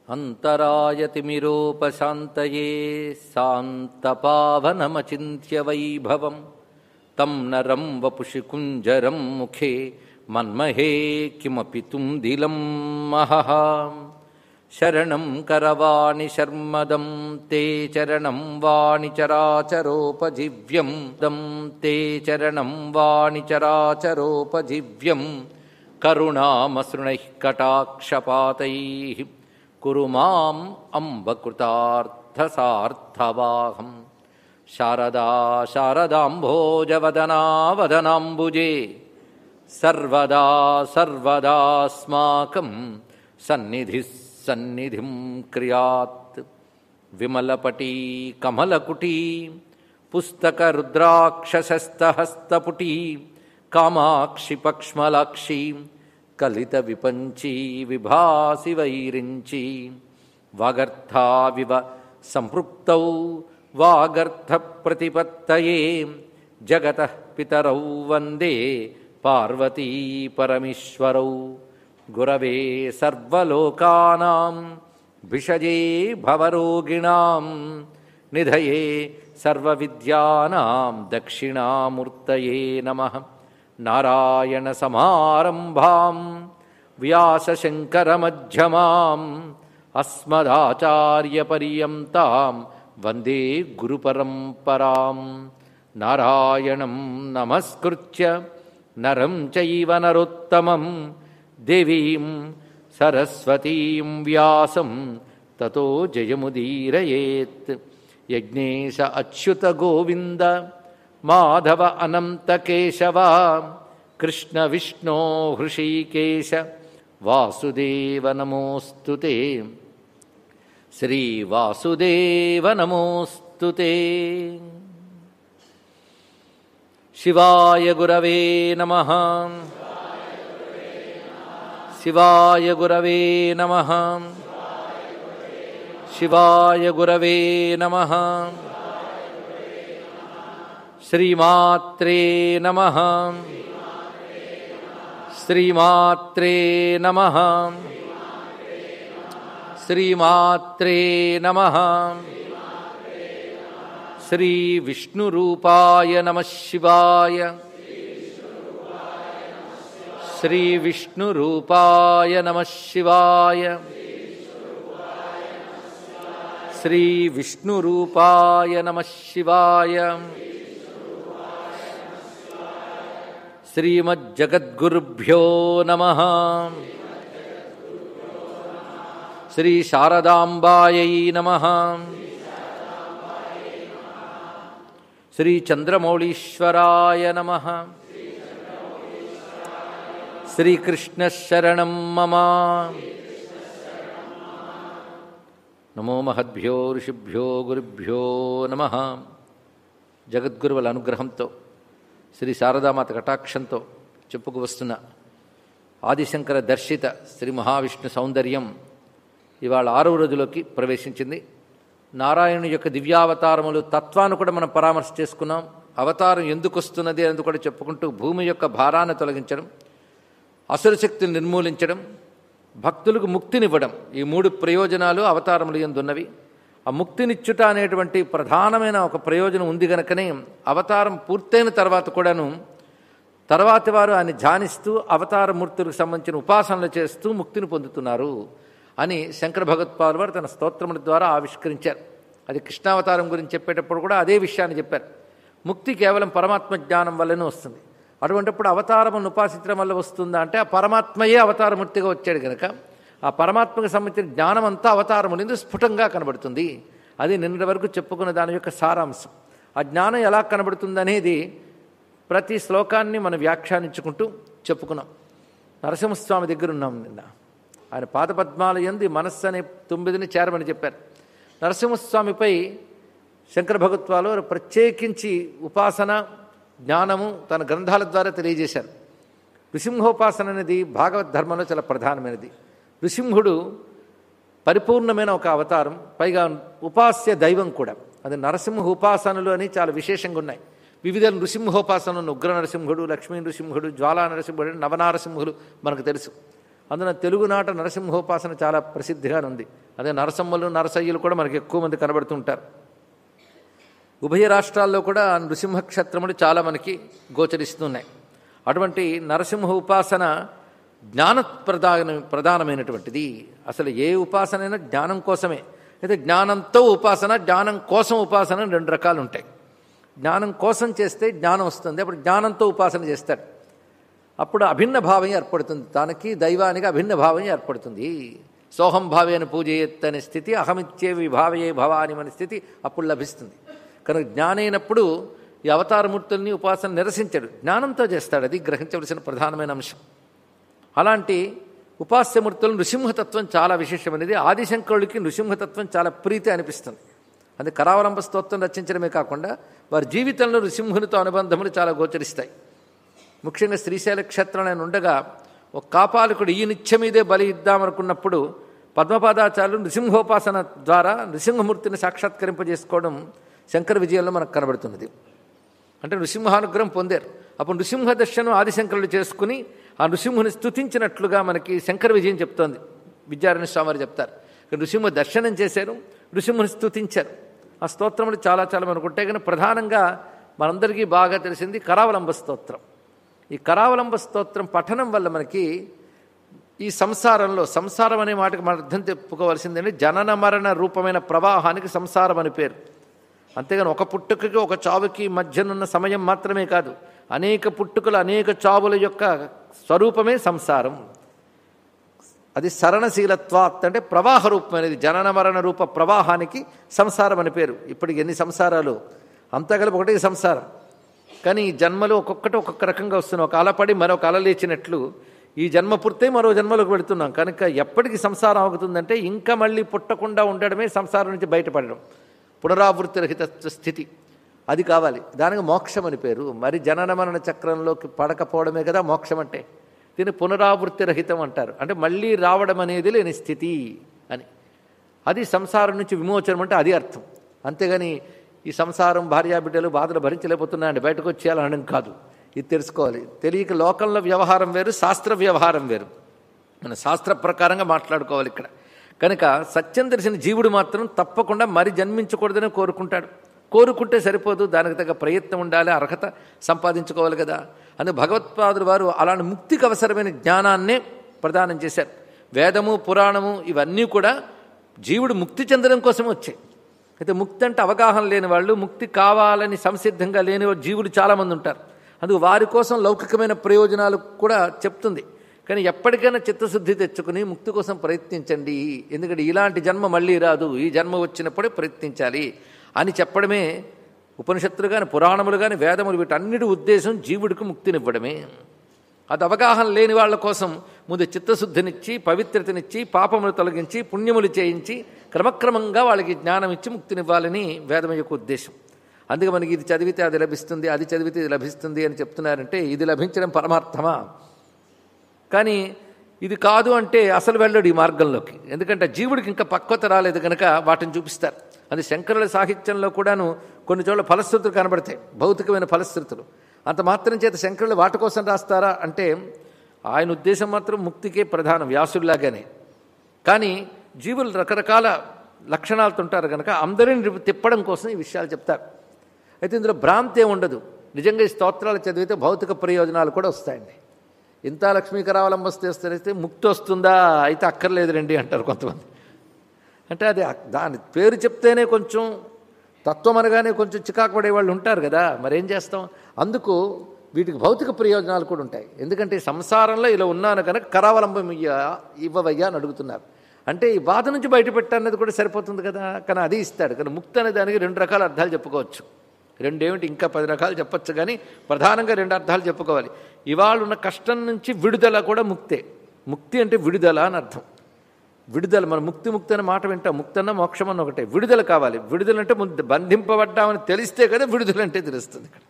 अन्तरायतिमिरोपशान्तये शान्तपावनमचिन्त्य वैभवं तं नरं वपुषि कुञ्जरं मुखे मन्महे किमपि तुम्दिलं महः शरणं करवाणि शर्मदं ते चरणं वाणिचराचरोपजीव्यं दं ते चरणं वाणिचराचरोपजीव्यं करुणामसृणैः कटाक्षपातैः कुरु माम् अम्बकृतार्थसार्थवाहम् शारदा शारदाम्भोजवदना वदनाम्बुजे सर्वदा सर्वदास्माकं सन्निधिः सन्निधिं क्रियात् विमलपटी कमलकुटी पुस्तकरुद्राक्षसस्तहस्तपुटी कामाक्षि पक्ष्मलाक्षी कलितविपञ्ची विभासि वैरिञ्ची वागर्थाविव सम्पृक्तौ वागर्थप्रतिपत्तये जगतः पितरौ वन्दे पार्वती परमेश्वरौ गुरवे सर्वलोकानां भिषजे भवरोगिणां निधये सर्वविद्यानां दक्षिणामूर्तये नमः नारायणसमारम्भां व्यासशङ्करमध्यमाम् अस्मदाचार्यपर्यन्तां वन्दे गुरुपरम्परां नारायणं नमस्कृत्य नरं चैव नरोत्तमं देवीं सरस्वतीं व्यासं ततो जयमुदीरयेत् यज्ञेश अच्युतगोविन्द माधव अनन्तकेशव कृष्णविष्णो हृषीकेश वासुदेव नमोऽस्तु ते श्रीवासुदेव नमोऽस्तु ते शिवाय गुरवे नमः शिवाय गुरवे नमः शिवाय गुरवे नमः श्रीमात्रे नमः श्रीमात्रे नमः श्रीमात्रे नमः श्रीविष्णुरूपाय नमः शिवाय श्रीविष्णुरूपाय नमः शिवाय श्रीविष्णुरूपाय नमः शिवाय श्रीमज्जगद्गुरुभ्यो नमः श्रीशारदाम्बायै नमः श्रीचन्द्रमौळीश्वराय नमः श्रीकृष्णशरणं मम నమో మహద్భ్యో ఋషిభ్యో గురుభ్యో నమ జగద్గురువుల అనుగ్రహంతో శ్రీ శారదామాత కటాక్షంతో చెప్పుకు వస్తున్న ఆదిశంకర దర్శిత శ్రీ మహావిష్ణు సౌందర్యం ఇవాళ ఆరవ రోజులోకి ప్రవేశించింది నారాయణుని యొక్క దివ్యావతారములు తత్వాన్ని కూడా మనం పరామర్శ చేసుకున్నాం అవతారం ఎందుకు వస్తున్నది అనేది కూడా చెప్పుకుంటూ భూమి యొక్క భారాన్ని తొలగించడం అసుర శక్తిని నిర్మూలించడం భక్తులకు ముక్తినివ్వడం ఈ మూడు ప్రయోజనాలు అవతారములు ఎందున్నవి ఆ ముక్తినిచ్చుట అనేటువంటి ప్రధానమైన ఒక ప్రయోజనం ఉంది గనకనే అవతారం పూర్తయిన తర్వాత కూడాను తర్వాతి వారు ఆయన ధ్యానిస్తూ అవతార మూర్తులకు సంబంధించిన ఉపాసనలు చేస్తూ ముక్తిని పొందుతున్నారు అని శంకర భగవత్పాల్ వారు తన స్తోత్రముల ద్వారా ఆవిష్కరించారు అది కృష్ణావతారం గురించి చెప్పేటప్పుడు కూడా అదే విషయాన్ని చెప్పారు ముక్తి కేవలం పరమాత్మ జ్ఞానం వల్లనే వస్తుంది అటువంటిప్పుడు అవతారమును ఉపాసించడం వల్ల వస్తుందా అంటే ఆ పరమాత్మయే అవతారమూర్తిగా వచ్చాడు కనుక ఆ పరమాత్మకు సంబంధించిన జ్ఞానం అంతా అవతారమునిందు స్ఫుటంగా కనబడుతుంది అది నిన్నటి వరకు చెప్పుకున్న దాని యొక్క సారాంశం ఆ జ్ఞానం ఎలా కనబడుతుంది అనేది ప్రతి శ్లోకాన్ని మనం వ్యాఖ్యానించుకుంటూ చెప్పుకున్నాం నరసింహస్వామి దగ్గర ఉన్నాం నిన్న ఆయన పాదపద్మాల ఎందు మనస్సు అనే తొమ్మిదిని చేరమని చెప్పారు నరసింహస్వామిపై శంకర భగవత్వాలు ప్రత్యేకించి ఉపాసన జ్ఞానము తన గ్రంథాల ద్వారా తెలియజేశారు నృసింహోపాసన అనేది భాగవత్ ధర్మంలో చాలా ప్రధానమైనది నృసింహుడు పరిపూర్ణమైన ఒక అవతారం పైగా ఉపాస్య దైవం కూడా అది నరసింహ ఉపాసనలు అని చాలా విశేషంగా ఉన్నాయి వివిధ నృసింహోపాసనలు ఉగ్ర నరసింహుడు లక్ష్మీ నృసింహుడు జ్వాలా నరసింహుడు నవనారసింహుడు మనకు తెలుసు అందున తెలుగునాట నరసింహోపాసన చాలా ప్రసిద్ధిగా ఉంది అదే నరసమ్మలు నరసయ్యలు కూడా మనకి ఎక్కువ మంది కనబడుతుంటారు ఉభయ రాష్ట్రాల్లో కూడా నృసింహ క్షేత్రములు చాలా మనకి గోచరిస్తున్నాయి అటువంటి నరసింహ ఉపాసన జ్ఞాన ప్రధాన ప్రధానమైనటువంటిది అసలు ఏ ఉపాసనైనా జ్ఞానం కోసమే అయితే జ్ఞానంతో ఉపాసన జ్ఞానం కోసం ఉపాసన అని రెండు రకాలు ఉంటాయి జ్ఞానం కోసం చేస్తే జ్ఞానం వస్తుంది అప్పుడు జ్ఞానంతో ఉపాసన చేస్తాడు అప్పుడు అభిన్న భావం ఏర్పడుతుంది తనకి దైవానికి అభిన్న భావం ఏర్పడుతుంది సోహం భావేన పూజయత్ అనే స్థితి అహమిత్యే విభావయే భవాని అనే స్థితి అప్పుడు లభిస్తుంది కనుక జ్ఞానైనప్పుడు ఈ అవతారమూర్తుల్ని ఉపాసన నిరసించడు జ్ఞానంతో చేస్తాడు అది గ్రహించవలసిన ప్రధానమైన అంశం అలాంటి ఉపాస్యమూర్తులు నృసింహతత్వం చాలా విశేషమైనది ఆదిశంకరుడికి నృసింహతత్వం చాలా ప్రీతి అనిపిస్తుంది అది కరావలంబ స్తోత్రం రచించడమే కాకుండా వారి జీవితంలో నృసింహునితో అనుబంధములు చాలా గోచరిస్తాయి ముఖ్యంగా శ్రీశైల క్షేత్రం ఆయన ఉండగా ఒక కాపాలకుడు ఈ నిత్యమీదే బలి ఇద్దామనుకున్నప్పుడు పద్మపాదాచార్యులు నృసింహోపాసన ద్వారా నృసింహమూర్తిని సాక్షాత్కరింపజేసుకోవడం శంకర విజయంలో మనకు కనబడుతున్నది అంటే నృసింహానుగ్రహం పొందారు అప్పుడు నృసింహ దర్శనం ఆదిశంకరులు చేసుకుని ఆ నృసింహుని స్తుతించినట్లుగా మనకి శంకర విజయం చెప్తోంది విద్యారణ్య స్వామి చెప్తారు నృసింహ దర్శనం చేశారు నృసింహుని స్తుతించారు ఆ స్తోత్రములు చాలా చాలా మనకు ఉంటాయి కానీ ప్రధానంగా మనందరికీ బాగా తెలిసింది కరావలంబ స్తోత్రం ఈ కరావలంబ స్తోత్రం పఠనం వల్ల మనకి ఈ సంసారంలో సంసారం అనే మాటకి మన అర్థం చెప్పుకోవాల్సిందంటే జనన మరణ రూపమైన ప్రవాహానికి సంసారం అని పేరు అంతేగాని ఒక పుట్టుకకి ఒక చావుకి మధ్యనున్న సమయం మాత్రమే కాదు అనేక పుట్టుకలు అనేక చావుల యొక్క స్వరూపమే సంసారం అది సరణశీలత్వాత్ అంటే ప్రవాహ రూపమైనది జనన మరణ రూప ప్రవాహానికి సంసారం అని పేరు ఇప్పటికి ఎన్ని సంసారాలు అంతా కలిపి ఒకటే సంసారం కానీ ఈ జన్మలు ఒక్కొక్కటి ఒక్కొక్క రకంగా వస్తున్నాం ఒక అలపడి మరొక అల లేచినట్లు ఈ జన్మ పూర్తయి మరో జన్మలోకి వెళుతున్నాం కనుక ఎప్పటికి సంసారం అవుతుందంటే ఇంకా మళ్ళీ పుట్టకుండా ఉండడమే సంసారం నుంచి బయటపడడం పునరావృత్తి రహిత స్థితి అది కావాలి దానికి మోక్షం అని పేరు మరి జనన మరణ చక్రంలోకి పడకపోవడమే కదా మోక్షం అంటే దీన్ని పునరావృత్తి రహితం అంటారు అంటే మళ్ళీ రావడం అనేది లేని స్థితి అని అది సంసారం నుంచి విమోచనం అంటే అది అర్థం అంతేగాని ఈ సంసారం భార్యాబిడ్డలు బాధలు భరించలేకపోతున్నాయండి బయటకు వచ్చేయాలనడం కాదు ఇది తెలుసుకోవాలి తెలియక లోకంలో వ్యవహారం వేరు శాస్త్ర వ్యవహారం వేరు మన శాస్త్ర ప్రకారంగా మాట్లాడుకోవాలి ఇక్కడ కనుక సత్యం తెలిసిన జీవుడు మాత్రం తప్పకుండా మరి జన్మించకూడదని కోరుకుంటాడు కోరుకుంటే సరిపోదు దానికి తగ్గ ప్రయత్నం ఉండాలి అర్హత సంపాదించుకోవాలి కదా అందుకు భగవత్పాదులు వారు అలాంటి ముక్తికి అవసరమైన జ్ఞానాన్నే ప్రదానం చేశారు వేదము పురాణము ఇవన్నీ కూడా జీవుడు ముక్తి చెందడం కోసం వచ్చాయి అయితే ముక్తి అంటే అవగాహన లేని వాళ్ళు ముక్తి కావాలని సంసిద్ధంగా లేని జీవులు చాలామంది ఉంటారు అందుకు వారి కోసం లౌకికమైన ప్రయోజనాలు కూడా చెప్తుంది కానీ ఎప్పటికైనా చిత్తశుద్ధి తెచ్చుకుని ముక్తి కోసం ప్రయత్నించండి ఎందుకంటే ఇలాంటి జన్మ మళ్ళీ రాదు ఈ జన్మ వచ్చినప్పుడే ప్రయత్నించాలి అని చెప్పడమే ఉపనిషత్తులు కానీ పురాణములు కానీ వేదములు వీటన్నిటి ఉద్దేశం జీవుడికి ముక్తినివ్వడమే అది అవగాహన లేని వాళ్ళ కోసం ముందు చిత్తశుద్ధినిచ్చి పవిత్రతనిచ్చి పాపములు తొలగించి పుణ్యములు చేయించి క్రమక్రమంగా వాళ్ళకి జ్ఞానం ఇచ్చి ముక్తినివ్వాలని వేదం యొక్క ఉద్దేశం అందుకే మనకి ఇది చదివితే అది లభిస్తుంది అది చదివితే ఇది లభిస్తుంది అని చెప్తున్నారంటే ఇది లభించడం పరమార్థమా కానీ ఇది కాదు అంటే అసలు వెళ్ళడు ఈ మార్గంలోకి ఎందుకంటే జీవుడికి ఇంకా పక్వత రాలేదు కనుక వాటిని చూపిస్తారు అది శంకరుల సాహిత్యంలో కూడాను కొన్ని చోట్ల ఫలశ్రుతులు కనబడతాయి భౌతికమైన ఫలశ్రుతులు అంత మాత్రం చేత శంకరులు వాటి కోసం రాస్తారా అంటే ఆయన ఉద్దేశం మాత్రం ముక్తికే ప్రధానం వ్యాసుల్లాగానే కానీ జీవులు రకరకాల లక్షణాలతో ఉంటారు కనుక అందరిని తిప్పడం కోసం ఈ విషయాలు చెప్తారు అయితే ఇందులో భ్రాంతి ఉండదు నిజంగా ఈ స్తోత్రాలు చదివితే భౌతిక ప్రయోజనాలు కూడా వస్తాయండి ఇంత లక్ష్మీకరావలంబస్తే ముక్తి వస్తుందా అయితే అక్కర్లేదు రండి అంటారు కొంతమంది అంటే అది దాని పేరు చెప్తేనే కొంచెం తత్వం అనగానే కొంచెం చికాకు పడే వాళ్ళు ఉంటారు కదా మరేం చేస్తాం అందుకు వీటికి భౌతిక ప్రయోజనాలు కూడా ఉంటాయి ఎందుకంటే సంసారంలో ఇలా ఉన్నాను కనుక కరావలంబం ఇయ్య ఇవ్వవయ్యా అని అడుగుతున్నారు అంటే ఈ బాధ నుంచి బయటపెట్టన్నది కూడా సరిపోతుంది కదా కానీ అది ఇస్తాడు కానీ ముక్తి అనే దానికి రెండు రకాల అర్థాలు చెప్పుకోవచ్చు రెండేమిటి ఇంకా పది రకాలు చెప్పచ్చు కానీ ప్రధానంగా రెండు అర్థాలు చెప్పుకోవాలి ఇవాళ ఉన్న కష్టం నుంచి విడుదల కూడా ముక్తే ముక్తి అంటే విడుదల అని అర్థం విడుదల మన ముక్తి ముక్తి అనే మాట వింటాం ముక్తి అన్న మోక్షం అన్న ఒకటే విడుదల కావాలి విడుదల అంటే ముందు బంధింపబడ్డామని తెలిస్తే కదా విడుదల అంటే తెలుస్తుంది ఇక్కడ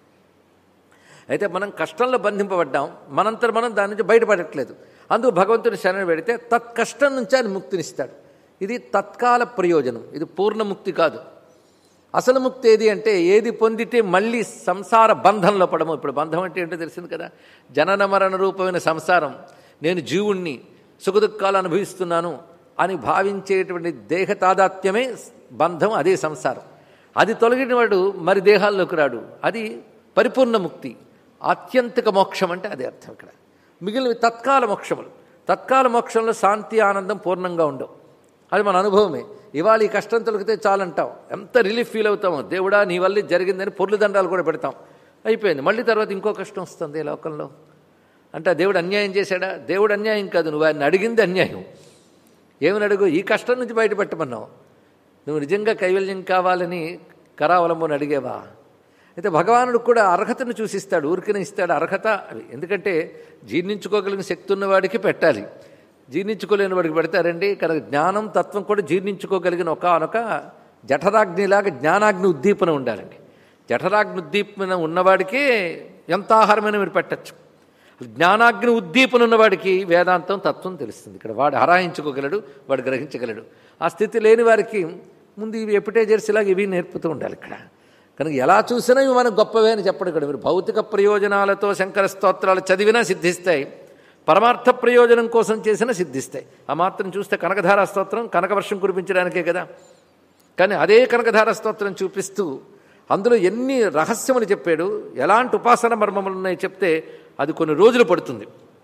అయితే మనం కష్టంలో బంధింపబడ్డాం మనంతరం మనం దాని నుంచి బయటపడట్లేదు అందుకు భగవంతుని శరణ పెడితే తత్కష్టం నుంచి ఆయన ముక్తినిస్తాడు ఇది తత్కాల ప్రయోజనం ఇది పూర్ణ ముక్తి కాదు అసలు ముక్తి ఏది అంటే ఏది పొందితే మళ్ళీ సంసార బంధంలో పడము ఇప్పుడు బంధం అంటే ఏంటో తెలిసింది కదా జనన మరణ రూపమైన సంసారం నేను జీవుణ్ణి సుఖదుఖాలు అనుభవిస్తున్నాను అని భావించేటువంటి దేహ తాదాత్మ్యమే బంధం అదే సంసారం అది తొలగిన వాడు మరి దేహాల్లోకి రాడు అది పరిపూర్ణ ముక్తి ఆత్యంతిక మోక్షం అంటే అదే అర్థం ఇక్కడ మిగిలినవి తత్కాల మోక్షములు తత్కాల మోక్షంలో శాంతి ఆనందం పూర్ణంగా ఉండవు అది మన అనుభవమే ఇవాళ ఈ కష్టం తొలగితే చాలంటాం ఎంత రిలీఫ్ ఫీల్ అవుతామో దేవుడా నీ వల్ల ఇది జరిగిందని పొర్లు దండాలు కూడా పెడతాం అయిపోయింది మళ్ళీ తర్వాత ఇంకో కష్టం వస్తుంది ఈ లోకంలో అంటే ఆ దేవుడు అన్యాయం చేశాడా దేవుడు అన్యాయం కాదు నువ్వు ఆయన అడిగింది అన్యాయం ఏమని అడుగు ఈ కష్టం నుంచి బయటపెట్టమన్నావు నువ్వు నిజంగా కైవల్యం కావాలని కరావలంబని అడిగేవా అయితే భగవానుడు కూడా అర్హతను చూసిస్తాడు ఊరికనే ఇస్తాడు అర్హత అవి ఎందుకంటే జీర్ణించుకోగలిగిన శక్తి ఉన్నవాడికి పెట్టాలి జీర్ణించుకోలేని వాడికి పెడతారండి కనుక జ్ఞానం తత్వం కూడా జీర్ణించుకోగలిగిన ఒకనొక జఠరాగ్నిలాగా జ్ఞానాగ్ని ఉద్దీపన ఉండాలండి జఠరాగ్ని ఉద్దీపన ఉన్నవాడికే ఎంత ఆహారమైన మీరు పెట్టచ్చు జ్ఞానాగ్ని ఉద్దీపన ఉన్నవాడికి వేదాంతం తత్వం తెలుస్తుంది ఇక్కడ వాడు హరాయించుకోగలడు వాడు గ్రహించగలడు ఆ స్థితి లేని వారికి ముందు ఇవి ఎపిటైజర్స్ ఇలాగ ఇవి నేర్పుతూ ఉండాలి ఇక్కడ కనుక ఎలా చూసినా ఇవి మనకు గొప్పవే అని చెప్పడు ఇక్కడ మీరు భౌతిక ప్రయోజనాలతో శంకర స్తోత్రాలు చదివినా సిద్ధిస్తాయి పరమార్థ ప్రయోజనం కోసం చేసినా సిద్ధిస్తాయి ఆ మాత్రం చూస్తే కనకధార స్తోత్రం కనకవర్షం కురిపించడానికే కదా కానీ అదే కనకధార స్తోత్రం చూపిస్తూ అందులో ఎన్ని రహస్యములు చెప్పాడు ఎలాంటి ఉపాసన మర్మములు ఉన్నాయి చెప్తే అది కొన్ని రోజులు పడుతుంది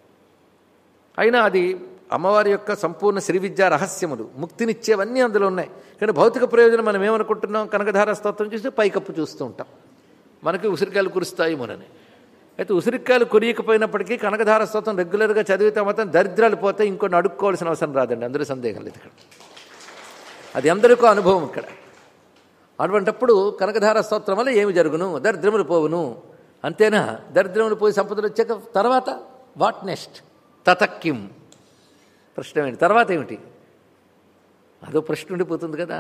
అయినా అది అమ్మవారి యొక్క సంపూర్ణ శ్రీ విద్యా రహస్యములు ముక్తినిచ్చేవన్నీ అందులో ఉన్నాయి కానీ భౌతిక ప్రయోజనం మనం ఏమనుకుంటున్నాం కనకధార స్తోత్రం చూస్తే పైకప్పు చూస్తూ ఉంటాం మనకి ఉసిరికాయలు కురుస్తాయి మనని అయితే ఉసిరికాయలు కొరియకపోయినప్పటికీ కనకధార స్తోత్రం రెగ్యులర్గా చదివితే మాత్రం దరిద్రాలు పోతే ఇంకొన్ని అడుక్కోవాల్సిన అవసరం రాదండి అందరూ సందేహం లేదు ఇక్కడ అది అందరికీ అనుభవం ఇక్కడ అటువంటప్పుడు కనకధార స్తోత్రం వల్ల ఏమి జరుగును దరిద్రములు పోవును అంతేనా దరిద్రములు పోయి సంపదలు వచ్చాక తర్వాత వాట్ నెక్స్ట్ తతక్కిం ప్రశ్న ఏంటి తర్వాత ఏమిటి అదో ప్రశ్న ఉండిపోతుంది కదా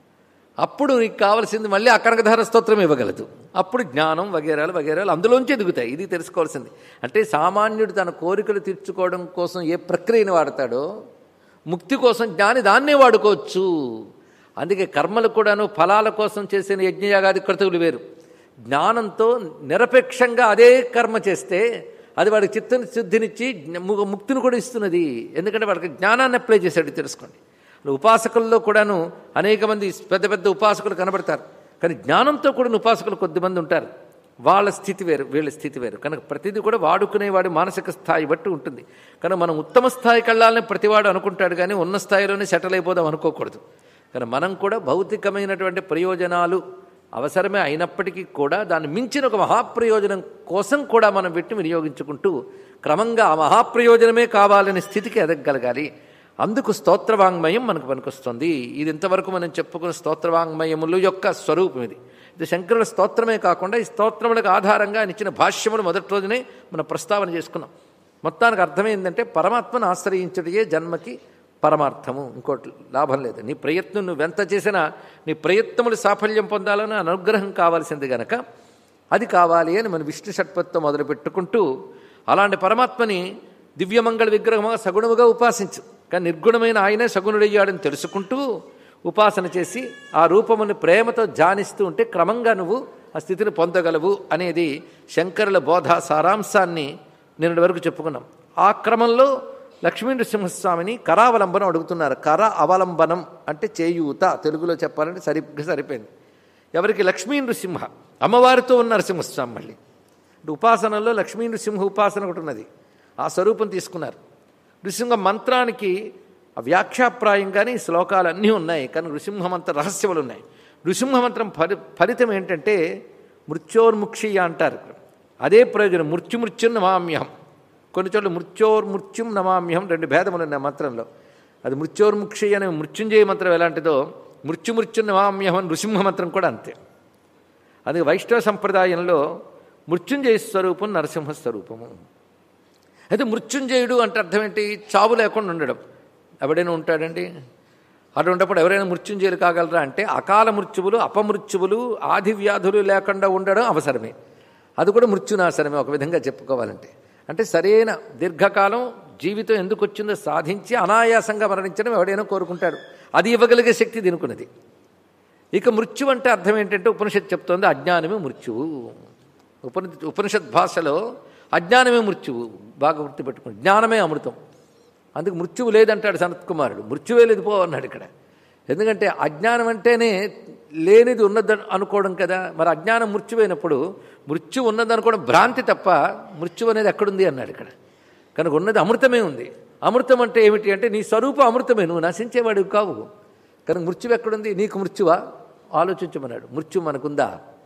అప్పుడు నీకు కావాల్సింది మళ్ళీ ఆ కనకధార స్తోత్రం ఇవ్వగలదు అప్పుడు జ్ఞానం వగేరాలు వగేరాలు అందులోంచి ఎదుగుతాయి ఇది తెలుసుకోవాల్సింది అంటే సామాన్యుడు తన కోరికలు తీర్చుకోవడం కోసం ఏ ప్రక్రియను వాడతాడో ముక్తి కోసం జ్ఞాని దాన్నే వాడుకోవచ్చు అందుకే కర్మలు కూడాను ఫలాల కోసం చేసిన యజ్ఞయాగాది క్రతువులు వేరు జ్ఞానంతో నిరపేక్షంగా అదే కర్మ చేస్తే అది వాడికి చిత్త శుద్ధినిచ్చి ము- ముక్తిని కూడా ఇస్తున్నది ఎందుకంటే వాడికి జ్ఞానాన్ని అప్లై చేశాడు తెలుసుకోండి ఉపాసకుల్లో కూడాను అనేక మంది పెద్ద పెద్ద ఉపాసకులు కనబడతారు కానీ జ్ఞానంతో కూడిన ఉపాసకులు కొద్దిమంది ఉంటారు వాళ్ళ స్థితి వేరు వీళ్ళ స్థితి వేరు కనుక ప్రతిదీ కూడా వాడుకునేవాడి మానసిక స్థాయి బట్టి ఉంటుంది కనుక మనం ఉత్తమ స్థాయికి వెళ్ళాలని ప్రతివాడు అనుకుంటాడు కానీ ఉన్న స్థాయిలోనే సెటిల్ అయిపోదాం అనుకోకూడదు కానీ మనం కూడా భౌతికమైనటువంటి ప్రయోజనాలు అవసరమే అయినప్పటికీ కూడా దాన్ని మించిన ఒక మహాప్రయోజనం కోసం కూడా మనం పెట్టి వినియోగించుకుంటూ క్రమంగా ఆ మహాప్రయోజనమే కావాలనే స్థితికి ఎదగగలగాలి అందుకు స్తోత్రవాంగ్మయం మనకు పనికొస్తుంది ఇది ఇంతవరకు మనం చెప్పుకున్న స్తోత్రవాంగ్మయములు యొక్క స్వరూపం ఇది ఇది శంకరుల స్తోత్రమే కాకుండా ఈ స్తోత్రములకు ఆధారంగా ఆయన ఇచ్చిన భాష్యములు మొదటి రోజునే మనం ప్రస్తావన చేసుకున్నాం మొత్తానికి అర్థమైందంటే పరమాత్మను ఆశ్రయించడయే జన్మకి పరమార్థము ఇంకోటి లాభం లేదు నీ ప్రయత్నం నువ్వెంత చేసినా నీ ప్రయత్నములు సాఫల్యం పొందాలని అనుగ్రహం కావాల్సింది గనక అది కావాలి అని మన విష్ణు షట్పత్తో మొదలు పెట్టుకుంటూ అలాంటి పరమాత్మని దివ్యమంగళ విగ్రహముగా సగుణముగా ఉపాసించు కానీ నిర్గుణమైన ఆయనే సగుణుడయ్యాడని తెలుసుకుంటూ ఉపాసన చేసి ఆ రూపముని ప్రేమతో జానిస్తూ ఉంటే క్రమంగా నువ్వు ఆ స్థితిని పొందగలవు అనేది శంకరుల బోధ సారాంశాన్ని నిన్నటి వరకు చెప్పుకున్నాం ఆ క్రమంలో లక్ష్మీ నృసింహస్వామిని కరావలంబనం అడుగుతున్నారు కర అవలంబనం అంటే చేయూత తెలుగులో చెప్పాలంటే సరిగ్గా సరిపోయింది ఎవరికి లక్ష్మీ నృసింహ అమ్మవారితో ఉన్న నరసింహస్వామి మళ్ళీ అంటే ఉపాసనలో లక్ష్మీ నృసింహ ఉపాసన ఒకటి ఉన్నది ఆ స్వరూపం తీసుకున్నారు నృసింహ మంత్రానికి ఆ వ్యాఖ్యాప్రాయంగానే ఈ శ్లోకాలు అన్నీ ఉన్నాయి కానీ నృసింహ మంత్ర రహస్యములు ఉన్నాయి నృసింహ మంత్రం ఫలి ఫలితం ఏంటంటే మృత్యోర్ముక్షియ అంటారు అదే ప్రయోజనం మృత్యుమృత్యుం నమామ్యహం కొన్ని చోట్ల మృత్యోర్మృత్యుం నమామ్యహం రెండు భేదములు ఉన్నాయి ఆ మంత్రంలో అది మృత్యోర్ముక్షి అనే మృత్యుంజయ మంత్రం ఎలాంటిదో మృత్యుమృత్యుం నమామ్యహం అని నృసింహ మంత్రం కూడా అంతే అది వైష్ణవ సంప్రదాయంలో మృత్యుంజయ స్వరూపం నరసింహ స్వరూపము అయితే మృత్యుంజయుడు అంటే అర్థం ఏంటి చావు లేకుండా ఉండడం ఎవడైనా ఉంటాడండి అటువంటిప్పుడు ఎవరైనా మృత్యుంజయులు కాగలరా అంటే అకాల మృత్యువులు అపమృత్యువులు ఆది వ్యాధులు లేకుండా ఉండడం అవసరమే అది కూడా మృత్యునాశనమే ఒక విధంగా చెప్పుకోవాలంటే అంటే సరైన దీర్ఘకాలం జీవితం ఎందుకు వచ్చిందో సాధించి అనాయాసంగా మరణించడం ఎవడైనా కోరుకుంటాడు అది ఇవ్వగలిగే శక్తి దీనుకున్నది ఇక మృత్యు అంటే అర్థం ఏంటంటే ఉపనిషత్ చెప్తోంది అజ్ఞానమే మృత్యువు ఉపని ఉపనిషత్ భాషలో అజ్ఞానమే మృత్యువు బాగా గుర్తుపెట్టుకుని జ్ఞానమే అమృతం అందుకు మృత్యువు లేదంటాడు సనత్ కుమారుడు మృత్యువే లేదు పో అన్నాడు ఇక్కడ ఎందుకంటే అజ్ఞానం అంటేనే లేనిది ఉన్నది అనుకోవడం కదా మరి అజ్ఞానం మృత్యువైనప్పుడు మృత్యు ఉన్నది అనుకోవడం భ్రాంతి తప్ప మృత్యు అనేది ఎక్కడుంది అన్నాడు ఇక్కడ కనుక ఉన్నది అమృతమే ఉంది అమృతం అంటే ఏమిటి అంటే నీ స్వరూపం అమృతమే నువ్వు నశించేవాడివి కావు కనుక మృత్యువు ఎక్కడుంది నీకు మృత్యువా ఆలోచించమన్నాడు మృత్యు మనకుందా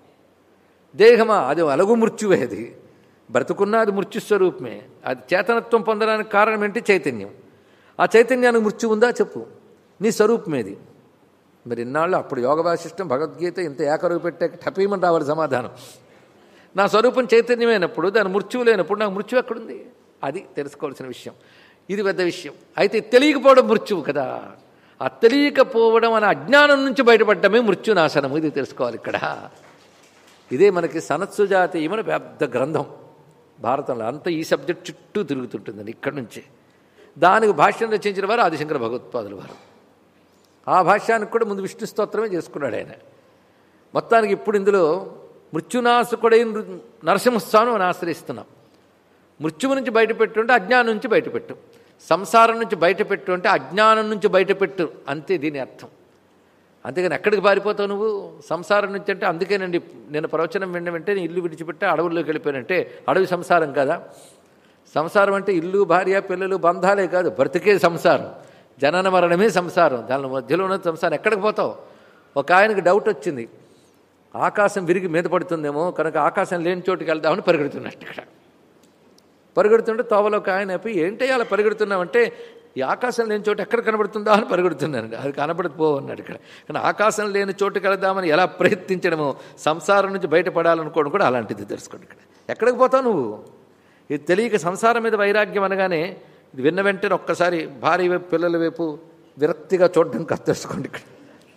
దేహమా అది అలగు మృత్యువే అది బ్రతుకున్నా అది మృత్యుస్వరూపమే అది చేతనత్వం పొందడానికి కారణం ఏంటి చైతన్యం ఆ చైతన్యానికి మృత్యు ఉందా చెప్పు నీ స్వరూపమేది మరి ఇన్నాళ్ళు అప్పుడు యోగ వాసిష్టం భగవద్గీత ఇంత ఏకరువు పెట్టే టపీమని రావాలి సమాధానం నా స్వరూపం చైతన్యమైనప్పుడు దాని మృత్యువు లేనప్పుడు నాకు మృత్యు ఎక్కడుంది అది తెలుసుకోవాల్సిన విషయం ఇది పెద్ద విషయం అయితే తెలియకపోవడం మృత్యువు కదా ఆ తెలియకపోవడం అనే అజ్ఞానం నుంచి బయటపడటమే మృత్యునాశనం ఇది తెలుసుకోవాలి ఇక్కడ ఇదే మనకి సనత్సుజాతీయమైన పెద్ద గ్రంథం భారతంలో అంతా ఈ సబ్జెక్ట్ చుట్టూ తిరుగుతుంటుందండి ఇక్కడి నుంచి దానికి భాష్యం రచించిన వారు ఆదిశంకర భగవత్పాదులు వారు ఆ భాష్యానికి కూడా ముందు విష్ణు స్తోత్రమే చేసుకున్నాడు ఆయన మొత్తానికి ఇప్పుడు ఇందులో మృత్యునాశకుడైన నరసింహస్వామి మనం ఆశ్రయిస్తున్నాం మృత్యువు నుంచి బయటపెట్టు అంటే అజ్ఞానం నుంచి బయటపెట్టు సంసారం నుంచి బయటపెట్టు అంటే అజ్ఞానం నుంచి బయటపెట్టు అంతే దీని అర్థం అంతేగాని ఎక్కడికి పారిపోతావు నువ్వు సంసారం నుంచి అంటే అందుకేనండి నేను ప్రవచనం విన్న వెంటనే ఇల్లు విడిచిపెట్టి అడవుల్లోకి వెళ్ళిపోయానంటే అడవి సంసారం కదా సంసారం అంటే ఇల్లు భార్య పిల్లలు బంధాలే కాదు బ్రతికే సంసారం జనన మరణమే సంసారం దాని మధ్యలో ఉన్న సంసారం ఎక్కడికి పోతావు ఒక ఆయనకి డౌట్ వచ్చింది ఆకాశం విరిగి మీద పడుతుందేమో కనుక ఆకాశం లేని చోటుకి వెళ్దామని పరిగెడుతున్నట్టు ఇక్కడ పరిగెడుతుంటే తోవలో ఒక ఆయన అయిపోయి ఏంటి అలా పరిగెడుతున్నామంటే ఈ ఆకాశం లేని చోటు ఎక్కడ కనబడుతుందా అని పరిగెడుతున్నానండి అది కనబడకపో అన్నాడు ఇక్కడ కానీ ఆకాశం లేని చోటుకి వెళదామని ఎలా ప్రయత్నించడమో సంసారం నుంచి బయటపడాలనుకోవడం కూడా అలాంటిది తెలుసుకోండి ఇక్కడ ఎక్కడికి పోతావు నువ్వు ఇది తెలియక సంసారం మీద వైరాగ్యం అనగానే ఇది విన్న వెంటనే ఒక్కసారి భార్య వైపు పిల్లల వైపు విరక్తిగా చూడడం కాదు తెలుసుకోండి ఇక్కడ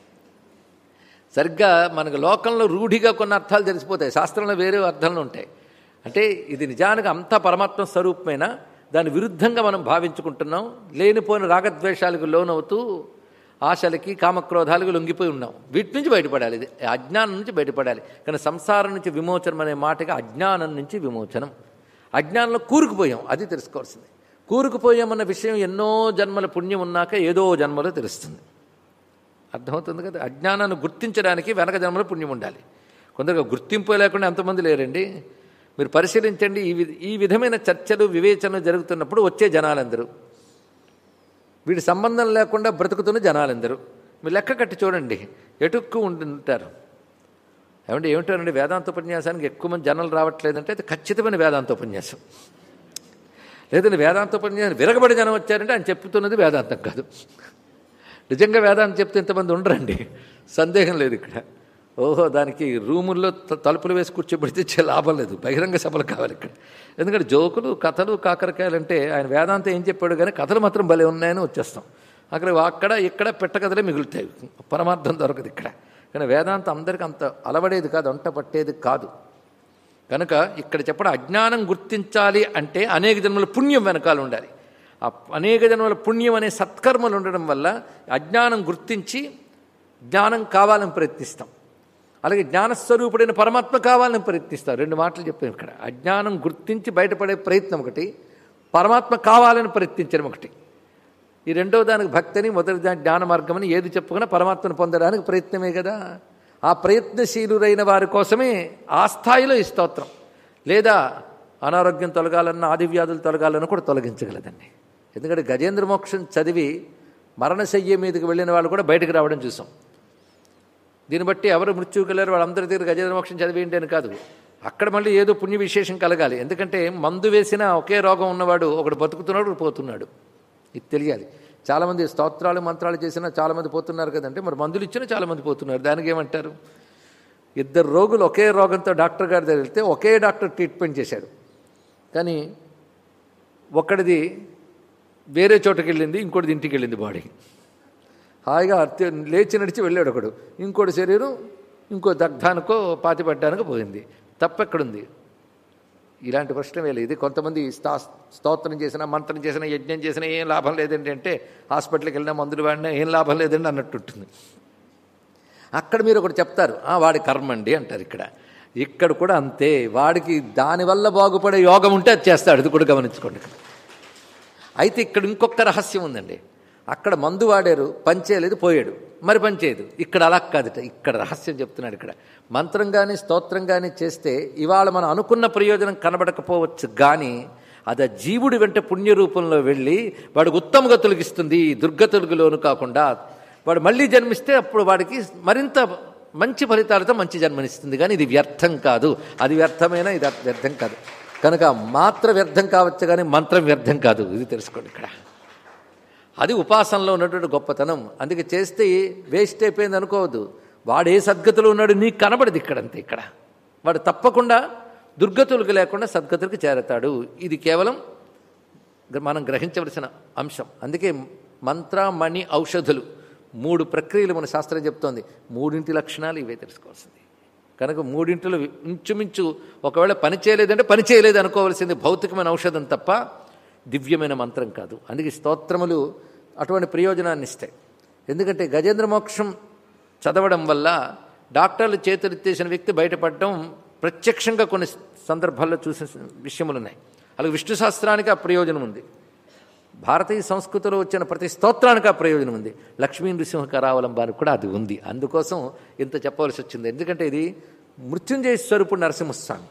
సరిగ్గా మనకు లోకంలో రూఢిగా కొన్ని అర్థాలు తెలిసిపోతాయి శాస్త్రంలో వేరే అర్థాలు ఉంటాయి అంటే ఇది నిజానికి అంతా పరమాత్మ స్వరూపమైన దాని విరుద్ధంగా మనం భావించుకుంటున్నాం లేనిపోయిన రాగద్వేషాలకు లోనవుతూ ఆశలకి కామక్రోధాలకు లొంగిపోయి ఉన్నాం వీటి నుంచి బయటపడాలి ఇది అజ్ఞానం నుంచి బయటపడాలి కానీ సంసారం నుంచి విమోచనం అనే మాటగా అజ్ఞానం నుంచి విమోచనం అజ్ఞానంలో కూరుకుపోయాం అది తెలుసుకోవాల్సింది కూరుకుపోయామన్న విషయం ఎన్నో జన్మల పుణ్యం ఉన్నాక ఏదో జన్మలో తెలుస్తుంది అర్థమవుతుంది కదా అజ్ఞానాన్ని గుర్తించడానికి వెనక జన్మలో పుణ్యం ఉండాలి కొందరుగా గుర్తింపు లేకుండా ఎంతమంది లేరండి మీరు పరిశీలించండి ఈ వి- ఈ విధమైన చర్చలు వివేచనలు జరుగుతున్నప్పుడు వచ్చే జనాలందరూ వీడి సంబంధం లేకుండా బ్రతుకుతున్న జనాలందరూ మీరు లెక్క కట్టి చూడండి ఎటుక్కు ఉంటుంటారు ఏమంటే ఏమిటారండి వేదాంత ఉపన్యాసానికి ఎక్కువ మంది జనాలు రావట్లేదంటే అది ఖచ్చితమైన వేదాంత ఉపన్యాసం లేదంటే వేదాంత ఉపన్యాసం విరగబడి జనం వచ్చారంటే ఆయన చెప్తున్నది వేదాంతం కాదు నిజంగా వేదాంతం చెప్తే ఇంతమంది ఉండరండి సందేహం లేదు ఇక్కడ ఓహో దానికి రూముల్లో త- తలుపులు వేసి కూర్చోబెడితే చే లాభం లేదు బహిరంగ సభలు కావాలి ఇక్కడ ఎందుకంటే జోకులు కథలు కాకరకాయలు అంటే ఆయన వేదాంతం ఏం చెప్పాడు కానీ కథలు మాత్రం భలే ఉన్నాయని వచ్చేస్తాం అక్కడ అక్కడ ఇక్కడ పెట్టకథలే మిగులుతాయి పరమార్థం దొరకదు ఇక్కడ కానీ వేదాంతం అందరికీ అంత అలవడేది కాదు అంట పట్టేది కాదు కనుక ఇక్కడ చెప్పడం అజ్ఞానం గుర్తించాలి అంటే అనేక జన్మల పుణ్యం వెనకాల ఉండాలి ఆ అనేక జన్మల పుణ్యం అనే సత్కర్మలు ఉండడం వల్ల అజ్ఞానం గుర్తించి జ్ఞానం కావాలని ప్రయత్నిస్తాం అలాగే జ్ఞానస్వరూపుడైన పరమాత్మ కావాలని ప్రయత్నిస్తాం రెండు మాటలు చెప్పాను ఇక్కడ అజ్ఞానం గుర్తించి బయటపడే ప్రయత్నం ఒకటి పరమాత్మ కావాలని ప్రయత్నించడం ఒకటి ఈ రెండో దానికి భక్తిని మొదటి దాని జ్ఞాన మార్గమని ఏది చెప్పుకున్నా పరమాత్మను పొందడానికి ప్రయత్నమే కదా ఆ ప్రయత్నశీలురైన వారి కోసమే ఆ స్థాయిలో ఈ స్తోత్రం లేదా అనారోగ్యం తొలగాలన్నా ఆదివ్యాధులు తొలగాలన్నా కూడా తొలగించగలదండి ఎందుకంటే గజేంద్ర మోక్షం చదివి మరణశయ్య మీదకి వెళ్ళిన వాళ్ళు కూడా బయటకు రావడం చూసాం దీన్ని బట్టి ఎవరు మృత్యువుకి వెళ్ళారు వాళ్ళందరి దగ్గర గజేంద్ర మోక్షం చదివేంటి అని కాదు అక్కడ మళ్ళీ ఏదో పుణ్య విశేషం కలగాలి ఎందుకంటే మందు వేసిన ఒకే రోగం ఉన్నవాడు ఒకడు బతుకుతున్నాడు ఒకడు పోతున్నాడు ఇది తెలియాలి చాలామంది స్తోత్రాలు మంత్రాలు చేసినా చాలామంది పోతున్నారు కదంటే మరి మందులు ఇచ్చినా చాలామంది పోతున్నారు దానికి ఏమంటారు ఇద్దరు రోగులు ఒకే రోగంతో డాక్టర్ గారి దగ్గర వెళ్తే ఒకే డాక్టర్ ట్రీట్మెంట్ చేశాడు కానీ ఒకడిది వేరే చోటకి వెళ్ళింది ఇంకోటిది ఇంటికి వెళ్ళింది బాడీ హాయిగా అత్య- లేచి నడిచి వెళ్ళాడు ఒకడు ఇంకోటి శరీరం ఇంకో దగ్ధానికో పాతిపడ్డానికో పోయింది తప్పెక్కడుంది ఇలాంటి ప్రశ్న లేదు ఇది కొంతమంది స్తా స్తోత్రం చేసినా మంత్రం చేసినా యజ్ఞం చేసినా ఏం లాభం లేదండి అంటే హాస్పిటల్కి వెళ్ళినా మందులు వాడినా ఏం లాభం లేదండి అన్నట్టుంటుంది అక్కడ మీరు ఒకటి చెప్తారు "ఆ, వాడి కర్మ అండి అంటారు ఇక్కడ ఇక్కడ కూడా అంతే వాడికి దానివల్ల బాగుపడే యోగం ఉంటే అది చేస్తాడు ఇది కూడా గమనించుకోండి ఇక్కడ అయితే ఇక్కడ ఇంకొక రహస్యం ఉందండి అక్కడ మందు వాడారు పనిచేయలేదు పోయాడు మరి పనిచేయదు ఇక్కడ అలా కాదుట ఇక్కడ రహస్యం చెప్తున్నాడు ఇక్కడ మంత్రం కానీ స్తోత్రం కానీ చేస్తే ఇవాళ మనం అనుకున్న ప్రయోజనం కనబడకపోవచ్చు కానీ అది ఆ జీవుడి వెంట పుణ్య రూపంలో వెళ్ళి వాడికి ఉత్తమ గతులకు ఇస్తుంది దుర్గతులకు లోను కాకుండా వాడు మళ్ళీ జన్మిస్తే అప్పుడు వాడికి మరింత మంచి ఫలితాలతో మంచి జన్మనిస్తుంది కానీ ఇది వ్యర్థం కాదు అది వ్యర్థమైనా ఇది వ్యర్థం కాదు కనుక మాత్ర వ్యర్థం కావచ్చు కానీ మంత్రం వ్యర్థం కాదు ఇది తెలుసుకోండి ఇక్కడ అది ఉపాసనలో ఉన్నటువంటి గొప్పతనం అందుకే చేస్తే వేస్ట్ అయిపోయింది అనుకోవద్దు వాడు ఏ సద్గతిలో ఉన్నాడు నీకు కనబడదు ఇక్కడంతే ఇక్కడ వాడు తప్పకుండా దుర్గతులకు లేకుండా సద్గతులకు చేరతాడు ఇది కేవలం మనం గ్రహించవలసిన అంశం అందుకే మంత్ర మణి ఔషధులు మూడు ప్రక్రియలు మన శాస్త్రం చెప్తోంది మూడింటి లక్షణాలు ఇవే తెలుసుకోవాల్సింది కనుక మూడింటిలో ఇంచుమించు ఒకవేళ పని చేయలేదంటే పని చేయలేదు అనుకోవాల్సింది భౌతికమైన ఔషధం తప్ప దివ్యమైన మంత్రం కాదు అందుకే స్తోత్రములు అటువంటి ప్రయోజనాన్ని ఇస్తాయి ఎందుకంటే గజేంద్ర మోక్షం చదవడం వల్ల డాక్టర్లు చేతులెత్తేసిన వ్యక్తి బయటపడడం ప్రత్యక్షంగా కొన్ని సందర్భాల్లో చూసిన విషయములు ఉన్నాయి అలాగే విష్ణు శాస్త్రానికి ఆ ప్రయోజనం ఉంది భారతీయ సంస్కృతిలో వచ్చిన ప్రతి స్తోత్రానికి ఆ ప్రయోజనం ఉంది లక్ష్మీ నృసింహ కరావలంబానికి కూడా అది ఉంది అందుకోసం ఇంత చెప్పవలసి వచ్చింది ఎందుకంటే ఇది మృత్యుంజయ స్వరూపుడు నరసింహస్వామి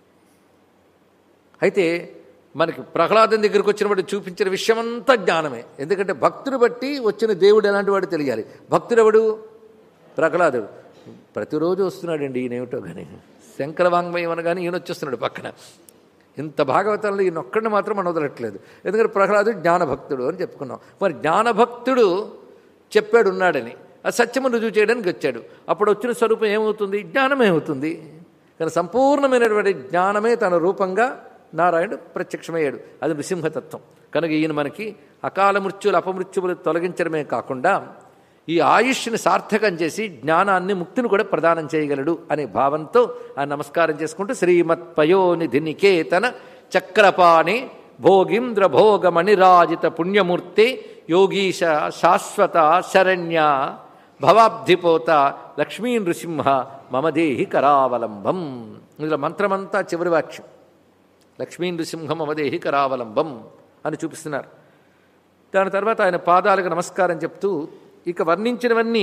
అయితే మనకి ప్రహ్లాదం దగ్గరికి వచ్చినప్పుడు చూపించిన విషయమంతా జ్ఞానమే ఎందుకంటే భక్తుడు బట్టి వచ్చిన దేవుడు ఎలాంటి వాడు తెలియాలి భక్తుడెవడు ప్రహ్లాదుడు ప్రతిరోజు వస్తున్నాడండి ఈయనేమిటో కానీ శంకర వాంగ్మయం అనగానే ఈయన వచ్చేస్తున్నాడు పక్కన ఇంత భాగవతంలో ఈయన ఒక్కడిని మాత్రం మనం వదలట్లేదు ఎందుకంటే ప్రహ్లాదుడు జ్ఞానభక్తుడు అని చెప్పుకున్నాం మరి జ్ఞానభక్తుడు చెప్పాడు ఉన్నాడని ఆ సత్యము రుజువు చేయడానికి వచ్చాడు అప్పుడు వచ్చిన స్వరూపం ఏమవుతుంది జ్ఞానమేమవుతుంది కానీ సంపూర్ణమైనటువంటి జ్ఞానమే తన రూపంగా నారాయణుడు ప్రత్యక్షమయ్యాడు అది నృసింహతత్వం కనుక ఈయన మనకి అకాల మృత్యులు అపమృత్యువులు తొలగించడమే కాకుండా ఈ ఆయుష్ని సార్థకం చేసి జ్ఞానాన్ని ముక్తిని కూడా ప్రదానం చేయగలడు అనే భావంతో ఆ నమస్కారం చేసుకుంటూ శ్రీమత్ పయోనిధి నికేతన చక్రపాణి భోగీంద్ర భోగమణిరాజిత పుణ్యమూర్తి యోగీశ శాశ్వత శరణ్య భవాబ్ధిపోత లక్ష్మీ నృసింహ మమదేహి కరావలంబం ఇందులో మంత్రమంతా చివరి వాక్యం లక్ష్మీ నృసింహ మమదేహి కరావలంబం అని చూపిస్తున్నారు దాని తర్వాత ఆయన పాదాలకు నమస్కారం చెప్తూ ఇక వర్ణించినవన్నీ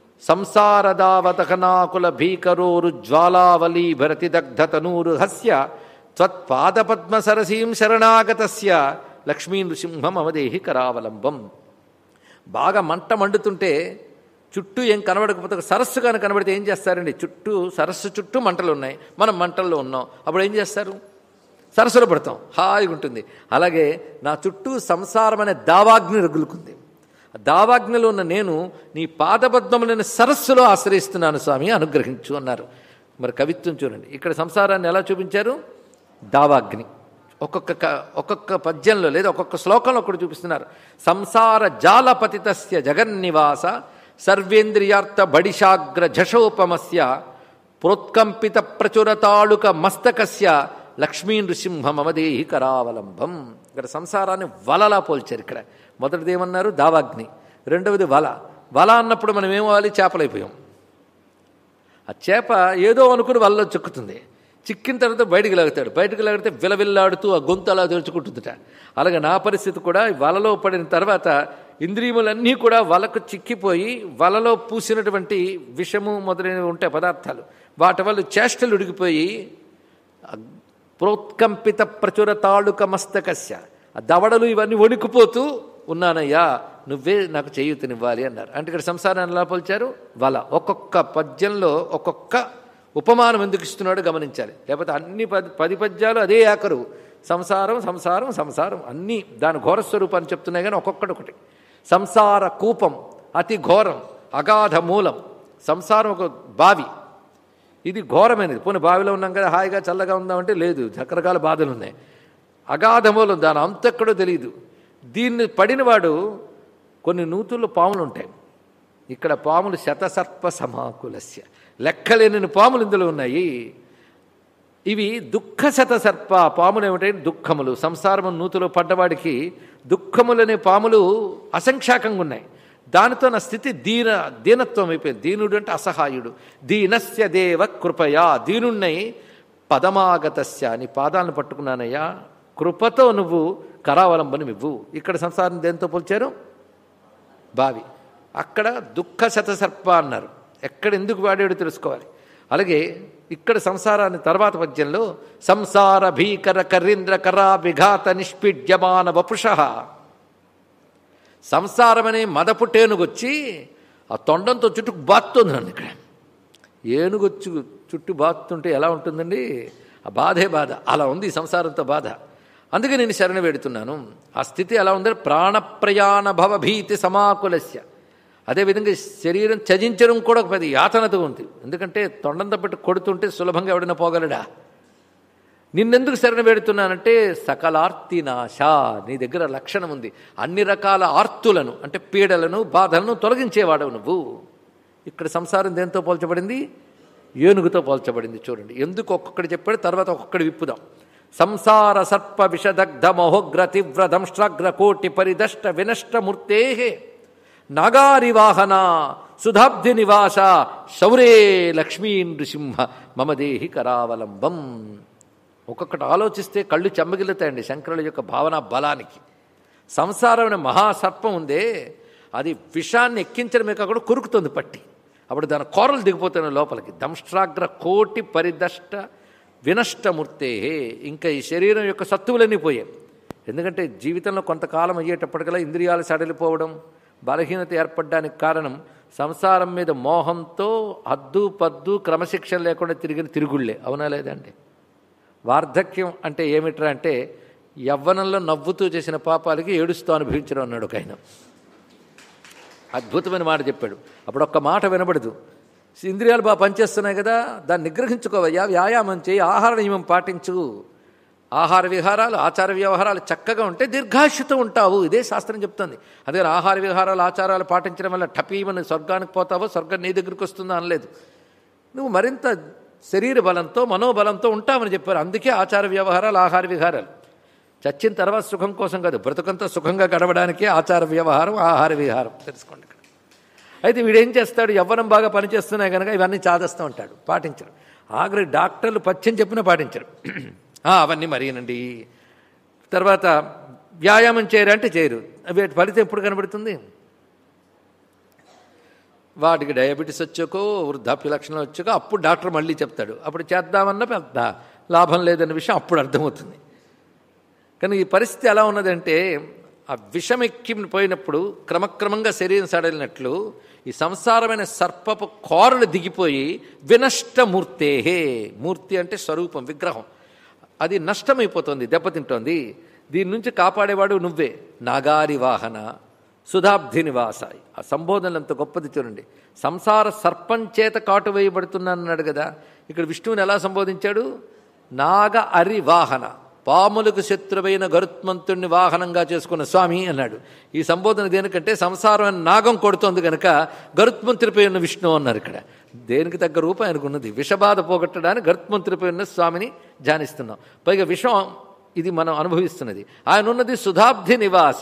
సంసారదావతకనాకుల భీకరోరు జ్వాలావలీ భరతిదగ్ధతనూరు హస్య త్వత్పాదపద్మ సరసీం శరణాగతస్య లక్ష్మీ నృసింహం అవదేహి కరావలంబం బాగా మంట మండుతుంటే చుట్టూ ఏం కనబడకపోతే ఒక సరస్సు కానీ కనబడితే ఏం చేస్తారండి చుట్టూ సరస్సు చుట్టూ మంటలు ఉన్నాయి మనం మంటల్లో ఉన్నాం అప్పుడు ఏం చేస్తారు సరస్సులో పడతాం హాయిగా ఉంటుంది అలాగే నా చుట్టూ సంసారం అనే దావాగ్ని రగులుకుంది దావాగ్నిలో ఉన్న నేను నీ పాదబద్ధములైన సరస్సులో ఆశ్రయిస్తున్నాను స్వామి అనుగ్రహించు అన్నారు మరి కవిత్వం చూడండి ఇక్కడ సంసారాన్ని ఎలా చూపించారు దావాగ్ని ఒక్కొక్క క- ఒక్కొక్క పద్యంలో లేదా ఒక్కొక్క శ్లోకంలో ఒకటి చూపిస్తున్నారు సంసార జాలపతితస్య జగన్నివాస సర్వేంద్రియార్థ బడిశాగ్ర జషోపమస్య ప్రోత్కంపిత ప్రచురతాళుక మస్తకస్య లక్ష్మీ నృసింహ మమదేహి కరావలంబం ఇక్కడ సంసారాన్ని వలలా పోల్చారు ఇక్కడ మొదటిది ఏమన్నారు దావాగ్ని రెండవది వల వల అన్నప్పుడు మనం ఏమవ్వాలి చేపలైపోయాం ఆ చేప ఏదో అనుకుని వలలో చిక్కుతుంది చిక్కిన తర్వాత బయటికి లాగుతాడు బయటికి లాగితే విలవిల్లాడుతూ ఆ గొంతు అలా తెరుచుకుంటుందిట అలాగే నా పరిస్థితి కూడా ఈ వలలో పడిన తర్వాత ఇంద్రియములన్నీ కూడా వలకు చిక్కిపోయి వలలో పూసినటువంటి విషము మొదలైనవి ఉంటాయి పదార్థాలు వాటి వల్ల చేష్టలు ఉడిగిపోయి ప్రోత్కంపిత ప్రచుర తాళుక మస్తకస్య ఆ దవడలు ఇవన్నీ వణికిపోతూ ఉన్నానయ్యా నువ్వే నాకు చేయూతనివ్వాలి అన్నారు అంటే ఇక్కడ సంసారాన్ని ఎలా పోల్చారు వల ఒక్కొక్క పద్యంలో ఒక్కొక్క ఉపమానం ఎందుకు ఇస్తున్నాడో గమనించాలి లేకపోతే అన్ని పది పది పద్యాలు అదే ఆకరు సంసారం సంసారం సంసారం అన్నీ దాని ఘోర స్వరూపాన్ని చెప్తున్నాయి కానీ ఒక్కొక్కటి ఒకటి సంసార కూపం అతి ఘోరం అగాధ మూలం సంసారం ఒక బావి ఇది ఘోరమైనది పోనీ బావిలో ఉన్నాం కదా హాయిగా చల్లగా ఉందామంటే లేదు రకరకాల బాధలు ఉన్నాయి అగాధమూలం దాని అంతెక్కడో తెలియదు దీన్ని పడినవాడు కొన్ని నూతుల్లో పాములు ఉంటాయి ఇక్కడ పాములు శతసర్ప సమాకులస్య లెక్కలేని పాములు ఇందులో ఉన్నాయి ఇవి దుఃఖ శతసర్ప పాములు ఏమిటంటే దుఃఖములు సంసారము నూతులో పడ్డవాడికి దుఃఖములనే పాములు అసంఖ్యాకంగా ఉన్నాయి దానితో నా స్థితి దీన దీనత్వం అయిపోయింది దీనుడు అంటే అసహాయుడు దీనస్య దేవ కృపయా దీనుణ్ణై పదమాగతస్య నీ పాదాలను పట్టుకున్నానయ్యా కృపతో నువ్వు కరావలంబనం ఇవ్వు ఇక్కడ సంసారం దేంతో పోల్చారు బావి అక్కడ దుఃఖ శతసర్ప అన్నారు ఎక్కడ ఎందుకు వాడాడో తెలుసుకోవాలి అలాగే ఇక్కడ సంసారాన్ని తర్వాత పద్యంలో సంసార భీకర కరీంద్ర కరా విఘాత నిష్పీడ్యమాన వపుష సంసారమనే మదపు టేనుగొచ్చి ఆ తొండంతో చుట్టూ బాత్తుంది నన్ను ఇక్కడ ఏనుగొచ్చు చుట్టూ బాతుంటే ఎలా ఉంటుందండి ఆ బాధే బాధ అలా ఉంది ఈ సంసారంతో బాధ అందుకే నేను శరణ వేడుతున్నాను ఆ స్థితి ఎలా ఉందంటే ప్రాణప్రయాణ భవభీతి సమాకులస్య అదేవిధంగా శరీరం త్యజించడం కూడా ఒక పెద్ద యాతనతో ఉంది ఎందుకంటే తొండంతో పెట్టి కొడుతుంటే సులభంగా ఎవడైనా పోగలడా నిన్నెందుకు శరణ వేడుతున్నానంటే సకలార్తి నాశ నీ దగ్గర లక్షణం ఉంది అన్ని రకాల ఆర్తులను అంటే పీడలను బాధలను తొలగించేవాడవు నువ్వు ఇక్కడ సంసారం దేంతో పోల్చబడింది ఏనుగుతో పోల్చబడింది చూడండి ఎందుకు ఒక్కొక్కటి చెప్పాడు తర్వాత ఒక్కొక్కటి విప్పుదాం సంసార సర్ప విషదగ్ధ మహోగ్ర తీవ్ర దంష్ట్రాగ్ర కోటి పరిదష్ట వినష్ట మూర్తే నాగారి వాహన సుధాబ్ది నివాస శౌరే లక్ష్మీ నృసింహ మమ దేహి కరావలంబం ఒక్కొక్కటి ఆలోచిస్తే కళ్ళు చెమ్మగిలుతాయండి శంకరుల యొక్క భావన బలానికి సంసారం అనే మహాసర్పం ఉందే అది విషాన్ని ఎక్కించడమే కాకుండా కురుకుతుంది పట్టి అప్పుడు దాని కోరలు దిగిపోతున్నాయి లోపలికి దంష్ట్రాగ్ర కోటి పరిదష్ట వినష్టమూర్తే ఇంకా ఈ శరీరం యొక్క సత్తువులన్నీ పోయాయి ఎందుకంటే జీవితంలో కొంతకాలం అయ్యేటప్పటికల్లా ఇంద్రియాలు సడలిపోవడం బలహీనత ఏర్పడడానికి కారణం సంసారం మీద మోహంతో హద్దు పద్దు క్రమశిక్షణ లేకుండా తిరిగిన తిరుగుళ్ళే అవునా లేదండి వార్ధక్యం అంటే ఏమిట్రా అంటే యవ్వనంలో నవ్వుతూ చేసిన పాపాలకి ఏడుస్తూ అనుభవించడం అన్నాడు ఒక ఆయన అద్భుతమైన మాట చెప్పాడు అప్పుడు ఒక్క మాట వినబడదు ఇంద్రియాలు బాగా పనిచేస్తున్నాయి కదా దాన్ని నిగ్రహించుకోవయ్యా వ్యాయామం చేయి ఆహార నియమం పాటించు ఆహార విహారాలు ఆచార వ్యవహారాలు చక్కగా ఉంటే దీర్ఘాయుషతో ఉంటావు ఇదే శాస్త్రం చెప్తుంది అదే ఆహార విహారాలు ఆచారాలు పాటించడం వల్ల టపీమని స్వర్గానికి పోతావో స్వర్గం నీ దగ్గరికి వస్తుందో అనలేదు నువ్వు మరింత శరీర బలంతో మనోబలంతో ఉంటామని చెప్పారు అందుకే ఆచార వ్యవహారాలు ఆహార విహారాలు చచ్చిన తర్వాత సుఖం కోసం కాదు బ్రతుకంతా సుఖంగా గడవడానికే ఆచార వ్యవహారం ఆహార విహారం తెలుసుకోండి ఇక్కడ అయితే వీడేం చేస్తాడు యవ్వనం బాగా పనిచేస్తున్నాయి కనుక ఇవన్నీ చాదస్తూ ఉంటాడు పాటించడు ఆఖరి డాక్టర్లు పచ్చని చెప్పినా పాటించరు అవన్నీ మరీనండి తర్వాత వ్యాయామం చేయరంటే చేయరు వీటి ఫలితం ఎప్పుడు కనబడుతుంది వాటికి డయాబెటీస్ వచ్చాకో వృద్ధాప్య లక్షణాలు వచ్చాకో అప్పుడు డాక్టర్ మళ్ళీ చెప్తాడు అప్పుడు చేద్దామన్న పెద్ద లాభం లేదన్న విషయం అప్పుడు అర్థమవుతుంది కానీ ఈ పరిస్థితి ఎలా ఉన్నదంటే ఆ విషం ఎక్కి పోయినప్పుడు క్రమక్రమంగా శరీరం సడలినట్లు ఈ సంసారమైన సర్పపు కోరలు దిగిపోయి వినష్టమూర్తేహే మూర్తి అంటే స్వరూపం విగ్రహం అది నష్టమైపోతుంది దెబ్బతింటోంది దీని నుంచి కాపాడేవాడు నువ్వే నాగారి వాహన సుధాబ్ధి నివాస ఆ సంబోధనలు అంత గొప్పది చూడండి సంసార సర్పం చేత కాటు వేయబడుతున్నాను అన్నాడు కదా ఇక్కడ విష్ణువుని ఎలా సంబోధించాడు నాగ అరి వాహన పాములకు శత్రువైన గరుత్మంతుణ్ణి వాహనంగా చేసుకున్న స్వామి అన్నాడు ఈ సంబోధన దేనికంటే సంసారం నాగం కొడుతోంది కనుక గరుత్మంతుడిపై ఉన్న విష్ణు అన్నారు ఇక్కడ దేనికి తగ్గ రూపం ఆయనకున్నది విషబాధ పోగొట్టడానికి గరుత్మంతుడిపై ఉన్న స్వామిని ధ్యానిస్తున్నాం పైగా విషం ఇది మనం అనుభవిస్తున్నది ఆయన ఉన్నది సుధాబ్ధి నివాస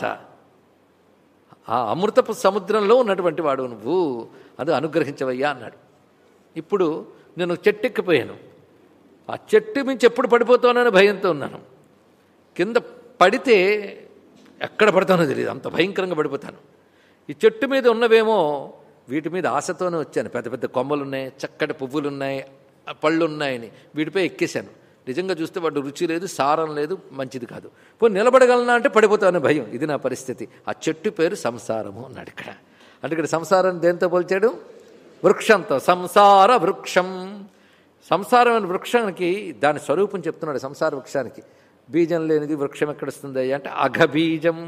ఆ అమృతపు సముద్రంలో ఉన్నటువంటి వాడు నువ్వు అది అనుగ్రహించవయ్యా అన్నాడు ఇప్పుడు నేను చెట్టెక్కిపోయాను ఆ చెట్టు మించి ఎప్పుడు పడిపోతానని భయంతో ఉన్నాను కింద పడితే ఎక్కడ పడతానో తెలియదు అంత భయంకరంగా పడిపోతాను ఈ చెట్టు మీద ఉన్నవేమో వీటి మీద ఆశతోనే వచ్చాను పెద్ద పెద్ద కొమ్మలు ఉన్నాయి చక్కటి పువ్వులు ఉన్నాయి పళ్ళు ఉన్నాయని వీటిపై ఎక్కేశాను నిజంగా చూస్తే వాడు రుచి లేదు సారం లేదు మంచిది కాదు పోయి నిలబడగలనా అంటే పడిపోతాను భయం ఇది నా పరిస్థితి ఆ చెట్టు పేరు సంసారము అన్నాడు ఇక్కడ అంటే ఇక్కడ సంసారం దేంతో పోల్చాడు వృక్షంతో సంసార వృక్షం సంసారమైన వృక్షానికి దాని స్వరూపం చెప్తున్నాడు సంసార వృక్షానికి బీజం లేనిది వృక్షం ఎక్కడొస్తుంది అంటే అఘబీజం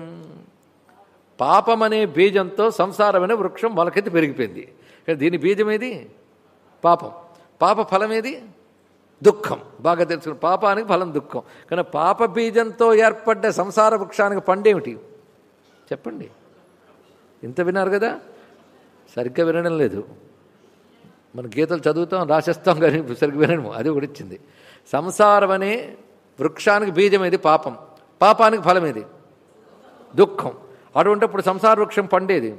పాపం అనే బీజంతో సంసారమైన వృక్షం మొలకెత్తి పెరిగిపోయింది దీని బీజం ఏది పాపం పాప ఫలం ఏది దుఃఖం బాగా తెలుసుకుని పాపానికి ఫలం దుఃఖం కానీ పాప బీజంతో ఏర్పడ్డ సంసార వృక్షానికి పండేమిటి చెప్పండి ఇంత విన్నారు కదా సరిగ్గా వినడం లేదు మన గీతలు చదువుతాం రాసేస్తాం కానీ సరిగ్గా వినడము అది ఒకటి ఇచ్చింది సంసారం అనే వృక్షానికి బీజం ఏది పాపం పాపానికి ఫలం ఏది దుఃఖం అటువంటిప్పుడు సంసార వృక్షం పండేది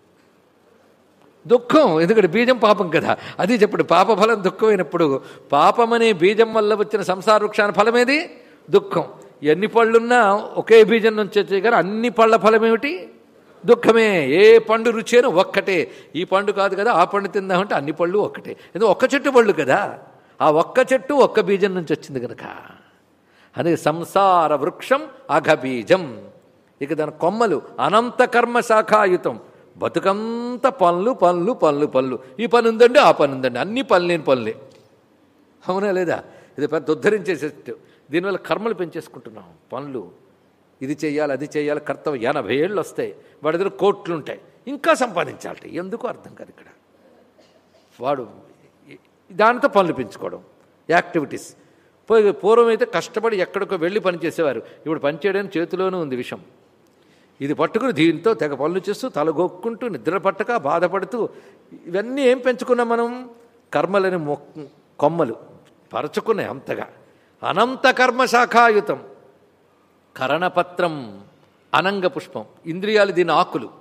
దుఃఖం ఎందుకంటే బీజం పాపం కదా అది చెప్పడు పాప ఫలం దుఃఖమైనప్పుడు పాపం అనే బీజం వల్ల వచ్చిన సంసార వృక్షాన్ని ఫలమేది దుఃఖం ఎన్ని పళ్ళున్నా ఒకే బీజం నుంచి వచ్చాయి కానీ అన్ని పళ్ళ ఫలం ఏమిటి దుఃఖమే ఏ పండు రుచి అయినా ఒక్కటే ఈ పండు కాదు కదా ఆ పండు తిందామంటే అన్ని పళ్ళు ఒక్కటే ఎందుకు ఒక్క చెట్టు పళ్ళు కదా ఆ ఒక్క చెట్టు ఒక్క బీజం నుంచి వచ్చింది కనుక అది సంసార వృక్షం అఘబీజం ఇక దాని కొమ్మలు అనంత కర్మ శాఖాయుతం బతుకంత పనులు పనులు పనులు పనులు ఈ పని ఉందండి ఆ పని ఉందండి అన్ని పని లేని పనులే అవునా లేదా ఇది పెద్ద ఉద్ధరించేసేట్టు దీనివల్ల కర్మలు పెంచేసుకుంటున్నాం పనులు ఇది చేయాలి అది చేయాలి కర్తవ్యం ఎనభై ఏళ్ళు వస్తాయి వాడి దగ్గర కోట్లు ఉంటాయి ఇంకా సంపాదించాలట ఎందుకు అర్థం కాదు ఇక్కడ వాడు దానితో పనులు పెంచుకోవడం యాక్టివిటీస్ పూ- పూర్వం అయితే కష్టపడి ఎక్కడికో వెళ్ళి పని చేసేవారు ఇప్పుడు పని చేయడానికి చేతిలోనే ఉంది విషయం ఇది పట్టుకుని దీంతో తెగ పనులు చేస్తూ తలగొక్కుంటూ నిద్ర పట్టక బాధపడుతూ ఇవన్నీ ఏం పెంచుకున్నాం మనం కర్మలని మొక్ కొమ్మలు పరచుకున్నాయి అంతగా అనంత కర్మ శాఖాయుతం కరణపత్రం అనంగ పుష్పం ఇంద్రియాలు దీని ఆకులు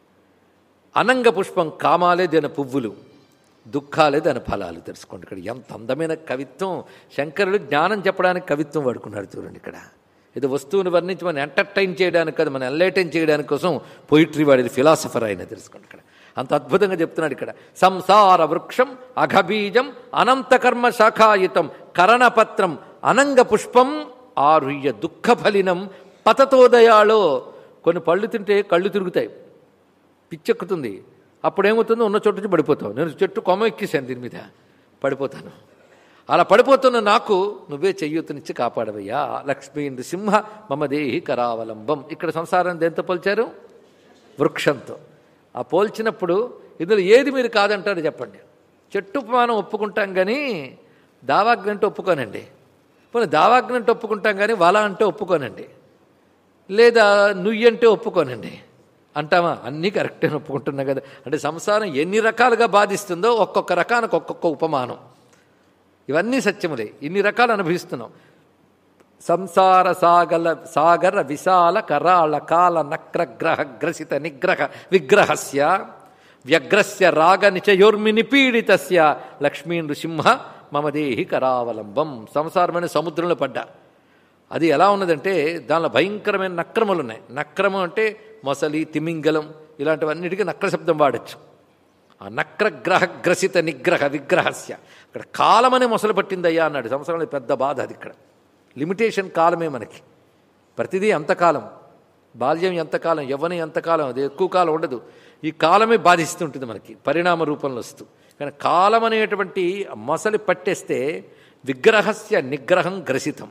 అనంగ పుష్పం కామాలే దీని పువ్వులు దుఃఖాలే దాని ఫలాలు తెలుసుకోండి ఇక్కడ ఎంత అందమైన కవిత్వం శంకరుడు జ్ఞానం చెప్పడానికి కవిత్వం వాడుకున్నాడు చూడండి ఇక్కడ ఇది వస్తువుని వర్ణించి మనం ఎంటర్టైన్ చేయడానికి కదా మనం ఎన్లైటైన్ చేయడానికి కోసం పొయిట్రీ వాడిది ఫిలాసఫర్ అయిన తెలుసుకోండి ఇక్కడ అంత అద్భుతంగా చెప్తున్నాడు ఇక్కడ సంసార వృక్షం అఘబీజం అనంతకర్మ శాఖాయుతం కరణపత్రం అనంగ పుష్పం ఆరుయ్య దుఃఖ ఫలినం పతతోదయాలో కొన్ని పళ్ళు తింటే కళ్ళు తిరుగుతాయి పిచ్చెక్కుతుంది అప్పుడేమవుతుందో ఉన్న చోటు నుంచి పడిపోతావు నేను చెట్టు కొమ్మ ఎక్కేసాను దీని మీద పడిపోతాను అలా పడిపోతున్న నాకు నువ్వే చెయ్యూతనిచ్చి కాపాడవయ్యా లక్ష్మీ నృసింహ మమ దేహి కరావలంబం ఇక్కడ సంసారం దేంతో పోల్చారు వృక్షంతో ఆ పోల్చినప్పుడు ఇందులో ఏది మీరు కాదంటారు చెప్పండి చెట్టు ఉపమానం ఒప్పుకుంటాం కానీ దావాగ్ని అంటే ఒప్పుకోనండి పోనీ దావాగ్ని అంటే ఒప్పుకుంటాం కానీ వల అంటే ఒప్పుకోనండి లేదా నుయ్యి అంటే ఒప్పుకోనండి అంటామా అన్నీ కరెక్టే ఒప్పుకుంటున్నా కదా అంటే సంసారం ఎన్ని రకాలుగా బాధిస్తుందో ఒక్కొక్క రకానికి ఒక్కొక్క ఉపమానం ఇవన్నీ సత్యములే ఇన్ని రకాలు అనుభవిస్తున్నాం సంసార సాగల సాగర విశాల కరాళ కాల నక్రగ్రహ గ్రసిత నిగ్రహ విగ్రహస్య వ్యగ్రస్య రాగ నిచయోర్మి నిపీడితస్య లక్ష్మీ నృసింహ మమ దేహి కరావలంబం సంసారమైన సముద్రంలో పడ్డా అది ఎలా ఉన్నదంటే దానిలో భయంకరమైన నక్రములు ఉన్నాయి నక్రమం అంటే మొసలి తిమింగలం ఇలాంటివన్నిటికీ నక్ర శబ్దం వాడచ్చు ఆ నక్రగ్రహ గ్రసిత నిగ్రహ విగ్రహస్య అక్కడ కాలమనే మొసలు పట్టిందయ్యా అన్నాడు సంవత్సరంలో పెద్ద బాధ అది ఇక్కడ లిమిటేషన్ కాలమే మనకి ప్రతిదీ అంతకాలం బాల్యం ఎంతకాలం యవ్వనం ఎంతకాలం అది ఎక్కువ కాలం ఉండదు ఈ కాలమే బాధిస్తుంటుంది మనకి పరిణామ రూపంలో వస్తూ కానీ కాలం అనేటువంటి మొసలి పట్టేస్తే విగ్రహస్య నిగ్రహం గ్రసితం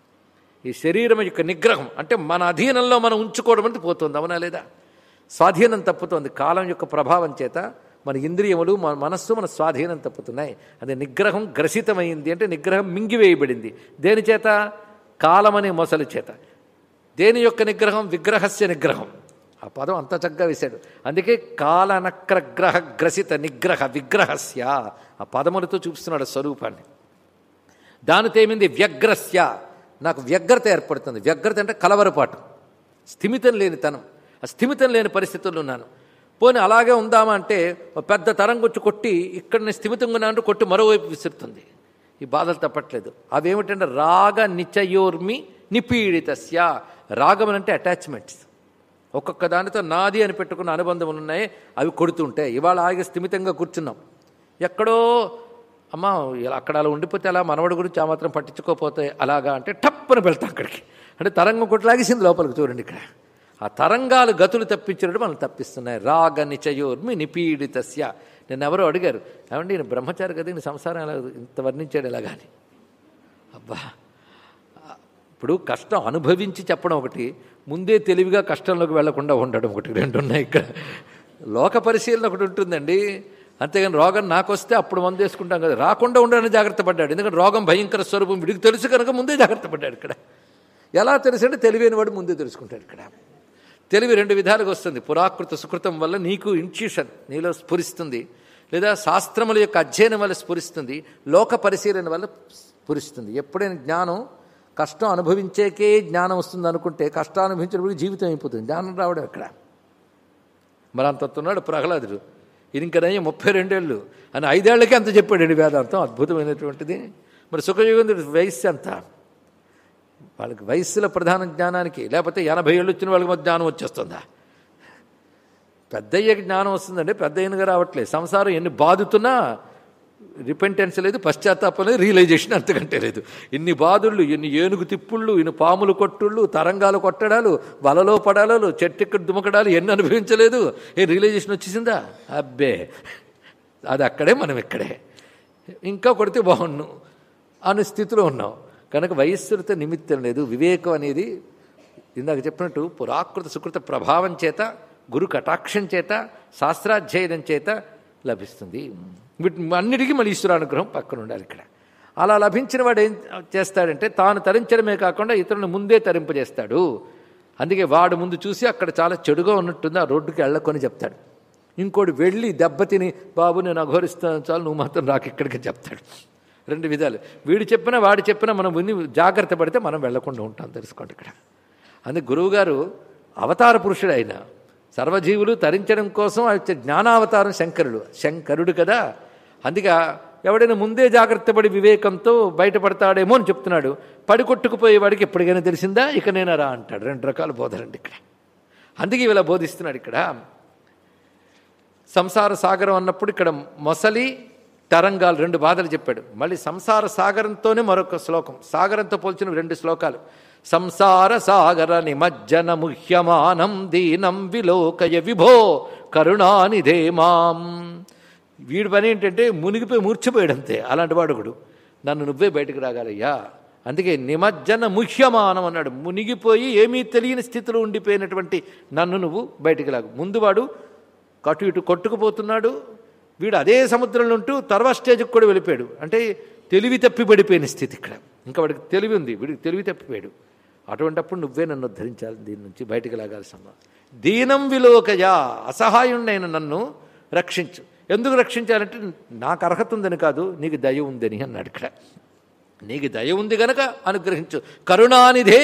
ఈ శరీరం యొక్క నిగ్రహం అంటే మన అధీనంలో మనం ఉంచుకోవడం అంటే పోతుంది అవునా లేదా స్వాధీనం తప్పుతోంది కాలం యొక్క ప్రభావం చేత మన ఇంద్రియములు మన మనస్సు మన స్వాధీనం తప్పుతున్నాయి అది నిగ్రహం గ్రసితమైంది అంటే నిగ్రహం మింగివేయబడింది దేని చేత కాలం అనే మొసలి చేత దేని యొక్క నిగ్రహం విగ్రహస్య నిగ్రహం ఆ పదం అంత చక్కగా వేశాడు అందుకే కాలనక్రగ్రహ గ్రసిత నిగ్రహ విగ్రహస్య ఆ పదములతో చూపిస్తున్నాడు స్వరూపాన్ని దానితో ఏమింది వ్యగ్రస్య నాకు వ్యగ్రత ఏర్పడుతుంది వ్యగ్రత అంటే కలవరపాటు స్థిమితం లేని తనం ఆ స్థిమితం లేని పరిస్థితుల్లో ఉన్నాను పోనీ అలాగే ఉందామా అంటే ఒక పెద్ద తరంగొచ్చి కొట్టి ఇక్కడ నేను స్థిమితంగా ఉన్నాను కొట్టి మరోవైపు విసురుతుంది ఈ బాధలు తప్పట్లేదు అవేమిటంటే రాగ నిచయోర్మి నిపీడితస్య రాగం అంటే అటాచ్మెంట్స్ ఒక్కొక్క దానితో నాది అని పెట్టుకున్న అనుబంధములు ఉన్నాయి అవి కొడుతుంటాయి ఇవాళ ఆగి స్థిమితంగా కూర్చున్నాం ఎక్కడో అమ్మా ఇలా అక్కడ అలా ఉండిపోతే అలా మనవడి గురించి ఆ మాత్రం పట్టించుకోపోతే అలాగా అంటే టప్పున వెళ్తాం అక్కడికి అంటే తరంగం కొట్టి లాగేసింది లోపలికి చూడండి ఇక్కడ ఆ తరంగాలు గతులు తప్పించినట్టు మనం తప్పిస్తున్నాయి రాగ నిచయోర్మి నిపీడితస్య నేను ఎవరో అడిగారు ఏమండి నేను బ్రహ్మచారి కదా నేను సంసారం ఎలా ఇంత వర్ణించాడు ఎలాగాని అబ్బా ఇప్పుడు కష్టం అనుభవించి చెప్పడం ఒకటి ముందే తెలివిగా కష్టంలోకి వెళ్లకుండా ఉండడం ఒకటి రెండు ఉన్నాయి ఇక్కడ లోక పరిశీలన ఒకటి ఉంటుందండి అంతేగాని రోగం నాకు వస్తే అప్పుడు మందు వేసుకుంటాం కదా రాకుండా ఉండాలని జాగ్రత్త పడ్డాడు ఎందుకంటే రోగం భయంకర స్వరూపం వీడికి తెలుసు కనుక ముందే జాగ్రత్త పడ్డాడు ఇక్కడ ఎలా తెలుసు అంటే తెలివైన వాడు ముందే తెలుసుకుంటాడు ఇక్కడ తెలివి రెండు విధాలుగా వస్తుంది పురాకృత సుకృతం వల్ల నీకు ఇన్ట్యూషన్ నీలో స్ఫురిస్తుంది లేదా శాస్త్రముల యొక్క అధ్యయనం వల్ల స్ఫురిస్తుంది లోక పరిశీలన వల్ల స్ఫురిస్తుంది ఎప్పుడైనా జ్ఞానం కష్టం అనుభవించేకే జ్ఞానం వస్తుంది అనుకుంటే కష్టం అనుభవించినప్పుడు జీవితం అయిపోతుంది జ్ఞానం రావడం ఎక్కడ మరి అంత ఉన్నాడు ప్రహ్లాదుడు ఇది ఇంకా నయ్యం ముప్పై రెండేళ్ళు అని ఐదేళ్లకే అంత చెప్పాడు వేదాంతం అద్భుతమైనటువంటిది మరి సుఖయుగంధుడి వయస్సు అంత వాళ్ళకి వయస్సుల ప్రధాన జ్ఞానానికి లేకపోతే ఎనభై ఏళ్ళు వచ్చిన వాళ్ళకి మధ్య జ్ఞానం వచ్చేస్తుందా పెద్దయ్యకి జ్ఞానం వస్తుందంటే పెద్ద అయినగా రావట్లేదు సంసారం ఎన్ని బాధుతున్నా రిపెంటెన్స్ లేదు పశ్చాత్తాపం లేదు రియలైజేషన్ అంతకంటే లేదు ఇన్ని బాధుళ్ళు ఎన్ని ఏనుగు తిప్పుళ్ళు ఇన్ని పాములు కొట్టుళ్ళు తరంగాలు కొట్టడాలు వలలో పడాలు చెట్టెక్కడ దుమకడాలు ఎన్ని అనుభవించలేదు ఏ రియలైజేషన్ వచ్చేసిందా అబ్బే అది అక్కడే మనం ఇక్కడే ఇంకా కొడితే బాగుండు అనే స్థితిలో ఉన్నాం కనుక వయస్సులతో నిమిత్తం లేదు వివేకం అనేది ఇందాక చెప్పినట్టు పురాకృత సుకృత ప్రభావం చేత గురు కటాక్షం చేత శాస్త్రాధ్యయనం చేత లభిస్తుంది వీటి అన్నిటికీ మళ్ళీ ఈశ్వరానుగ్రహం పక్కన ఉండాలి ఇక్కడ అలా లభించిన వాడు ఏం చేస్తాడంటే తాను తరించడమే కాకుండా ఇతరులను ముందే తరింపజేస్తాడు అందుకే వాడు ముందు చూసి అక్కడ చాలా చెడుగా ఉన్నట్టుంది ఆ రోడ్డుకి వెళ్ళకొని చెప్తాడు ఇంకోటి వెళ్ళి దెబ్బతిని బాబు నేను అఘోరిస్తాను చాలు నువ్వు మాత్రం రాకు ఇక్కడికి చెప్తాడు రెండు విధాలు వీడు చెప్పినా వాడు చెప్పినా మనం విని జాగ్రత్త పడితే మనం వెళ్లకుండా ఉంటాం తెలుసుకోండి ఇక్కడ అందుకే గురువుగారు అవతార పురుషుడు ఆయన సర్వజీవులు తరించడం కోసం ఆయన వచ్చే జ్ఞానావతారం శంకరుడు శంకరుడు కదా అందుకే ఎవడైనా ముందే జాగ్రత్త పడి వివేకంతో బయటపడతాడేమో అని చెప్తున్నాడు పడి కొట్టుకుపోయేవాడికి ఎప్పటికైనా తెలిసిందా ఇక నేనా రా అంటాడు రెండు రకాల బోధనండి ఇక్కడ అందుకే ఇలా బోధిస్తున్నాడు ఇక్కడ సంసార సాగరం అన్నప్పుడు ఇక్కడ మొసలి తరంగాలు రెండు బాధలు చెప్పాడు మళ్ళీ సంసార సాగరంతోనే మరొక శ్లోకం సాగరంతో పోల్చిన రెండు శ్లోకాలు సంసార సాగర నిమజ్జన ముహ్యమానం దీనం విలోకయ విభో కరుణానిధే మాం వీడి పని ఏంటంటే మునిగిపోయి మూర్చిపోయాడంతే అలాంటి వాడు ఒకడు నన్ను నువ్వే బయటకు రాగాలయ్యా అందుకే నిమజ్జన ముహ్యమానం అన్నాడు మునిగిపోయి ఏమీ తెలియని స్థితిలో ఉండిపోయినటువంటి నన్ను నువ్వు బయటికి లాగు ముందు వాడు కటు ఇటు కొట్టుకుపోతున్నాడు వీడు అదే సముద్రంలో ఉంటూ తర్వాత స్టేజ్కి కూడా వెళ్ళిపోయాడు అంటే తెలివి తప్పి పడిపోయిన స్థితి ఇక్కడ ఇంకా వాడికి తెలివి ఉంది వీడికి తెలివి తప్పిపోయాడు అటువంటప్పుడు నువ్వే నన్ను ఉద్ధరించాలి దీని నుంచి బయటికి లాగాల్సిన దీనం విలోకయా అసహాయుణ్ణైన నన్ను రక్షించు ఎందుకు రక్షించాలంటే నాకు అర్హత ఉందని కాదు నీకు దయ ఉందని అన్నాడు ఇక్కడ నీకు దయ ఉంది గనక అనుగ్రహించు కరుణానిధే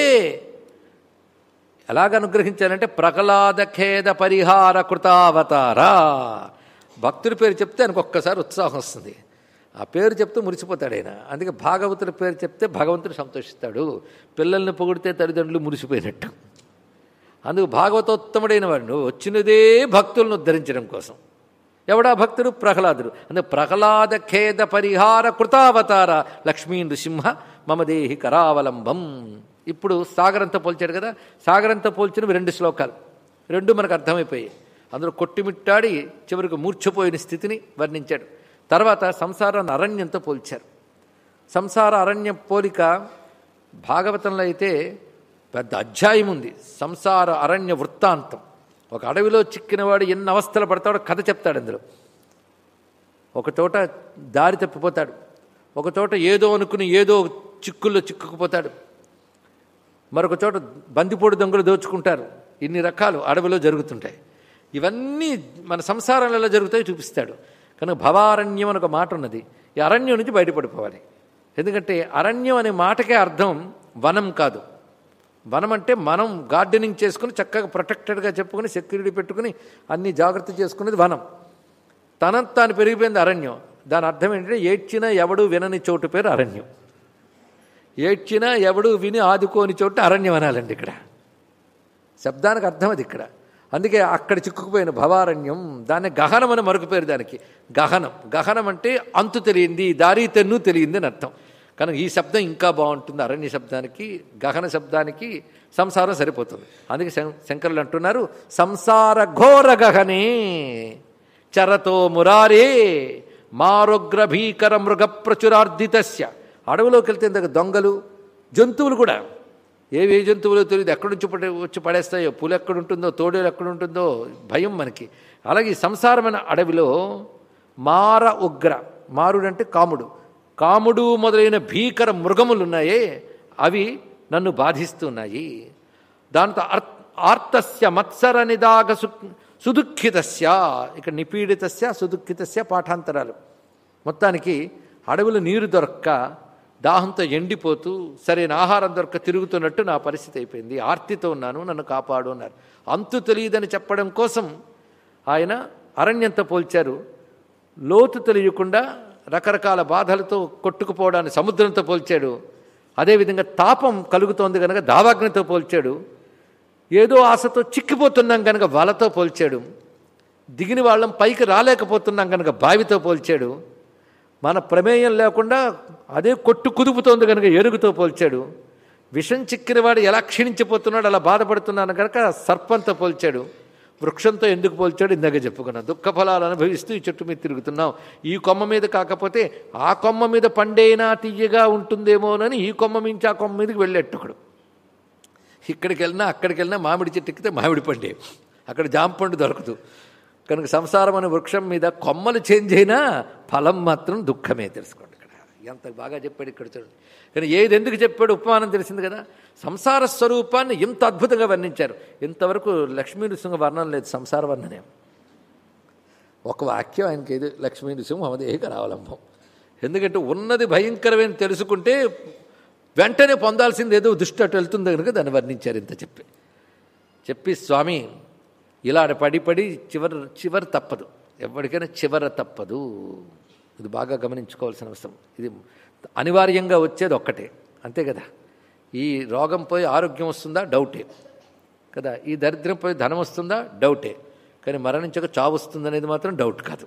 ఎలాగ అనుగ్రహించాలంటే ప్రహ్లాద ఖేద పరిహార కృతావతారా భక్తుడి పేరు చెప్తే ఆయనకు ఒక్కసారి ఉత్సాహం వస్తుంది ఆ పేరు చెప్తూ మురిసిపోతాడు ఆయన అందుకే భాగవతుడి పేరు చెప్తే భగవంతుడు సంతోషిస్తాడు పిల్లల్ని పొగిడితే తల్లిదండ్రులు మురిసిపోయినట్టు అందుకు భాగవతోత్తముడైన వాడు వచ్చినదే భక్తులను ఉద్ధరించడం కోసం ఎవడా భక్తుడు ప్రహ్లాదుడు అందుకే ప్రహ్లాద ఖేద పరిహార కృతావతార లక్ష్మీ నృసింహ మమ దేహి కరావలంబం ఇప్పుడు సాగరంతో పోల్చాడు కదా సాగరంతో పోల్చినవి రెండు శ్లోకాలు రెండు మనకు అర్థమైపోయాయి అందులో కొట్టిమిట్టాడి చివరికి మూర్ఛపోయిన స్థితిని వర్ణించాడు తర్వాత సంసారాన్ని అరణ్యంతో పోల్చారు సంసార అరణ్య పోలిక భాగవతంలో అయితే పెద్ద అధ్యాయం ఉంది సంసార అరణ్య వృత్తాంతం ఒక అడవిలో చిక్కినవాడు ఎన్ని అవస్థలు పడతాడో కథ చెప్తాడు అందులో ఒక చోట దారి తప్పిపోతాడు ఒక చోట ఏదో అనుకుని ఏదో చిక్కుల్లో చిక్కుకుపోతాడు మరొక చోట బందిపోడు దొంగలు దోచుకుంటారు ఇన్ని రకాలు అడవిలో జరుగుతుంటాయి ఇవన్నీ మన సంసారంలో ఎలా జరుగుతాయో చూపిస్తాడు కనుక భవారణ్యం అని ఒక మాట ఉన్నది ఈ అరణ్యం నుంచి బయటపడిపోవాలి ఎందుకంటే అరణ్యం అనే మాటకే అర్థం వనం కాదు వనం అంటే మనం గార్డెనింగ్ చేసుకుని చక్కగా ప్రొటెక్టెడ్గా చెప్పుకుని సెక్యూరిటీ పెట్టుకుని అన్ని జాగ్రత్త చేసుకునేది వనం తనంత తాను పెరిగిపోయింది అరణ్యం దాని అర్థం ఏంటంటే ఏడ్చినా ఎవడు వినని చోటు పేరు అరణ్యం ఏడ్చినా ఎవడు విని ఆదుకోని చోటు అరణ్యం అనాలండి ఇక్కడ శబ్దానికి అర్థం అది ఇక్కడ అందుకే అక్కడ చిక్కుకుపోయిన భవారణ్యం దాన్ని గహనం అని మరొక పేరు దానికి గహనం గహనం అంటే అంతు తెలియంది దారి తెన్ను తెలియంది అని అర్థం కనుక ఈ శబ్దం ఇంకా బాగుంటుంది అరణ్య శబ్దానికి గహన శబ్దానికి సంసారం సరిపోతుంది అందుకే శం- శంకరులు అంటున్నారు సంసార ఘోర గహనే చరతో మురారే మారోగ్ర భీకర మృగ ప్రచురార్ధితస్య అడవిలోకి వెళ్తే ఇందాక దొంగలు జంతువులు కూడా ఏవి ఏ జంతువులో తెలియదు ఎక్కడి నుంచి పడే వచ్చి పడేస్తాయో పులి ఎక్కడుంటుందో తోడేలు ఎక్కడుంటుందో భయం మనకి అలాగే ఈ సంసారమైన అడవిలో మార ఉగ్ర మారుడంటే కాముడు కాముడు మొదలైన భీకర మృగములు ఉన్నాయే అవి నన్ను బాధిస్తున్నాయి దాంతో అర్ ఆర్తస్య మత్సర నిదాగ సు సుదుఃఖితస్య ఇక నిపీడితస్య సుదుఃఖితస్య పాఠాంతరాలు మొత్తానికి అడవులు నీరు దొరక్క దాహంతో ఎండిపోతూ సరైన ఆహారం దొరక్క తిరుగుతున్నట్టు నా పరిస్థితి అయిపోయింది ఆర్తితో ఉన్నాను నన్ను కాపాడు అన్నారు అంతు తెలియదని చెప్పడం కోసం ఆయన అరణ్యంతో పోల్చారు లోతు తెలియకుండా రకరకాల బాధలతో కొట్టుకుపోవడాన్ని సముద్రంతో పోల్చాడు అదేవిధంగా తాపం కలుగుతోంది కనుక దావాగ్నితో పోల్చాడు ఏదో ఆశతో చిక్కిపోతున్నాం కనుక వలతో పోల్చాడు దిగిన వాళ్ళం పైకి రాలేకపోతున్నాం కనుక బావితో పోల్చాడు మన ప్రమేయం లేకుండా అదే కొట్టు కుదుపుతోంది కనుక ఏనుగుతో పోల్చాడు విషం చిక్కినవాడు ఎలా క్షీణించిపోతున్నాడు అలా బాధపడుతున్నాను కనుక సర్పంతో పోల్చాడు వృక్షంతో ఎందుకు పోల్చాడు ఇందాక చెప్పుకున్నాం దుఃఖ ఫలాలు అనుభవిస్తూ ఈ చెట్టు మీద తిరుగుతున్నాం ఈ కొమ్మ మీద కాకపోతే ఆ కొమ్మ మీద పండైనా తీయగా ఉంటుందేమోనని ఈ కొమ్మ మించి ఆ కొమ్మ మీదకి వెళ్ళేట్టుకుడు ఇక్కడికి వెళ్ళినా అక్కడికి వెళ్ళినా మామిడి చెట్టు ఎక్కితే మామిడి పండే అక్కడ జాంపండు దొరకదు కనుక సంసారం అనే వృక్షం మీద కొమ్మలు చేంజ్ అయినా ఫలం మాత్రం దుఃఖమే తెలుసుకోండి ఇక్కడ ఎంత బాగా చెప్పాడు ఇక్కడ చూడండి కానీ ఏది ఎందుకు చెప్పాడు ఉపమానం తెలిసింది కదా సంసార స్వరూపాన్ని ఎంత అద్భుతంగా వర్ణించారు ఇంతవరకు లక్ష్మీ నృసింహ వర్ణన లేదు సంసార వర్ణనే ఒక వాక్యం ఆయనకి ఏది లక్ష్మీ నృసింహ మమదేహిక రావలంబం ఎందుకంటే ఉన్నది భయంకరమని తెలుసుకుంటే వెంటనే పొందాల్సింది ఏదో దృష్టి అటు వెళ్తుంది కనుక దాన్ని వర్ణించారు ఇంత చెప్పి చెప్పి స్వామి ఇలా పడి పడి చివరి చివరి తప్పదు ఎవరికైనా చివర తప్పదు ఇది బాగా గమనించుకోవాల్సిన అవసరం ఇది అనివార్యంగా వచ్చేది ఒక్కటే అంతే కదా ఈ రోగం పోయి ఆరోగ్యం వస్తుందా డౌటే కదా ఈ దరిద్రం పోయి ధనం వస్తుందా డౌటే కానీ మరణించక చావు వస్తుందనేది మాత్రం డౌట్ కాదు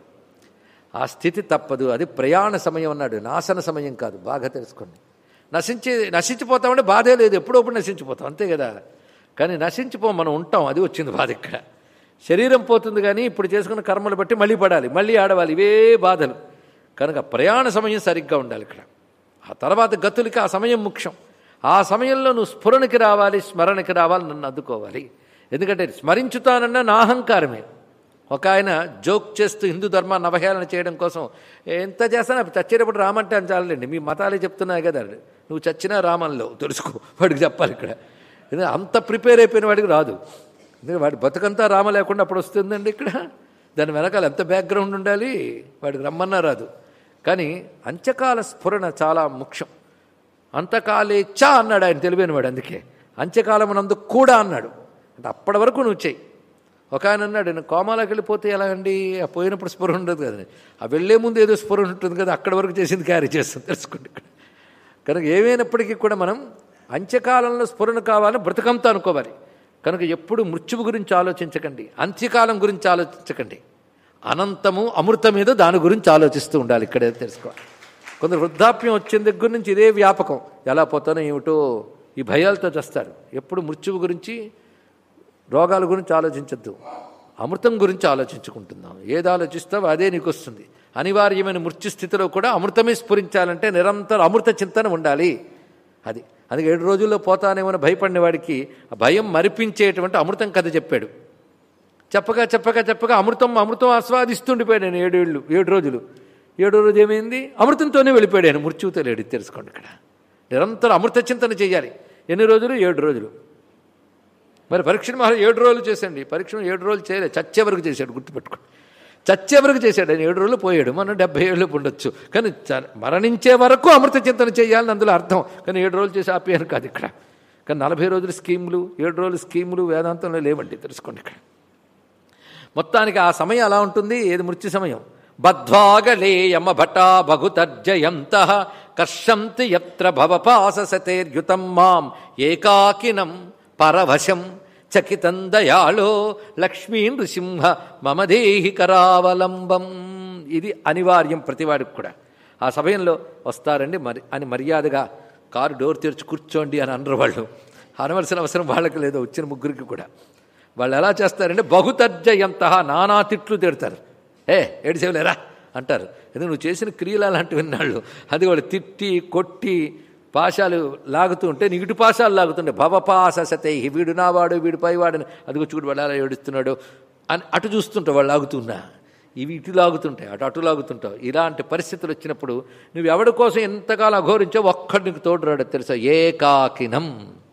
ఆ స్థితి తప్పదు అది ప్రయాణ సమయం అన్నాడు నాశన సమయం కాదు బాగా తెలుసుకోండి నశించి నశించిపోతామంటే బాధే లేదు ఎప్పుడప్పుడు నశించిపోతాం అంతే కదా కానీ నశించిపో మనం ఉంటాం అది వచ్చింది బాధ ఇక్కడ శరీరం పోతుంది కానీ ఇప్పుడు చేసుకున్న కర్మలు బట్టి మళ్ళీ పడాలి మళ్ళీ ఆడవాలి ఇవే బాధలు కనుక ప్రయాణ సమయం సరిగ్గా ఉండాలి ఇక్కడ ఆ తర్వాత గతులకి ఆ సమయం ముఖ్యం ఆ సమయంలో నువ్వు స్ఫురణకి రావాలి స్మరణకి రావాలి నన్ను అద్దుకోవాలి ఎందుకంటే స్మరించుతానన్న నా అహంకారమే ఒక ఆయన జోక్ చేస్తూ హిందూ ధర్మాన్ని అవహేళన చేయడం కోసం ఎంత చేస్తాను అప్పుడు చచ్చేటప్పుడు రామంటే అని చాలండి మీ మతాలే చెప్తున్నాయి కదా నువ్వు చచ్చినా రామంలో తెలుసుకో వాడికి చెప్పాలి ఇక్కడ ఎందుకంటే అంత ప్రిపేర్ అయిపోయిన వాడికి రాదు ఎందుకంటే వాడి బతుకంతా రామ లేకుండా అప్పుడు వస్తుందండి ఇక్కడ దాని వెనకాల ఎంత బ్యాక్గ్రౌండ్ ఉండాలి వాడికి రమ్మన్నా రాదు కానీ అంత్యకాల స్ఫురణ చాలా ముఖ్యం అంతకాలే చా అన్నాడు ఆయన తెలివైన వాడు అందుకే అంత్యకాలమునందు కూడా అన్నాడు అంటే అప్పటి వరకు నువ్వు చెయ్యి ఒక ఆయన అన్నాడు నేను కోమాలోకి వెళ్ళిపోతే ఎలా అండి ఆ పోయినప్పుడు స్ఫురణ ఉండదు కదండి ఆ వెళ్లే ముందు ఏదో స్ఫురణ ఉంటుంది కదా అక్కడి వరకు చేసింది క్యారీ చేస్తుంది తెలుసుకోండి ఇక్కడ కనుక ఏమైనప్పటికీ కూడా మనం అంత్యకాలంలో స్ఫురణ కావాలని బ్రతకంతో అనుకోవాలి కనుక ఎప్పుడు మృత్యువు గురించి ఆలోచించకండి అంత్యకాలం గురించి ఆలోచించకండి అనంతము అమృతం మీద దాని గురించి ఆలోచిస్తూ ఉండాలి ఇక్కడే తెలుసుకోవాలి కొందరు వృద్ధాప్యం వచ్చిన దగ్గర నుంచి ఇదే వ్యాపకం ఎలా పోతానో ఏమిటో ఈ భయాలతో చేస్తారు ఎప్పుడు మృత్యువు గురించి రోగాల గురించి ఆలోచించద్దు అమృతం గురించి ఆలోచించుకుంటున్నాం ఏది ఆలోచిస్తావో అదే నీకు వస్తుంది అనివార్యమైన మృత్యు స్థితిలో కూడా అమృతమే స్ఫురించాలంటే నిరంతరం అమృత చింతన ఉండాలి అది అందుకే ఏడు రోజుల్లో పోతానేమని భయపడిన వాడికి ఆ భయం మరిపించేటువంటి అమృతం కథ చెప్పాడు చెప్పగా చెప్పగా చెప్పగా అమృతం అమృతం ఆస్వాదిస్తుండిపోయాడు నేను ఏడేళ్ళు ఏడు రోజులు ఏడో రోజు ఏమైంది అమృతంతోనే వెళ్ళిపోయాడు ఆయన మృత్యువుతో లేడు తెలుసుకోండి ఇక్కడ నిరంతరం అమృత చింతన చేయాలి ఎన్ని రోజులు ఏడు రోజులు మరి పరీక్ష మహా ఏడు రోజులు చేసండి పరీక్ష ఏడు రోజులు చేయలేదు చచ్చే వరకు చేశాడు గుర్తుపెట్టుకోండి చచ్చే వరకు చేశాడు ఆయన ఏడు రోజులు పోయాడు మనం డెబ్బై ఏళ్ళు ఉండొచ్చు కానీ చ- మరణించే వరకు అమృత చింతన చేయాలని అందులో అర్థం కానీ ఏడు రోజులు చేసి ఆపేయను కాదు ఇక్కడ కానీ నలభై రోజుల స్కీములు ఏడు రోజుల స్కీములు వేదాంతంలో లేవండి తెలుసుకోండి ఇక్కడ మొత్తానికి ఆ సమయం అలా ఉంటుంది ఏది మృత్యు సమయం బద్ధ్వాగలేయమ భటా బహుతర్జయంత కర్షంతి ఎత్ర భవపాససతేర్యుతం మాం ఏకాకినం పరవశం చకితం దయాళో లక్ష్మీ నృసింహ మమ దేహి కరావలంబం ఇది అనివార్యం ప్రతివాడికి కూడా ఆ సమయంలో వస్తారండి మరి అని మర్యాదగా కారు డోర్ తెరిచి కూర్చోండి అని అనరు వాళ్ళు అనవలసిన అవసరం వాళ్ళకి లేదు వచ్చిన ముగ్గురికి కూడా వాళ్ళు ఎలా చేస్తారంటే బహుతర్జయంత నానా తిట్లు తిడతారు ఏ ఏడిసేవలేరా అంటారు ఎందుకు నువ్వు చేసిన క్రియలు అలాంటివి విన్నాళ్ళు అది వాళ్ళు తిట్టి కొట్టి పాశాలు లాగుతూ ఉంటే నిగిటి పాశాలు లాగుతుండే భవపాస సతై వీడు నావాడు వీడు పైవాడని అదిగో చూడు వాళ్ళు ఎలా ఏడుస్తున్నాడు అని అటు చూస్తుంటావు వాళ్ళు లాగుతున్నా ఇవి ఇటు లాగుతుంటాయి అటు అటు లాగుతుంటావు ఇలాంటి పరిస్థితులు వచ్చినప్పుడు నువ్వు ఎవడి కోసం ఎంతకాలం అఘోరించో ఒక్కడి నీకు తోడు రాడు తెలుసా ఏకాకినం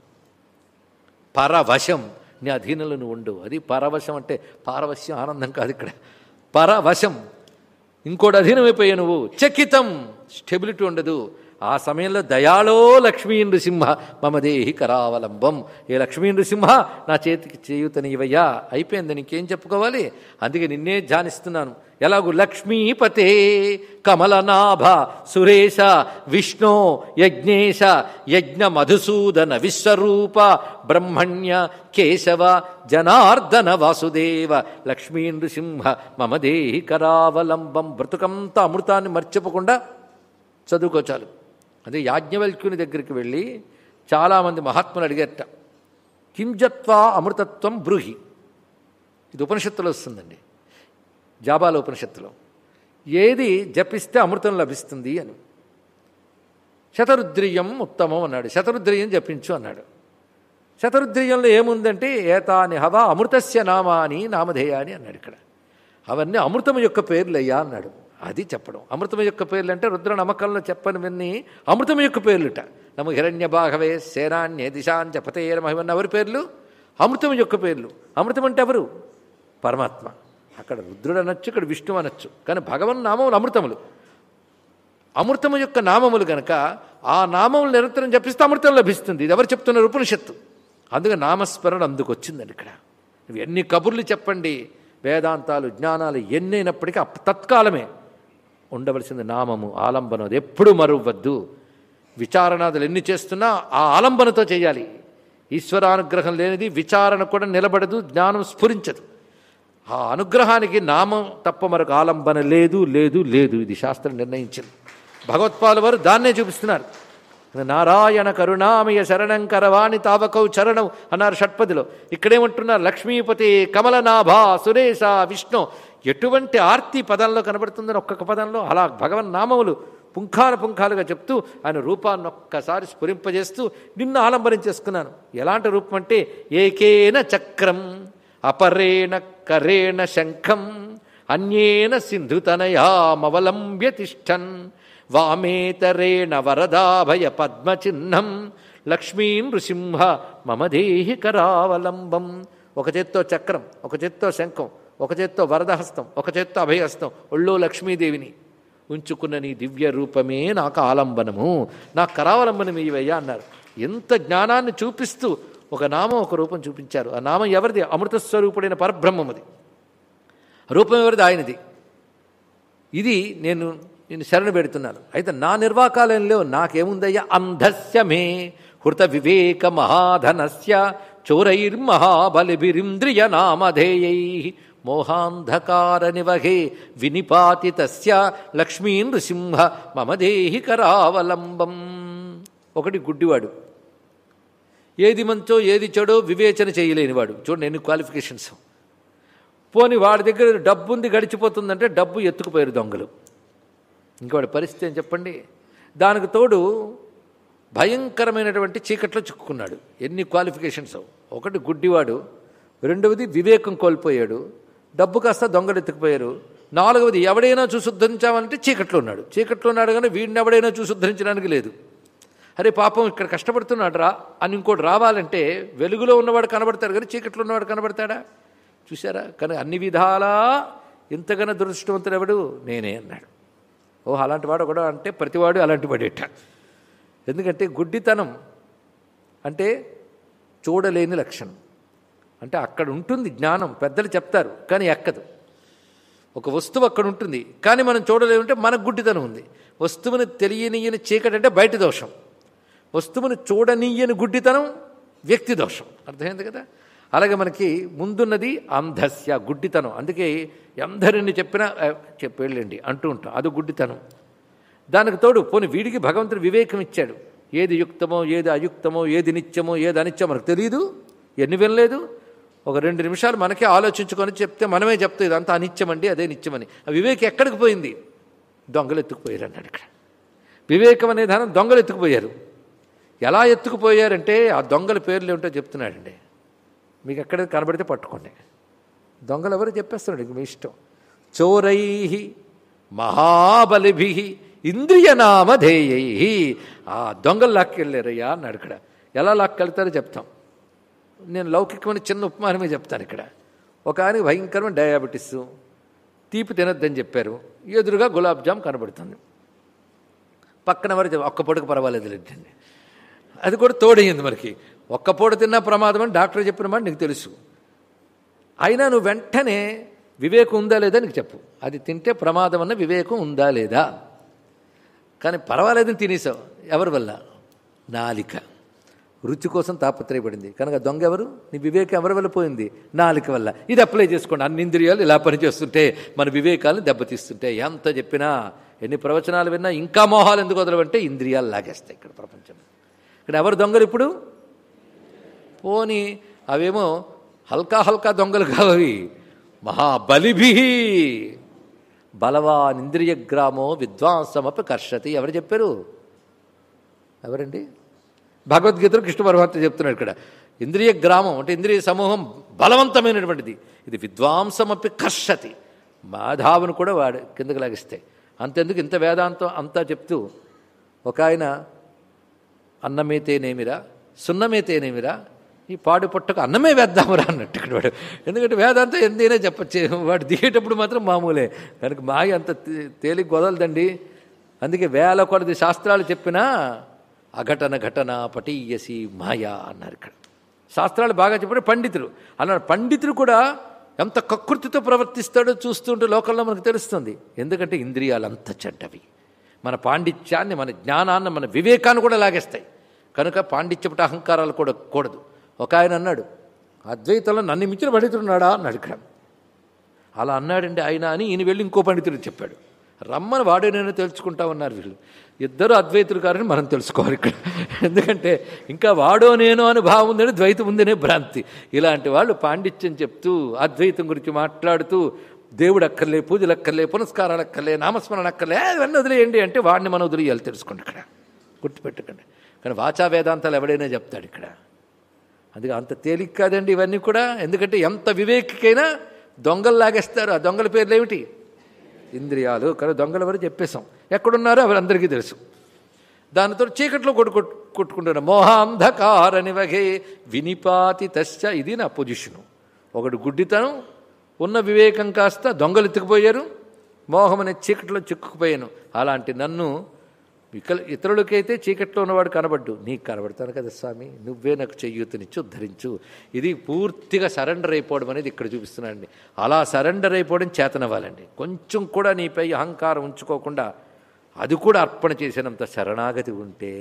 పరవశం నీ అధీనంలో నువ్వు ఉండు అది పరవశం అంటే పారవశ్యం ఆనందం కాదు ఇక్కడ పరవశం ఇంకోటి అధీనమైపోయా నువ్వు చకితం స్టెబిలిటీ ఉండదు ఆ సమయంలో దయాళో లక్ష్మీ నృసింహ మమ దేహి కరావలంబం ఏ లక్ష్మీ నృసింహ నా చేతికి చేయుతని ఇవయ్యా అయిపోయింది నీకేం చెప్పుకోవాలి అందుకే నిన్నే ధ్యానిస్తున్నాను ఎలాగూ లక్ష్మీపతే కమలనాభ సురేశ విష్ణు యజ్ఞేశ యజ్ఞ మధుసూదన విశ్వరూప బ్రహ్మణ్య కేశవ జనార్దన వాసుదేవ లక్ష్మీ నృసింహ మమ దేహి కరావలంబం బ్రతుకంతా అమృతాన్ని మర్చిపోకుండా చదువుకోచాలు అదే యాజ్ఞవల్క్యుని దగ్గరికి వెళ్ళి చాలామంది మహాత్ములు అడిగేట కింజత్వా అమృతత్వం బ్రూహి ఇది ఉపనిషత్తులో వస్తుందండి జాబాల ఉపనిషత్తులో ఏది జపిస్తే అమృతం లభిస్తుంది అని శతరుద్రియం ఉత్తమం అన్నాడు శతరుద్రియం జపించు అన్నాడు శతరుద్రియంలో ఏముందంటే ఏతాని హవా అమృతస్య నామాని నామధేయాని అన్నాడు ఇక్కడ అవన్నీ అమృతం యొక్క పేర్లయ్యా అన్నాడు అది చెప్పడం అమృతం యొక్క పేర్లు అంటే రుద్ర నమ్మకంలో చెప్పనివన్నీ అమృతం యొక్క పేర్లుట నమ హిరణ్య భాగవే సేనాన్య దిశాంచ పతేర మహిమన్న ఎవరి పేర్లు అమృతం యొక్క పేర్లు అమృతం అంటే ఎవరు పరమాత్మ అక్కడ రుద్రుడు అనొచ్చు ఇక్కడ విష్ణు అనొచ్చు కానీ భగవన్ నామములు అమృతములు అమృతము యొక్క నామములు గనక ఆ నామములు నిరంతరం జపిస్తే అమృతం లభిస్తుంది ఇది ఎవరు చెప్తున్నారు ఉపనిషత్తు అందుకే నామస్మరణ అందుకు వచ్చిందండి ఇక్కడ నువ్వు ఎన్ని కబుర్లు చెప్పండి వేదాంతాలు జ్ఞానాలు ఎన్నైనప్పటికీ అప్- తత్కాలమే ఉండవలసింది నామము ఆలంబనం అది ఎప్పుడు మరువద్దు విచారణాదులు ఎన్ని చేస్తున్నా ఆ ఆలంబనతో చేయాలి ఈశ్వరానుగ్రహం లేనిది విచారణ కూడా నిలబడదు జ్ఞానం స్ఫురించదు ఆ అనుగ్రహానికి నామం తప్ప మరొక ఆలంబన లేదు లేదు లేదు ఇది శాస్త్రం నిర్ణయించింది భగవత్పాల వారు దాన్నే చూపిస్తున్నారు నారాయణ కరుణామయ శరణం కరవాణి తావకౌ చరణం అన్నారు షట్పదిలో ఇక్కడేమంటున్నారు లక్ష్మీపతి కమలనాభ సురేశ విష్ణు ఎటువంటి ఆర్తి పదంలో కనబడుతుందని ఒక్కొక్క పదంలో అలా భగవన్ నామములు పుంఖాన పుంఖాలుగా చెప్తూ ఆయన రూపాన్ని ఒక్కసారి స్ఫురింపజేస్తూ నిన్ను ఆలంబనం చేసుకున్నాను ఎలాంటి రూపం అంటే ఏకేన చక్రం అపరేణ కరేణ శంఖం అన్యేన సింధుతనయామవలంబ్య తిష్టన్ వామేతరేణ వరదాభయ పద్మచిహ్నం లక్ష్మీ నృసింహ మమ దేహి కరావలంబం ఒక చేత్తో చక్రం ఒక చేత్తో శంఖం ఒక చేత్తో వరదహస్తం ఒక చేత్తో అభయహస్తం ఒళ్ళో లక్ష్మీదేవిని ఉంచుకున్న నీ దివ్య రూపమే నాకు ఆలంబనము నా కరావలంబనం ఇవయ్యా అన్నారు ఎంత జ్ఞానాన్ని చూపిస్తూ ఒక నామం ఒక రూపం చూపించారు ఆ నామం ఎవరిది అమృత స్వరూపుడైన పరబ్రహ్మముది రూపం ఎవరిది ఆయనది ఇది నేను నేను శరణు పెడుతున్నాను అయితే నా నిర్వాకాలంలో నాకేముందయ్యా అంధస్య మే హృత వివేక మహాధనస్య చోరైర్మహాబలిభిరింద్రియ నామధేయై మోహాంధకార నివహే వినిపాతితస్య లక్ష్మీ నృసింహ మమ దేహి కరావలంబం ఒకటి గుడ్డివాడు ఏది మంచో ఏది చెడో వివేచన చేయలేనివాడు చూడండి ఎన్ని క్వాలిఫికేషన్స్ పోని వాడి దగ్గర డబ్బు ఉంది గడిచిపోతుందంటే డబ్బు ఎత్తుకుపోయారు దొంగలు ఇంక వాడి పరిస్థితి ఏం చెప్పండి దానికి తోడు భయంకరమైనటువంటి చీకట్లో చిక్కుకున్నాడు ఎన్ని క్వాలిఫికేషన్స్ ఒకటి గుడ్డివాడు రెండవది వివేకం కోల్పోయాడు డబ్బు కాస్త దొంగలు ఎత్తుకుపోయారు నాలుగవది ఎవడైనా చూసి ఉద్ధరించామంటే చీకట్లో ఉన్నాడు చీకట్లో ఉన్నాడు కానీ వీడిని ఎవడైనా చూసి ఉద్ధరించడానికి లేదు అరే పాపం ఇక్కడ కష్టపడుతున్నాడు రా అని ఇంకోటి రావాలంటే వెలుగులో ఉన్నవాడు కనబడతాడు కానీ చీకట్లో ఉన్నవాడు కనబడతాడా చూసారా కానీ అన్ని విధాలా ఇంతగానో దురదృష్టవంతుడు ఎవడు నేనే అన్నాడు ఓ అలాంటి వాడు కూడా అంటే ప్రతివాడు అలాంటి వాడేట ఎందుకంటే గుడ్డితనం అంటే చూడలేని లక్షణం అంటే అక్కడ ఉంటుంది జ్ఞానం పెద్దలు చెప్తారు కానీ ఎక్కదు ఒక వస్తువు అక్కడ ఉంటుంది కానీ మనం చూడలేమంటే మనకు గుడ్డితనం ఉంది వస్తువుని తెలియనీయని చీకటి అంటే బయట దోషం వస్తువుని చూడనీయని గుడ్డితనం వ్యక్తి దోషం అర్థమైంది కదా అలాగే మనకి ముందున్నది అంధస్య గుడ్డితనం అందుకే ఎందరిని చెప్పినా "ఆ, చెప్పేళ్ళండి అంటూ ఉంటాం అది గుడ్డితనం దానికి తోడు పోని వీడికి భగవంతుడు వివేకం ఇచ్చాడు ఏది యుక్తమో ఏది అయుక్తమో ఏది నిత్యమో ఏది అనిత్యమో మనకు తెలియదు ఎన్ని వినలేదు ఒక రెండు నిమిషాలు మనకే ఆలోచించుకొని చెప్తే మనమే చెప్తాం ఇదంతా అనిత్యమండి అదే నిత్యమని ఆ వివేకం ఎక్కడికి పోయింది దొంగలు ఎత్తుకుపోయారు అన్నాడు ఇక్కడ వివేకం అనే ధనం దొంగలు ఎత్తుకుపోయారు ఎలా ఎత్తుకుపోయారంటే ఆ దొంగల పేర్లు ఏమిటో చెప్తున్నాడండి మీకు ఎక్కడ కనబడితే పట్టుకోండి దొంగలు ఎవరు చెప్పేస్తున్నాడు ఇంక మీ ఇష్టం చోరై మహాబలిభి ఇంద్రియనామధేయై ఆ దొంగలు లాక్కెళ్ళారయ్యా అన్నాడు ఇక్కడ ఎలా లాక్కెళ్తారో చెప్తాం నేను లౌకికమైన చిన్న ఉపమానమే చెప్తాను ఇక్కడ ఒక ఆయనకి భయంకరమైన డయాబెటిస్ తీపి తినొద్దని చెప్పారు ఎదురుగా గులాబ్ జామ్ కనబడుతుంది పక్కన ఎవరు చెప్ప- ఒక్క పూటకు పర్వాలేదు లేదండి అది కూడా తోడయ్యింది మనకి ఒక్క పూట తిన్నా ప్రమాదం అని డాక్టర్ చెప్పిన మాట నీకు తెలుసు అయినా నువ్వు వెంటనే వివేకం ఉందా లేదా నీకు చెప్పు అది తింటే ప్రమాదం అన్న వివేకం ఉందా లేదా కానీ పర్వాలేదని తినేసావు ఎవరి వల్ల నాలిక రుచి కోసం తాపత్రయపడింది కనుక దొంగ ఎవరు నీ వివేకం ఎవరి వల్ల పోయింది నాలిక వల్ల ఇది అప్లై చేసుకోండి అన్ని ఇంద్రియాలు ఇలా పనిచేస్తుంటే మన వివేకాలను దెబ్బతీస్తుంటే ఎంత చెప్పినా ఎన్ని ప్రవచనాలు విన్నా ఇంకా మోహాలు ఎందుకు వదలవంటే ఇంద్రియాలు లాగేస్తాయి ఇక్కడ ప్రపంచం ఇక్కడ ఎవరు దొంగలు ఇప్పుడు పోని అవేమో హల్కా హల్కా దొంగలు కావవి మహాబలిభి బలవాన్ ఇంద్రియ గ్రామో విద్వాంసమపి కర్షతి ఎవరు చెప్పారు ఎవరండి భగవద్గీతలో కృష్ణ పరమాత్మ చెప్తున్నాడు ఇక్కడ ఇంద్రియ గ్రామం అంటే ఇంద్రియ సమూహం బలవంతమైనటువంటిది ఇది విద్వాంసమపి కర్షతి మాధావును కూడా వాడు కిందకి లాగిస్తాయి అంతెందుకు ఇంత వేదాంతం అంతా చెప్తూ ఒక ఆయన అన్నమేతేనేమిరా సున్నమేతేనేమిరా ఈ పాడు పుట్టకు అన్నమే వేద్దామురా అన్నట్టు ఇక్కడ వాడు ఎందుకంటే వేదాంతం ఎంతైనా చెప్పచ్చు వాడు దిగేటప్పుడు మాత్రం మామూలే కనుక మాయ అంత తే- తేలిక వదలదండి అందుకే వేల కొలది శాస్త్రాలు చెప్పినా అఘటన ఘటన పటీయసి మాయా అన్నారు ఇక్కడ శాస్త్రాలు బాగా చెప్పారు పండితులు అన్నారు పండితులు కూడా ఎంత కకృతితో ప్రవర్తిస్తాడో చూస్తుంటే లోకంలో మనకు తెలుస్తుంది ఎందుకంటే ఇంద్రియాలు అంత చెడ్డవి మన పాండిత్యాన్ని మన జ్ఞానాన్ని మన వివేకాన్ని కూడా లాగేస్తాయి కనుక పాండిత్యపట అహంకారాలు కూడా కూడదు ఒక ఆయన అన్నాడు అద్వైతంలో నన్ను మించిన పండితుడున్నాడా అన్నాడు ఇక్కడ అలా అన్నాడండి ఆయన అని ఈయన వెళ్ళి ఇంకో పండితుడు చెప్పాడు రమ్మని వాడే నేను తెలుసుకుంటా ఉన్నారు వీళ్ళు ఇద్దరు అద్వైతులు కారని మనం తెలుసుకోవాలి ఇక్కడ ఎందుకంటే ఇంకా వాడో నేను అని భావం ఉందని ద్వైతం ఉందనే భ్రాంతి ఇలాంటి వాళ్ళు పాండిత్యం చెప్తూ అద్వైతం గురించి మాట్లాడుతూ దేవుడు అక్కర్లే పూజలు అక్కర్లే పునస్కారాలు అక్కర్లే నామస్మరణ అక్కర్లే అవన్నీ వదిలేయండి అంటే వాడిని మనం వదిలేయాలి తెలుసుకోండి ఇక్కడ గుర్తుపెట్టుకోండి కానీ వాచా వేదాంతాలు ఎవడైనా చెప్తాడు ఇక్కడ అందుకే అంత తేలిక కాదండి ఇవన్నీ కూడా ఎందుకంటే ఎంత వివేకికైనా దొంగలు లాగేస్తారు ఆ దొంగల పేర్లు ఏమిటి ఇంద్రియాలు కానీ దొంగలు ఎవరు చెప్పేశాం ఎక్కడున్నారో అవి అందరికీ తెలుసు దానితో చీకట్లో కొట్టు కొట్టు కొట్టుకుంటున్నారు మోహాంధకార నివగే వినిపాతి తస్య ఇది నా పొజిషను ఒకడు గుడ్డితనం ఉన్న వివేకం కాస్త దొంగలు ఎత్తుకుపోయారు మోహం అనే చీకట్లో చిక్కుకుపోయాను అలాంటి నన్ను ఇక ఇతరులకైతే చీకట్లో ఉన్నవాడు కనబడ్డు నీకు కనబడతాను కదా స్వామి నువ్వే నాకు చెయ్యూతనిచ్చి ఉద్ధరించు ఇది పూర్తిగా సరెండర్ అయిపోవడం అనేది ఇక్కడ చూపిస్తున్నానండి అలా సరెండర్ అయిపోవడం చేతనవ్వాలండి కొంచెం కూడా నీపై అహంకారం ఉంచుకోకుండా అది కూడా అర్పణ చేసినంత శరణాగతి ఉంటే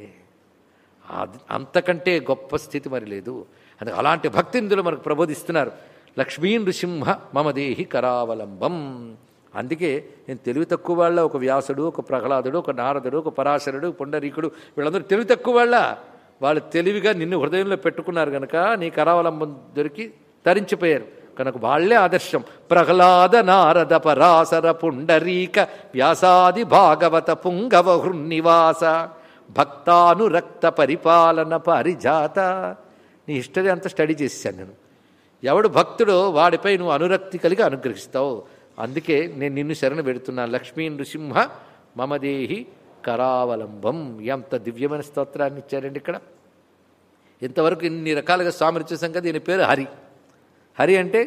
అది అంతకంటే గొప్ప స్థితి మరి లేదు అందుకే అలాంటి భక్తి ఇందులో మనకు ప్రబోధిస్తున్నారు లక్ష్మీ నృసింహ మమ దేహి కరావలంబం అందుకే నేను తెలివి తక్కువ వాళ్ళ ఒక వ్యాసుడు ఒక ప్రహ్లాదుడు ఒక నారదుడు ఒక పరాశరుడు పుండరీకుడు వీళ్ళందరూ తెలివి తక్కువ వాళ్ళ వాళ్ళు తెలివిగా నిన్ను హృదయంలో పెట్టుకున్నారు కనుక నీ కరావలంబం దొరికి తరించిపోయారు కనుక వాళ్లే ఆదర్శం ప్రహ్లాద నారద పరాశర పుండరీక వ్యాసాది భాగవత పుంగవ హృన్నివాస భక్తానురక్త పరిపాలన పరిజాత నీ హిస్టరీ అంతా స్టడీ చేశాను నేను ఎవడు భక్తుడో వాడిపై నువ్వు అనురక్తి కలిగి అనుగ్రహిస్తావు అందుకే నేను నిన్ను శరణ పెడుతున్నాను లక్ష్మీ నృసింహ మమదేహి కరావలంబం ఎంత దివ్యమైన స్తోత్రాన్ని ఇచ్చారండి ఇక్కడ ఇంతవరకు ఇన్ని రకాలుగా స్వామిని చూసాం కదా దీని పేరు హరి హరి అంటే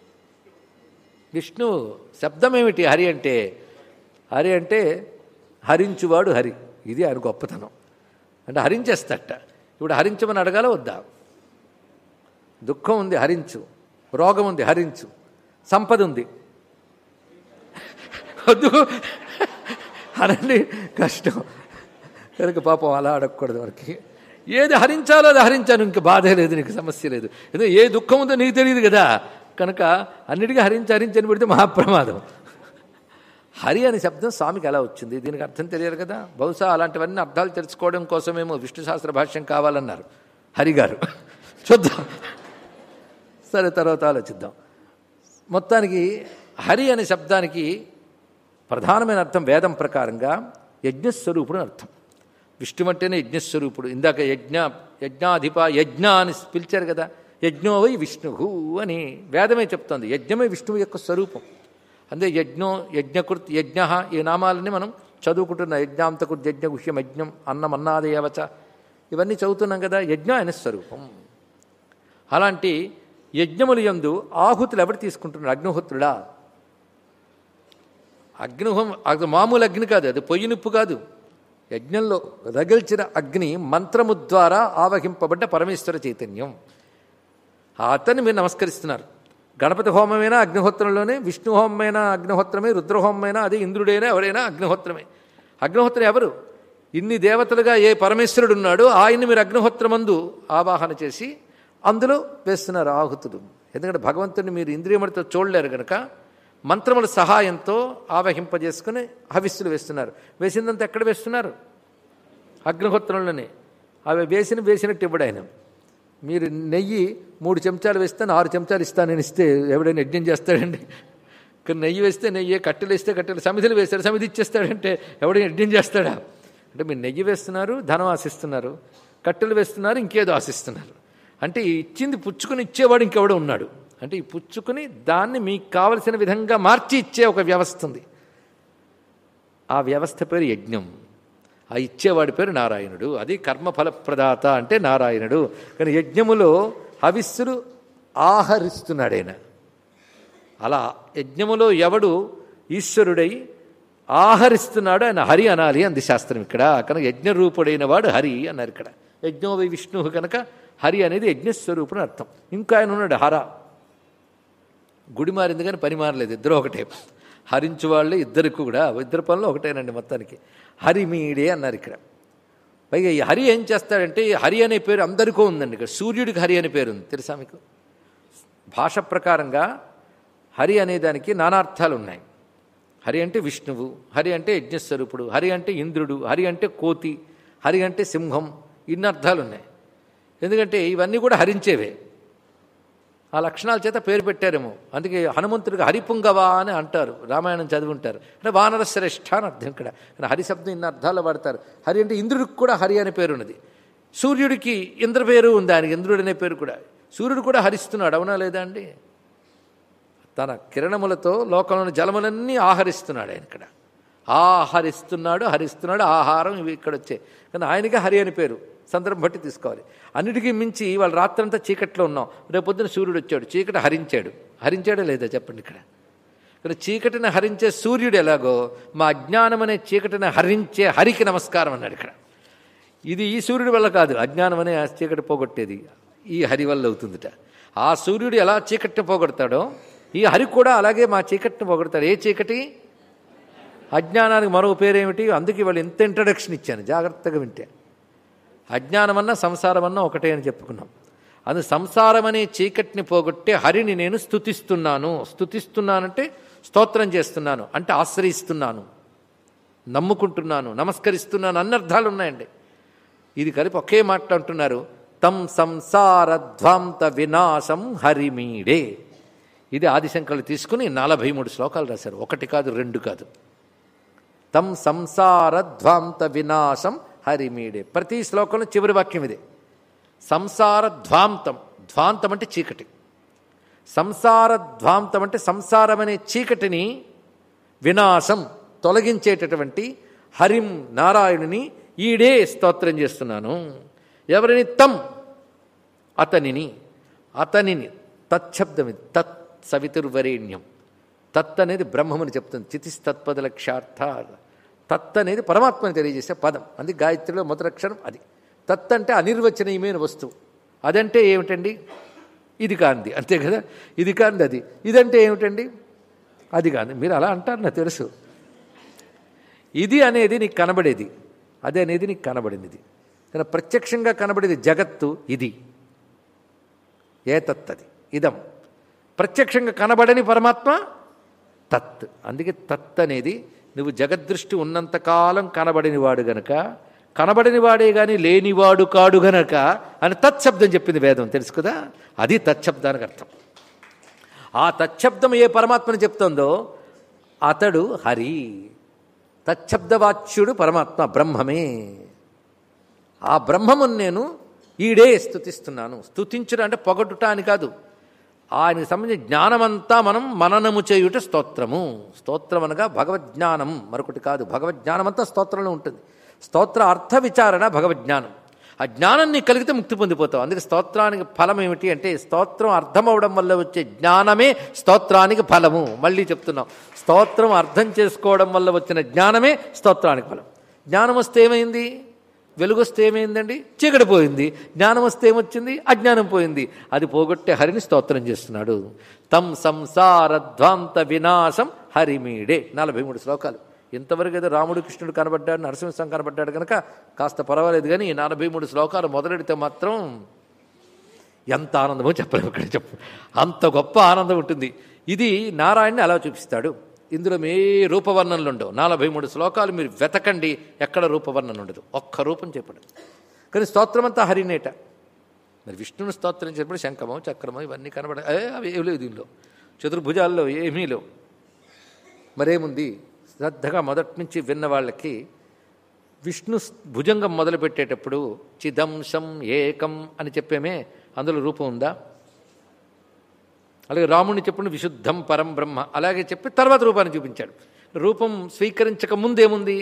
విష్ణు శబ్దం ఏమిటి హరి అంటే హరి అంటే హరించువాడు హరి ఇది ఆయన గొప్పతనం అంటే హరించేస్తట ఇప్పుడు హరించమని అడగాల వద్దా దుఃఖం ఉంది హరించు రోగం ఉంది హరించు సంపద ఉంది వద్దు అనండి కష్టం కనుక పాపం అలా అడగకూడదు వారికి ఏది హరించాలో అది హరించాను ఇంక బాధే లేదు నీకు సమస్య లేదు ఎందుకంటే ఏ దుఃఖం ఉందో నీకు తెలియదు కదా కనుక అన్నిటికీ హరించి హరించని పెడితే మహాప్రమాదం హరి అనే శబ్దం స్వామికి ఎలా వచ్చింది దీనికి అర్థం తెలియదు కదా బహుశా అలాంటివన్నీ అర్థాలు తెలుసుకోవడం కోసమేమో విష్ణు శాస్త్ర భాష్యం కావాలన్నారు హరి గారు చూద్దాం సరే తర్వాత ఆలోచిద్దాం మొత్తానికి హరి అనే శబ్దానికి ప్రధానమైన అర్థం వేదం ప్రకారంగా యజ్ఞస్వరూపుడు అని అర్థం విష్ణు అంటేనే యజ్ఞస్వరూపుడు ఇందాక యజ్ఞ యజ్ఞాధిప యజ్ఞ అని పిలిచారు కదా యజ్ఞో వై విష్ణు అని వేదమే చెప్తోంది యజ్ఞమే విష్ణువు యొక్క స్వరూపం అందే యజ్ఞో యజ్ఞకృత్ యజ్ఞ ఈ నామాలని మనం చదువుకుంటున్నాం యజ్ఞాంతకృత్ యజ్ఞ గుహ్యం యజ్ఞం అన్నం అన్నాదేయవచ ఇవన్నీ చదువుతున్నాం కదా యజ్ఞం ఆయన స్వరూపం అలాంటి యజ్ఞములు యందు ఆహుతులు ఎవరు తీసుకుంటున్నారు అగ్నిహోత్రుడా అగ్నిహోం అది మామూలు అగ్ని కాదు అది పొయ్యి నిప్పు కాదు యజ్ఞంలో రగిల్చిన అగ్ని మంత్రము ద్వారా ఆవహింపబడ్డ పరమేశ్వర చైతన్యం ఆ అతన్ని మీరు నమస్కరిస్తున్నారు గణపతి హోమమైనా అగ్నిహోత్రంలోనే విష్ణు హోమమైనా అగ్నిహోత్రమే రుద్రహోమమైనా అదే ఇంద్రుడైనా ఎవరైనా అగ్నిహోత్రమే అగ్నిహోత్రం ఎవరు ఇన్ని దేవతలుగా ఏ పరమేశ్వరుడు ఉన్నాడో ఆయన్ని మీరు అగ్నిహోత్రమందు ఆవాహన చేసి అందులో వేస్తున్నారు ఆహుతులు ఎందుకంటే భగవంతుడిని మీరు ఇంద్రియములతో చూడలేరు కనుక మంత్రముల సహాయంతో ఆవహింపజేసుకుని హవిస్సులు వేస్తున్నారు వేసిందంతా ఎక్కడ వేస్తున్నారు అగ్నిహోత్రంలోనే అవి వేసిన వేసినట్టు ఇవ్వడు ఆయన మీరు నెయ్యి మూడు చెంచాలు వేస్తే ఆరు చెంచాలు ఇస్తానని ఇస్తే ఎవడైనా యజ్ఞం చేస్తాడండి ఇక్కడ నెయ్యి వేస్తే నెయ్యి కట్టెలు వేస్తే కట్టెలు సమిధులు వేస్తాడు సమిధి ఇచ్చేస్తాడంటే ఎవడైనా యజ్ఞం చేస్తాడా అంటే మీరు నెయ్యి వేస్తున్నారు ధనం ఆశిస్తున్నారు కట్టెలు వేస్తున్నారు ఇంకేదో ఆశిస్తున్నారు అంటే ఈ ఇచ్చింది పుచ్చుకుని ఇచ్చేవాడు ఇంకెవడో ఉన్నాడు అంటే ఈ పుచ్చుకుని దాన్ని మీకు కావలసిన విధంగా మార్చి ఇచ్చే ఒక వ్యవస్థ ఉంది ఆ వ్యవస్థ పేరు యజ్ఞం ఆ ఇచ్చేవాడి పేరు నారాయణుడు అది కర్మఫలప్రదాత అంటే నారాయణుడు కానీ యజ్ఞములో హవిస్సులు ఆహరిస్తున్నాడు ఆయన అలా యజ్ఞములో ఎవడు ఈశ్వరుడై ఆహరిస్తున్నాడు ఆయన హరి అనాలి అంది శాస్త్రం ఇక్కడ కనుక యజ్ఞరూపుడైన వాడు హరి అన్నారు ఇక్కడ యజ్ఞోవై విష్ణువు కనుక హరి అనేది యజ్ఞస్వరూపుడు అని అర్థం ఇంకా ఆయన ఉన్నాడు హర గుడి మారింది కానీ పని మారలేదు ఇద్దరు ఒకటే హరించు వాళ్ళే ఇద్దరికి కూడా ఇద్దరు పనులు ఒకటేనండి మొత్తానికి హరి మీడే అన్నారు ఇక్కడ పైగా ఈ హరి ఏం చేస్తాడంటే ఈ హరి అనే పేరు అందరికీ ఉందండి ఇక్కడ సూర్యుడికి హరి అనే పేరు ఉంది తెలుసా మీకు భాష ప్రకారంగా హరి అనే దానికి నానార్థాలు ఉన్నాయి హరి అంటే విష్ణువు హరి అంటే యజ్ఞస్వరూపుడు హరి అంటే ఇంద్రుడు హరి అంటే కోతి హరి అంటే సింహం ఇన్ని అర్థాలు ఉన్నాయి ఎందుకంటే ఇవన్నీ కూడా హరించేవే ఆ లక్షణాల చేత పేరు పెట్టారేమో అందుకే హనుమంతుడికి హరిపుంగవా అని అంటారు రామాయణం చదువుంటారు అంటే వానర శ్రేష్ఠ అని అర్థం ఇక్కడ కానీ హరి శబ్దం ఇన్ని అర్థాలు వాడతారు హరి అంటే ఇంద్రుడికి కూడా హరి అనే పేరు ఉన్నది సూర్యుడికి ఇంద్ర పేరు ఉంది ఆయనకి ఇంద్రుడు అనే పేరు కూడా సూర్యుడు కూడా హరిస్తున్నాడు అవునా లేదా అండి తన కిరణములతో లోకంలోని జలములన్నీ ఆహరిస్తున్నాడు ఆయన ఇక్కడ ఆహరిస్తున్నాడు హరిస్తున్నాడు ఆహారం ఇవి ఇక్కడ వచ్చాయి కానీ ఆయనకే హరి అని పేరు సందర్భం బట్టి తీసుకోవాలి అన్నిటికీ మించి వాళ్ళు రాత్రంతా చీకట్లో ఉన్నాం రేపొద్దున సూర్యుడు వచ్చాడు చీకటి హరించాడు హరించాడా లేదా చెప్పండి ఇక్కడ ఇక్కడ చీకటిని హరించే సూర్యుడు ఎలాగో మా అజ్ఞానం అనే చీకటిని హరించే హరికి నమస్కారం అన్నాడు ఇక్కడ ఇది ఈ సూర్యుడి వల్ల కాదు అజ్ఞానం అనే ఆ చీకటి పోగొట్టేది ఈ హరి వల్ల అవుతుందిట ఆ సూర్యుడు ఎలా చీకటిని పోగొడతాడో ఈ హరి కూడా అలాగే మా చీకటిని పోగొడతాడు ఏ చీకటి అజ్ఞానానికి మరో పేరేమిటి అందుకే వాళ్ళు ఎంత ఇంట్రడక్షన్ ఇచ్చాను జాగ్రత్తగా వింటే అజ్ఞానమన్నా సంసారమన్నా ఒకటే అని చెప్పుకున్నాం అది సంసారం అనే చీకటిని పోగొట్టే హరిని నేను స్థుతిస్తున్నాను స్థుతిస్తున్నానంటే స్తోత్రం చేస్తున్నాను అంటే ఆశ్రయిస్తున్నాను నమ్ముకుంటున్నాను నమస్కరిస్తున్నాను అన్నర్థాలు ఉన్నాయండి ఇది కలిపి ఒకే మాట్లాడుతున్నారు తం సంసారధ్వాంత వినాశం హరిమీడే ఇది ఆదిశంకర్లు తీసుకుని నలభై మూడు శ్లోకాలు రాశారు ఒకటి కాదు రెండు కాదు తం సంసారధ్వాంత వినాశం హరిమీడే ప్రతి శ్లోకంలో చివరి వాక్యం ఇదే సంసార ధ్వాంతం ధ్వాంతం అంటే చీకటి సంసార ధ్వాంతం అంటే సంసారం అనే చీకటిని వినాశం తొలగించేటటువంటి హరిం నారాయణుని ఈడే స్తోత్రం చేస్తున్నాను ఎవరిని తం అతనిని అతనిని తచ్చబ్దం ఇది తత్ సవితుర్వరేణ్యం తత్ అనేది బ్రహ్మముని చెప్తుంది చితిస్తత్పద లక్ష్యార్థ తత్ అనేది పరమాత్మని తెలియజేసే పదం అది గాయత్రిలో మొదటి అక్షరం అది తత్ అంటే అనిర్వచనీయమైన వస్తువు అదంటే ఏమిటండి ఇది కాంది అంతే కదా ఇది కాంది అది ఇదంటే ఏమిటండి అది కాదు మీరు అలా అంటారు నాకు తెలుసు ఇది అనేది నీకు కనబడేది అది అనేది నీకు కనబడినది కానీ ప్రత్యక్షంగా కనబడేది జగత్తు ఇది ఏ తత్ అది ఇదం ప్రత్యక్షంగా కనబడని పరమాత్మ తత్ అందుకే తత్ అనేది నువ్వు జగద్దృష్టి ఉన్నంతకాలం కనబడినవాడు గనక కనబడినవాడే గాని లేనివాడు కాడు గనక అని తత్శబ్దం చెప్పింది వేదం తెలుసు కదా అది తత్శబ్దానికి అర్థం ఆ తత్శబ్దం ఏ పరమాత్మని చెప్తుందో అతడు హరి తచ్చబ్దవాచ్యుడు పరమాత్మ బ్రహ్మమే ఆ బ్రహ్మమును నేను ఈడే స్థుతిస్తున్నాను స్థుతించడం అంటే పొగట్టుట అని కాదు ఆయనకు సంబంధించిన జ్ఞానమంతా మనం మననము చేయుట స్తోత్రము స్తోత్రం అనగా భగవజ్ఞానం మరొకటి కాదు భగవజ్ఞానమంతా స్తోత్రంలో ఉంటుంది స్తోత్ర అర్థ విచారణ భగవజ్ఞానం ఆ జ్ఞానం నీకు కలిగితే ముక్తి పొందిపోతావు అందుకే స్తోత్రానికి ఫలం ఏమిటి అంటే స్తోత్రం అర్థం అవడం వల్ల వచ్చే జ్ఞానమే స్తోత్రానికి ఫలము మళ్ళీ చెప్తున్నాం స్తోత్రం అర్థం చేసుకోవడం వల్ల వచ్చిన జ్ఞానమే స్తోత్రానికి ఫలం జ్ఞానం వస్తే ఏమైంది వెలుగు వస్తే ఏమైందండి చీకటి పోయింది జ్ఞానం వస్తే ఏమొచ్చింది అజ్ఞానం పోయింది అది పోగొట్టే హరిని స్తోత్రం చేస్తున్నాడు తం సంసారధ్వాంత వినాశం హరిమీడే నలభై మూడు శ్లోకాలు ఇంతవరకు ఏదో రాముడు కృష్ణుడు కనబడ్డాడు నరసింహస్వామి కనబడ్డాడు కనుక కాస్త పర్వాలేదు కానీ ఈ నలభై మూడు శ్లోకాలు మొదలెడితే మాత్రం ఎంత ఆనందమో చెప్పలేము ఇక్కడ చెప్పు అంత గొప్ప ఆనందం ఉంటుంది ఇది నారాయణని అలా చూపిస్తాడు ఇందులో ఏ రూపవర్ణనలు ఉండవు నలభై మూడు శ్లోకాలు మీరు వెతకండి ఎక్కడ రూపవర్ణన ఉండదు ఒక్క రూపం చెప్పడు కానీ స్తోత్రం అంతా హరినేట మరి విష్ణుని స్తోత్రం చెప్పినప్పుడు శంఖమో చక్రమో ఇవన్నీ కనబడ ఏ, అవి ఏవి లేవు దీనిలో చతుర్భుజాల్లో ఏమీ లేవు మరేముంది శ్రద్ధగా మొదటి నుంచి విన్న వాళ్ళకి విష్ణు భుజంగం మొదలుపెట్టేటప్పుడు చిదంశం ఏకం అని చెప్పేమే అందులో రూపం ఉందా అలాగే రాముడిని చెప్పిన విశుద్ధం పరం బ్రహ్మ అలాగే చెప్పి తర్వాత రూపాన్ని చూపించాడు రూపం స్వీకరించక ముందేముంది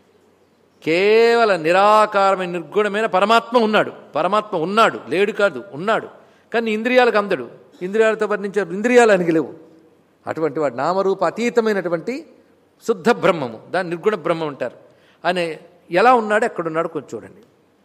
కేవల నిరాకారమైన నిర్గుణమైన పరమాత్మ ఉన్నాడు పరమాత్మ ఉన్నాడు లేడు కాదు ఉన్నాడు కానీ ఇంద్రియాలకు అందడు ఇంద్రియాలతో వర్ణించే ఇంద్రియాలు అనిగిలేవు అటువంటి వాడు నామరూప అతీతమైనటువంటి శుద్ధ బ్రహ్మము దాన్ని నిర్గుణ బ్రహ్మం అంటారు ఆయన ఎలా ఉన్నాడు ఎక్కడున్నాడు కొంచెం చూడండి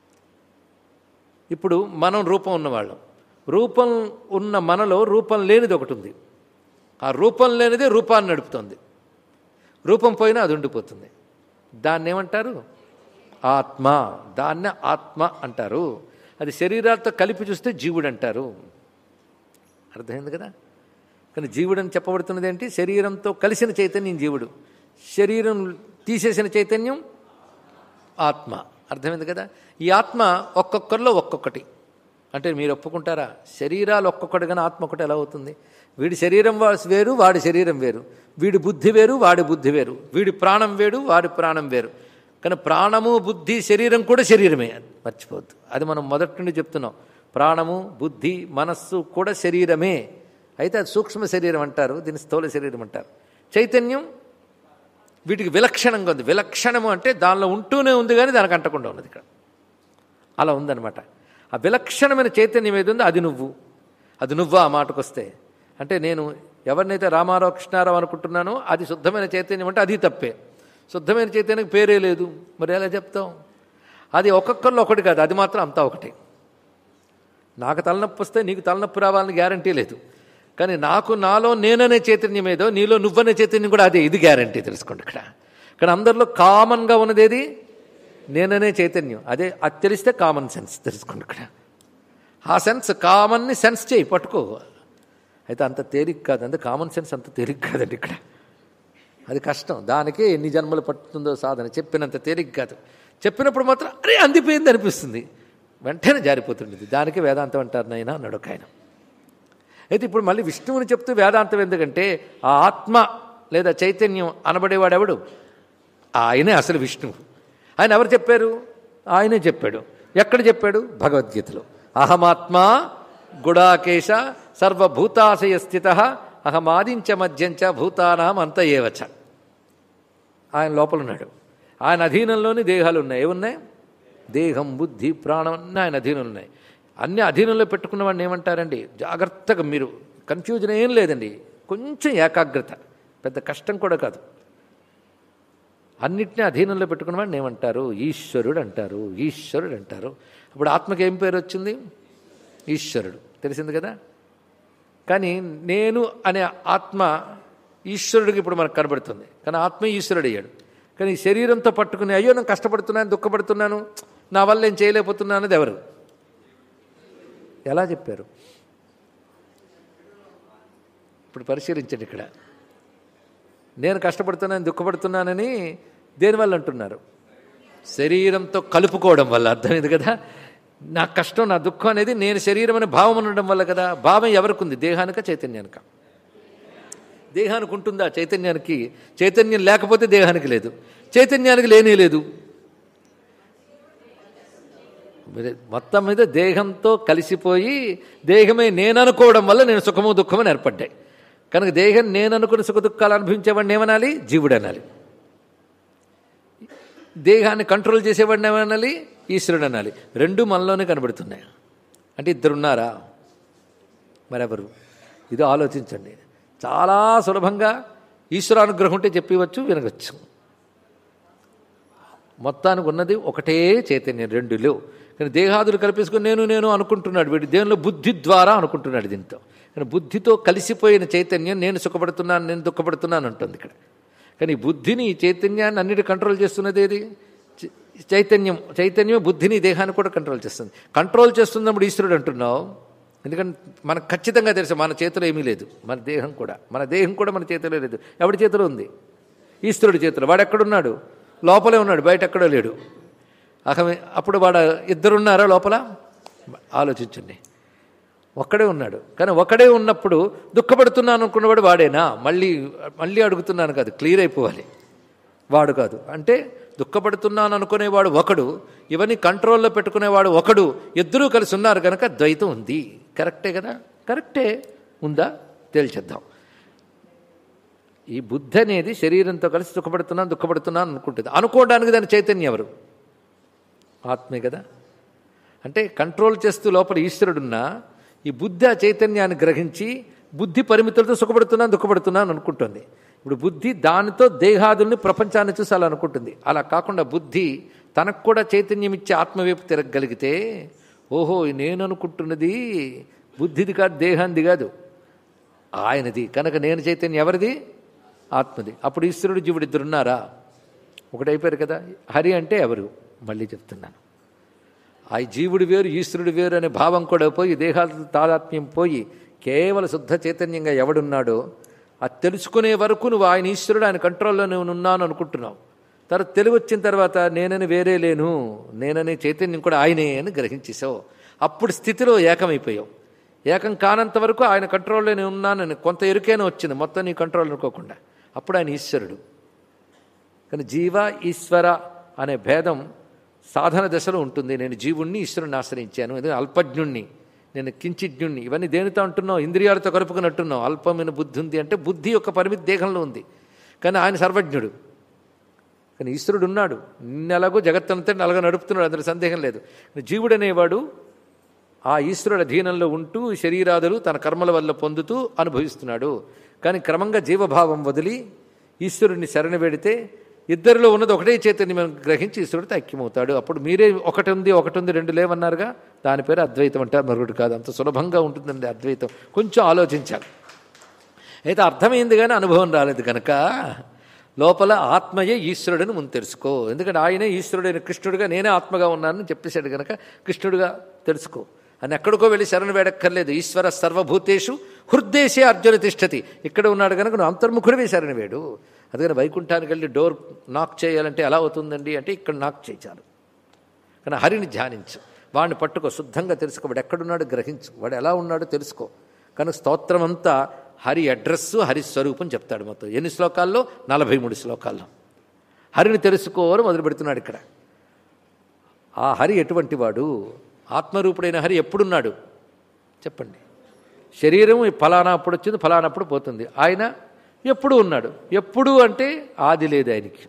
ఇప్పుడు మనం రూపం ఉన్నవాళ్ళం రూపం ఉన్న మనలో రూపం లేనిది ఒకటి ఉంది ఆ రూపం లేనిదే రూపాన్ని నడుపుతుంది రూపం పోయినా అది ఉండిపోతుంది దాన్ని ఏమంటారు ఆత్మ దాన్నే ఆత్మ అంటారు అది శరీరాలతో కలిపి చూస్తే జీవుడు అంటారు అర్థమైంది కదా కానీ జీవుడు అని చెప్పబడుతున్నది ఏంటి శరీరంతో కలిసిన చైతన్యం జీవుడు శరీరం తీసేసిన చైతన్యం ఆత్మ అర్థమైంది కదా ఈ ఆత్మ ఒక్కొక్కరిలో ఒక్కొక్కటి అంటే మీరు ఒప్పుకుంటారా శరీరాలు ఒక్కొక్కటి కానీ ఆత్మ ఒకటి ఎలా అవుతుంది వీడి శరీరం వా- వేరు వాడి శరీరం వేరు వీడి బుద్ధి వేరు వాడి బుద్ధి వేరు వీడి ప్రాణం వేరు వాడి ప్రాణం వేరు కానీ ప్రాణము బుద్ధి శరీరం కూడా శరీరమే మర్చిపోవద్దు అది మనం మొదటి నుండి చెప్తున్నాం ప్రాణము బుద్ధి మనస్సు కూడా శరీరమే అయితే అది సూక్ష్మ శరీరం అంటారు దీన్ని స్థూల శరీరం అంటారు చైతన్యం వీటికి విలక్షణంగా ఉంది విలక్షణము అంటే దానిలో ఉంటూనే ఉంది కానీ దానికి అంటకుండా ఉన్నది ఇక్కడ అలా ఉందన్నమాట ఆ విలక్షణమైన చైతన్యం ఏది ఉందో అది నువ్వు అది నువ్వా ఆ మాటకు వస్తే అంటే నేను ఎవరినైతే రామారావు కృష్ణారావు అనుకుంటున్నానో అది శుద్ధమైన చైతన్యం అంటే అది తప్పే శుద్ధమైన చైతన్యానికి పేరే లేదు మరి ఎలా చెప్తాం అది ఒక్కొక్కరిలో ఒకటి కాదు అది మాత్రం అంతా ఒకటే నాకు తలనొప్పి వస్తే నీకు తలనొప్పి రావాలని గ్యారంటీ లేదు కానీ నాకు నాలో నేననే చైతన్యం ఏదో నీలో నువ్వనే చైతన్యం కూడా అదే ఇది గ్యారంటీ తెలుసుకోండి ఇక్కడ కానీ అందరిలో కామన్గా ఉన్నది ఏది నేననే చైతన్యం అదే అది తెలిస్తే కామన్ సెన్స్ తెలుసుకోండి ఇక్కడ ఆ సెన్స్ కామన్ని సెన్స్ చేయి పట్టుకో అయితే అంత తేలిక కాదు అంటే కామన్ సెన్స్ అంత తేలిక కాదండి ఇక్కడ అది కష్టం దానికే ఎన్ని జన్మలు పట్టుతుందో సాధన చెప్పినంత తేలిక కాదు చెప్పినప్పుడు మాత్రం అరే అందిపోయింది అనిపిస్తుంది వెంటనే జారిపోతుండేది దానికి వేదాంతం అంటారు నాయన అన్నాడు ఒక ఆయన అయితే ఇప్పుడు మళ్ళీ విష్ణువుని చెప్తూ వేదాంతం ఎందుకంటే ఆ ఆత్మ లేదా చైతన్యం అనబడేవాడెవడు ఆయనే అసలు విష్ణువు ఆయన ఎవరు చెప్పారు ఆయనే చెప్పాడు ఎక్కడ చెప్పాడు భగవద్గీతలో అహమాత్మా గుడాకేశ సర్వభూతాశయ స్థిత అహమాదించ మధ్యంచ భూతానాం అంత ఏవచ ఆయన లోపల ఉన్నాడు ఆయన అధీనంలోని దేహాలు ఉన్నాయి ఏమున్నాయి దేహం బుద్ధి ప్రాణం అన్నీ ఆయన అధీనంలో ఉన్నాయి అన్ని అధీనంలో పెట్టుకున్న వాడిని ఏమంటారండి జాగ్రత్తగా మీరు కన్ఫ్యూజన్ ఏం లేదండి కొంచెం ఏకాగ్రత పెద్ద కష్టం కూడా కాదు అన్నిటినీ అధీనంలో పెట్టుకున్న వాడిని ఏమంటారు ఈశ్వరుడు అంటారు ఈశ్వరుడు అంటారు అప్పుడు ఆత్మకి ఏం పేరు వచ్చింది ఈశ్వరుడు తెలిసింది కదా కానీ నేను అనే ఆత్మ ఈశ్వరుడికి ఇప్పుడు మనకు కనబడుతుంది కానీ ఆత్మ ఈశ్వరుడు అయ్యాడు కానీ ఈ శరీరంతో పట్టుకుని అయ్యో నేను కష్టపడుతున్నాను దుఃఖపడుతున్నాను నా వల్ల నేను చేయలేకపోతున్నాను అనేది ఎవరు ఎలా చెప్పారు ఇప్పుడు పరిశీలించండి ఇక్కడ నేను కష్టపడుతున్నాను దుఃఖపడుతున్నానని దేనివల్ల అంటున్నారు శరీరంతో కలుపుకోవడం వల్ల అర్థమైంది కదా నా కష్టం నా దుఃఖం అనేది నేను శరీరం అనే భావం ఉండడం వల్ల కదా భావం ఎవరికి ఉంది దేహానిక చైతన్యానిక దేహానికి ఉంటుందా చైతన్యానికి చైతన్యం లేకపోతే దేహానికి లేదు చైతన్యానికి లేనే లేదు మరి మొత్తం మీద దేహంతో కలిసిపోయి దేహమే నేను అనుకోవడం వల్ల నేను సుఖము దుఃఖము అని ఏర్పడ్డాయి కనుక దేహం నేను అనుకుని సుఖ దుఃఖాలు అనుభవించేవాడిని ఏమనాలి జీవుడు అనాలి దేహాన్ని కంట్రోల్ చేసేవాడిని ఏమనాలి ఈశ్వరుడు అనాలి రెండు మనలోనే కనబడుతున్నాయి అంటే ఇద్దరున్నారా మరెవరు ఇది ఆలోచించండి చాలా సులభంగా ఈశ్వరానుగ్రహం ఉంటే చెప్పవచ్చు వినవచ్చు మొత్తానికి ఉన్నది ఒకటే చైతన్యం రెండు లేవు కానీ దేహాదులు కల్పించుకుని నేను నేను అనుకుంటున్నాడు వీడు దేనిలో బుద్ధి ద్వారా అనుకుంటున్నాడు దీంతో కానీ బుద్ధితో కలిసిపోయిన చైతన్యం నేను సుఖపడుతున్నాను నేను దుఃఖపడుతున్నాను అంటుంది ఇక్కడ కానీ ఈ బుద్ధిని ఈ చైతన్యాన్ని అన్నిటి కంట్రోల్ చేస్తున్నది ఏది చ- చైతన్యం చైతన్యమే బుద్ధిని దేహాన్ని కూడా కంట్రోల్ చేస్తుంది కంట్రోల్ చేస్తున్నప్పుడు ఈశ్వరుడు అంటున్నావు ఎందుకంటే మనకు ఖచ్చితంగా తెలుసు మన చేతిలో ఏమీ లేదు మన దేహం కూడా మన దేహం కూడా మన చేతిలో లేదు ఎవడి చేతిలో ఉంది ఈశ్వరుడి చేతిలో వాడు ఎక్కడున్నాడు లోపలే ఉన్నాడు బయట ఎక్కడో లేడు అహమే అప్పుడు వాడు ఇద్దరున్నారా లోపల ఆలోచించండి ఒక్కడే ఉన్నాడు కానీ ఒకడే ఉన్నప్పుడు దుఃఖపడుతున్నాను అనుకున్నవాడు వాడేనా మళ్ళీ మళ్ళీ అడుగుతున్నాను కాదు క్లియర్ అయిపోవాలి వాడు కాదు అంటే దుఃఖపడుతున్నాను అనుకునేవాడు ఒకడు ఇవన్నీ కంట్రోల్లో పెట్టుకునేవాడు ఒకడు ఇద్దరూ కలిసి ఉన్నారు కనుక ద్వైతం ఉంది కరెక్టే కదా కరెక్టే ఉందా తేల్చేద్దాం ఈ బుద్ధి అనేది శరీరంతో కలిసి సుఖపడుతున్నాను దుఃఖపడుతున్నాను అనుకుంటుంది అనుకోవడానికి దాని చైతన్యం ఎవరు ఆత్మే కదా అంటే కంట్రోల్ చేస్తూ లోపల ఈశ్వరుడున్నా ఈ బుద్ధి ఆ చైతన్యాన్ని గ్రహించి బుద్ధి పరిమితులతో సుఖపడుతున్నాను దుఃఖపడుతున్నాను అనుకుంటుంది ఇప్పుడు బుద్ధి దానితో దేహాదుల్ని ప్రపంచాన్ని చూసి అలా అనుకుంటుంది అలా కాకుండా బుద్ధి తనకు కూడా చైతన్యం ఇచ్చే ఆత్మవైపు తిరగగలిగితే ఓహో ఈ నేను అనుకుంటున్నది బుద్ధిది కాదు దేహాంది కాదు ఆయనది కనుక నేను చైతన్యం ఎవరిది ఆత్మది అప్పుడు ఈశ్వరుడు జీవుడు ఇద్దరు ఉన్నారా ఒకటైపోయారు కదా హరి అంటే ఎవరు మళ్ళీ చెప్తున్నాను ఆ జీవుడు వేరు ఈశ్వరుడు వేరు అనే భావం కూడా పోయి దేహాల తాదాత్మ్యం పోయి కేవల శుద్ధ చైతన్యంగా ఎవడున్నాడో అది తెలుసుకునే వరకు నువ్వు ఆయన ఈశ్వరుడు ఆయన కంట్రోల్లో నేను ఉన్నాను అనుకుంటున్నావు తర్వాత తెలివి వచ్చిన తర్వాత నేనని వేరే లేను నేననే చైతన్యం కూడా ఆయనే అని గ్రహించేసావు అప్పుడు స్థితిలో ఏకమైపోయావు ఏకం కానంత వరకు ఆయన కంట్రోల్లో నేను ఉన్నానని కొంత ఎరుకైనా వచ్చింది మొత్తం నీ కంట్రోల్ అనుకోకుండా అప్పుడు ఆయన ఈశ్వరుడు కానీ జీవ ఈశ్వర అనే భేదం సాధన దశలో ఉంటుంది నేను జీవుణ్ణి ఈశ్వరుణ్ణి ఆశ్రయించాను ఇది అల్పజ్ఞుణ్ణి నేను కించిజ్ఞుణ్ణి ఇవన్నీ దేనితో అంటున్నావు ఇంద్రియాలతో కలుపుకున్నట్టున్నావు అల్పమైన బుద్ధి ఉంది అంటే బుద్ధి యొక్క పరిమితి దేహంలో ఉంది కానీ ఆయన సర్వజ్ఞుడు కానీ ఈశ్వరుడు ఉన్నాడు నిన్నెలాగో జగత్తంతా నలగా నడుపుతున్నాడు అందులో సందేహం లేదు జీవుడు అనేవాడు ఆ ఈశ్వరుడు అధీనంలో ఉంటూ ఈ శరీరాదులు తన కర్మల వల్ల పొందుతూ అనుభవిస్తున్నాడు కానీ క్రమంగా జీవభావం వదిలి ఈశ్వరుడిని శరణ పెడితే ఇద్దరిలో ఉన్నది ఒకటే చైతన్యం గ్రహించి ఈశ్వరుడితో ఐక్యమవుతాడు అప్పుడు మీరే ఒకటి ఉంది ఒకటి ఉంది రెండు లేవన్నారుగా దాని పేరు అద్వైతం అంటారు మరొకటి కాదు అంత సులభంగా ఉంటుందండి అద్వైతం కొంచెం ఆలోచించాలి అయితే అర్థమైంది కానీ అనుభవం రాలేదు కనుక లోపల ఆత్మయే ఈశ్వరుడని ముందు తెలుసుకో ఎందుకంటే ఆయనే ఈశ్వరుడైన కృష్ణుడిగా నేనే ఆత్మగా ఉన్నానని చెప్పేశాడు కనుక కృష్ణుడిగా తెలుసుకో అని ఎక్కడికో వెళ్ళి శరణు వేడక్కర్లేదు ఈశ్వర సర్వభూతేషు హృద్దేశే అర్జున తిష్టతి ఇక్కడ ఉన్నాడు కనుక నువ్వు అంతర్ముఖుడివే శరణు వేడు అందుకని వైకుంఠానికి వెళ్ళి డోర్ నాక్ చేయాలంటే ఎలా అవుతుందండి అంటే ఇక్కడ నాక్ చేయించాలి కానీ హరిని ధ్యానించు వాడిని పట్టుకో శుద్ధంగా తెలుసుకో వాడు ఎక్కడున్నాడు గ్రహించు వాడు ఎలా ఉన్నాడో తెలుసుకో కనుక స్తోత్రం అంతా హరి అడ్రస్సు హరి స్వరూపం చెప్తాడు మొత్తం ఎన్ని శ్లోకాల్లో నలభై మూడు శ్లోకాల్లో హరిని తెలుసుకో అని మొదలు పెడుతున్నాడు ఇక్కడ ఆ హరి ఎటువంటి వాడు ఆత్మరూపుడైన హరి ఎప్పుడున్నాడు చెప్పండి శరీరం ఫలానా అప్పుడు వచ్చింది ఫలానా అప్పుడు పోతుంది ఆయన ఎప్పుడు ఉన్నాడు ఎప్పుడు అంటే ఆది లేదు ఆయనకి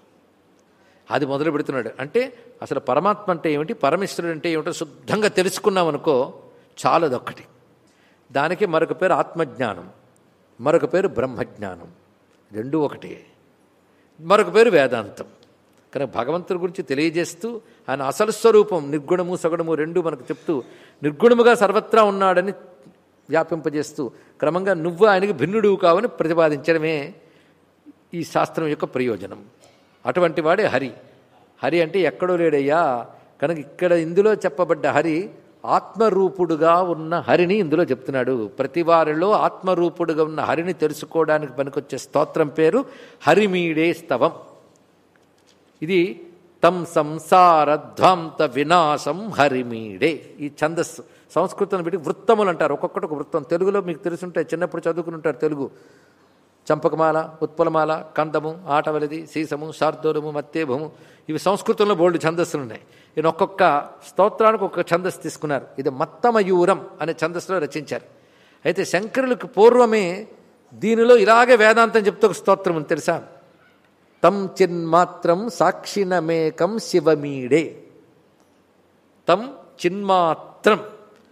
అది మొదలు పెడుతున్నాడు అంటే అసలు పరమాత్మ అంటే ఏమిటి పరమేశ్వరుడు అంటే ఏమిటో శుద్ధంగా తెలుసుకున్నాం అనుకో చాలదొక్కటి దానికి మరొక పేరు ఆత్మజ్ఞానం మరొక పేరు బ్రహ్మజ్ఞానం రెండూ ఒకటే మరొక పేరు వేదాంతం కనుక భగవంతుడి గురించి తెలియజేస్తూ ఆయన అసలు స్వరూపం నిర్గుణము సగుణము రెండు మనకు చెప్తూ నిర్గుణముగా సర్వత్రా ఉన్నాడని వ్యాపింపజేస్తూ క్రమంగా నువ్వు ఆయనకి భిన్నుడు కావని ప్రతిపాదించడమే ఈ శాస్త్రం యొక్క ప్రయోజనం అటువంటి వాడే హరి హరి అంటే ఎక్కడో లేడయ్యా కనుక ఇక్కడ ఇందులో చెప్పబడ్డ హరి ఆత్మరూపుడుగా ఉన్న హరిని ఇందులో చెప్తున్నాడు ప్రతి వారిలో ఆత్మరూపుడుగా ఉన్న హరిని తెలుసుకోవడానికి పనికొచ్చే స్తోత్రం పేరు హరిమీడే స్తవం ఇది తం సంసారధ్వాంత వినాశం హరిమీడే ఈ ఛందస్సు సంస్కృతం పెట్టి వృత్తములు అంటారు ఒక్కొక్కటి ఒక వృత్తం తెలుగులో మీకు తెలుసుంటాయి చిన్నప్పుడు చదువుకుని ఉంటారు తెలుగు చంపకమాల ఉత్పలమాల కందము ఆటవలది సీసము శార్దూలము మత్తేభము ఇవి సంస్కృతంలో బోల్డ్ ఛందస్సులు ఉన్నాయి ఈయన ఒక్కొక్క స్తోత్రానికి ఒక్కొక్క ఛందస్సు తీసుకున్నారు ఇది మత్తమయూరం అనే ఛందస్సులో రచించారు అయితే శంకరులకు పూర్వమే దీనిలో ఇలాగే వేదాంతం చెప్తూ ఒక స్తోత్రం ఉంది తెలుసా తం చిన్మాత్రం సాక్షినమేకం శివమీడే తం చిన్మాత్రం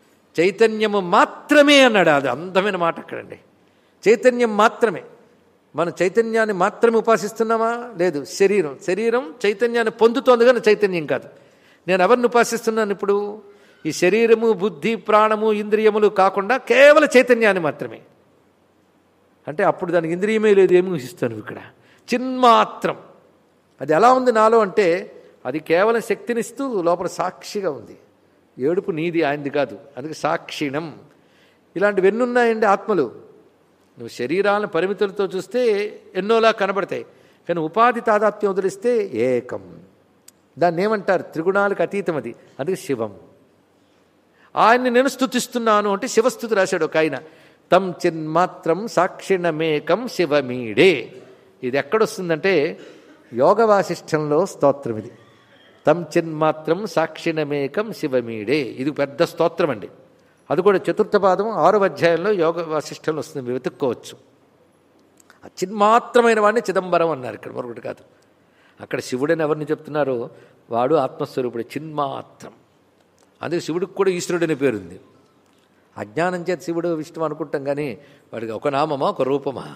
చైతన్యము మాత్రమే అన్నాడు అది అందమైన మాట అక్కడండి చైతన్యం మాత్రమే మన చైతన్యాన్ని మాత్రమే ఉపాసిస్తున్నామా లేదు శరీరం శరీరం చైతన్యాన్ని పొందుతోంది కానీ చైతన్యం కాదు నేను ఎవరిని ఉపాసిస్తున్నాను ఇప్పుడు ఈ శరీరము బుద్ధి ప్రాణము ఇంద్రియములు కాకుండా కేవలం చైతన్యాన్ని మాత్రమే అంటే అప్పుడు దానికి ఇంద్రియమే లేదు ఏమి ఊహిస్తాను ఇక్కడ చిన్మాత్రం అది ఎలా ఉంది నాలో అంటే అది కేవలం శక్తినిస్తూ లోపల సాక్షిగా ఉంది ఏడుపు నీది ఆయనది కాదు అందుకే సాక్షిణం ఇలాంటివి ఎన్నున్నాయండి ఆత్మలు నువ్వు శరీరాలను పరిమితులతో చూస్తే ఎన్నోలా కనబడతాయి కానీ ఉపాధి తాదాత్మ్యం వదిలిస్తే ఏకం దాన్ని ఏమంటారు త్రిగుణాలకు అతీతం అది అందుకే శివం ఆయన్ని నేను స్థుతిస్తున్నాను అంటే శివస్థుతి రాశాడు ఒక ఆయన తం చిన్మాత్రం సాక్షిణమేకం శివమీడే ఇది ఎక్కడొస్తుందంటే యోగ వాసిష్టంలో స్తోత్రం ఇది తం చిన్మాత్రం సాక్షిణమేకం శివమీడే ఇది పెద్ద స్తోత్రం అండి అది కూడా చతుర్థ పాదం ఆరో అధ్యాయంలో యోగ వాసిష్టంలో వస్తుంది మీరు వెతుక్కోవచ్చు ఆ చిన్మాత్రమైన వాడిని చిదంబరం అన్నారు ఇక్కడ మరొకటి కాదు అక్కడ శివుడని ఎవరిని చెప్తున్నారో వాడు ఆత్మస్వరూపుడు చిన్మాత్రం అందుకే శివుడికి కూడా ఈశ్వరుడు అనే పేరుంది అజ్ఞానం చేత శివుడు విష్ణు అనుకుంటాం కానీ వాడికి ఒక నామమా ఒక రూపమా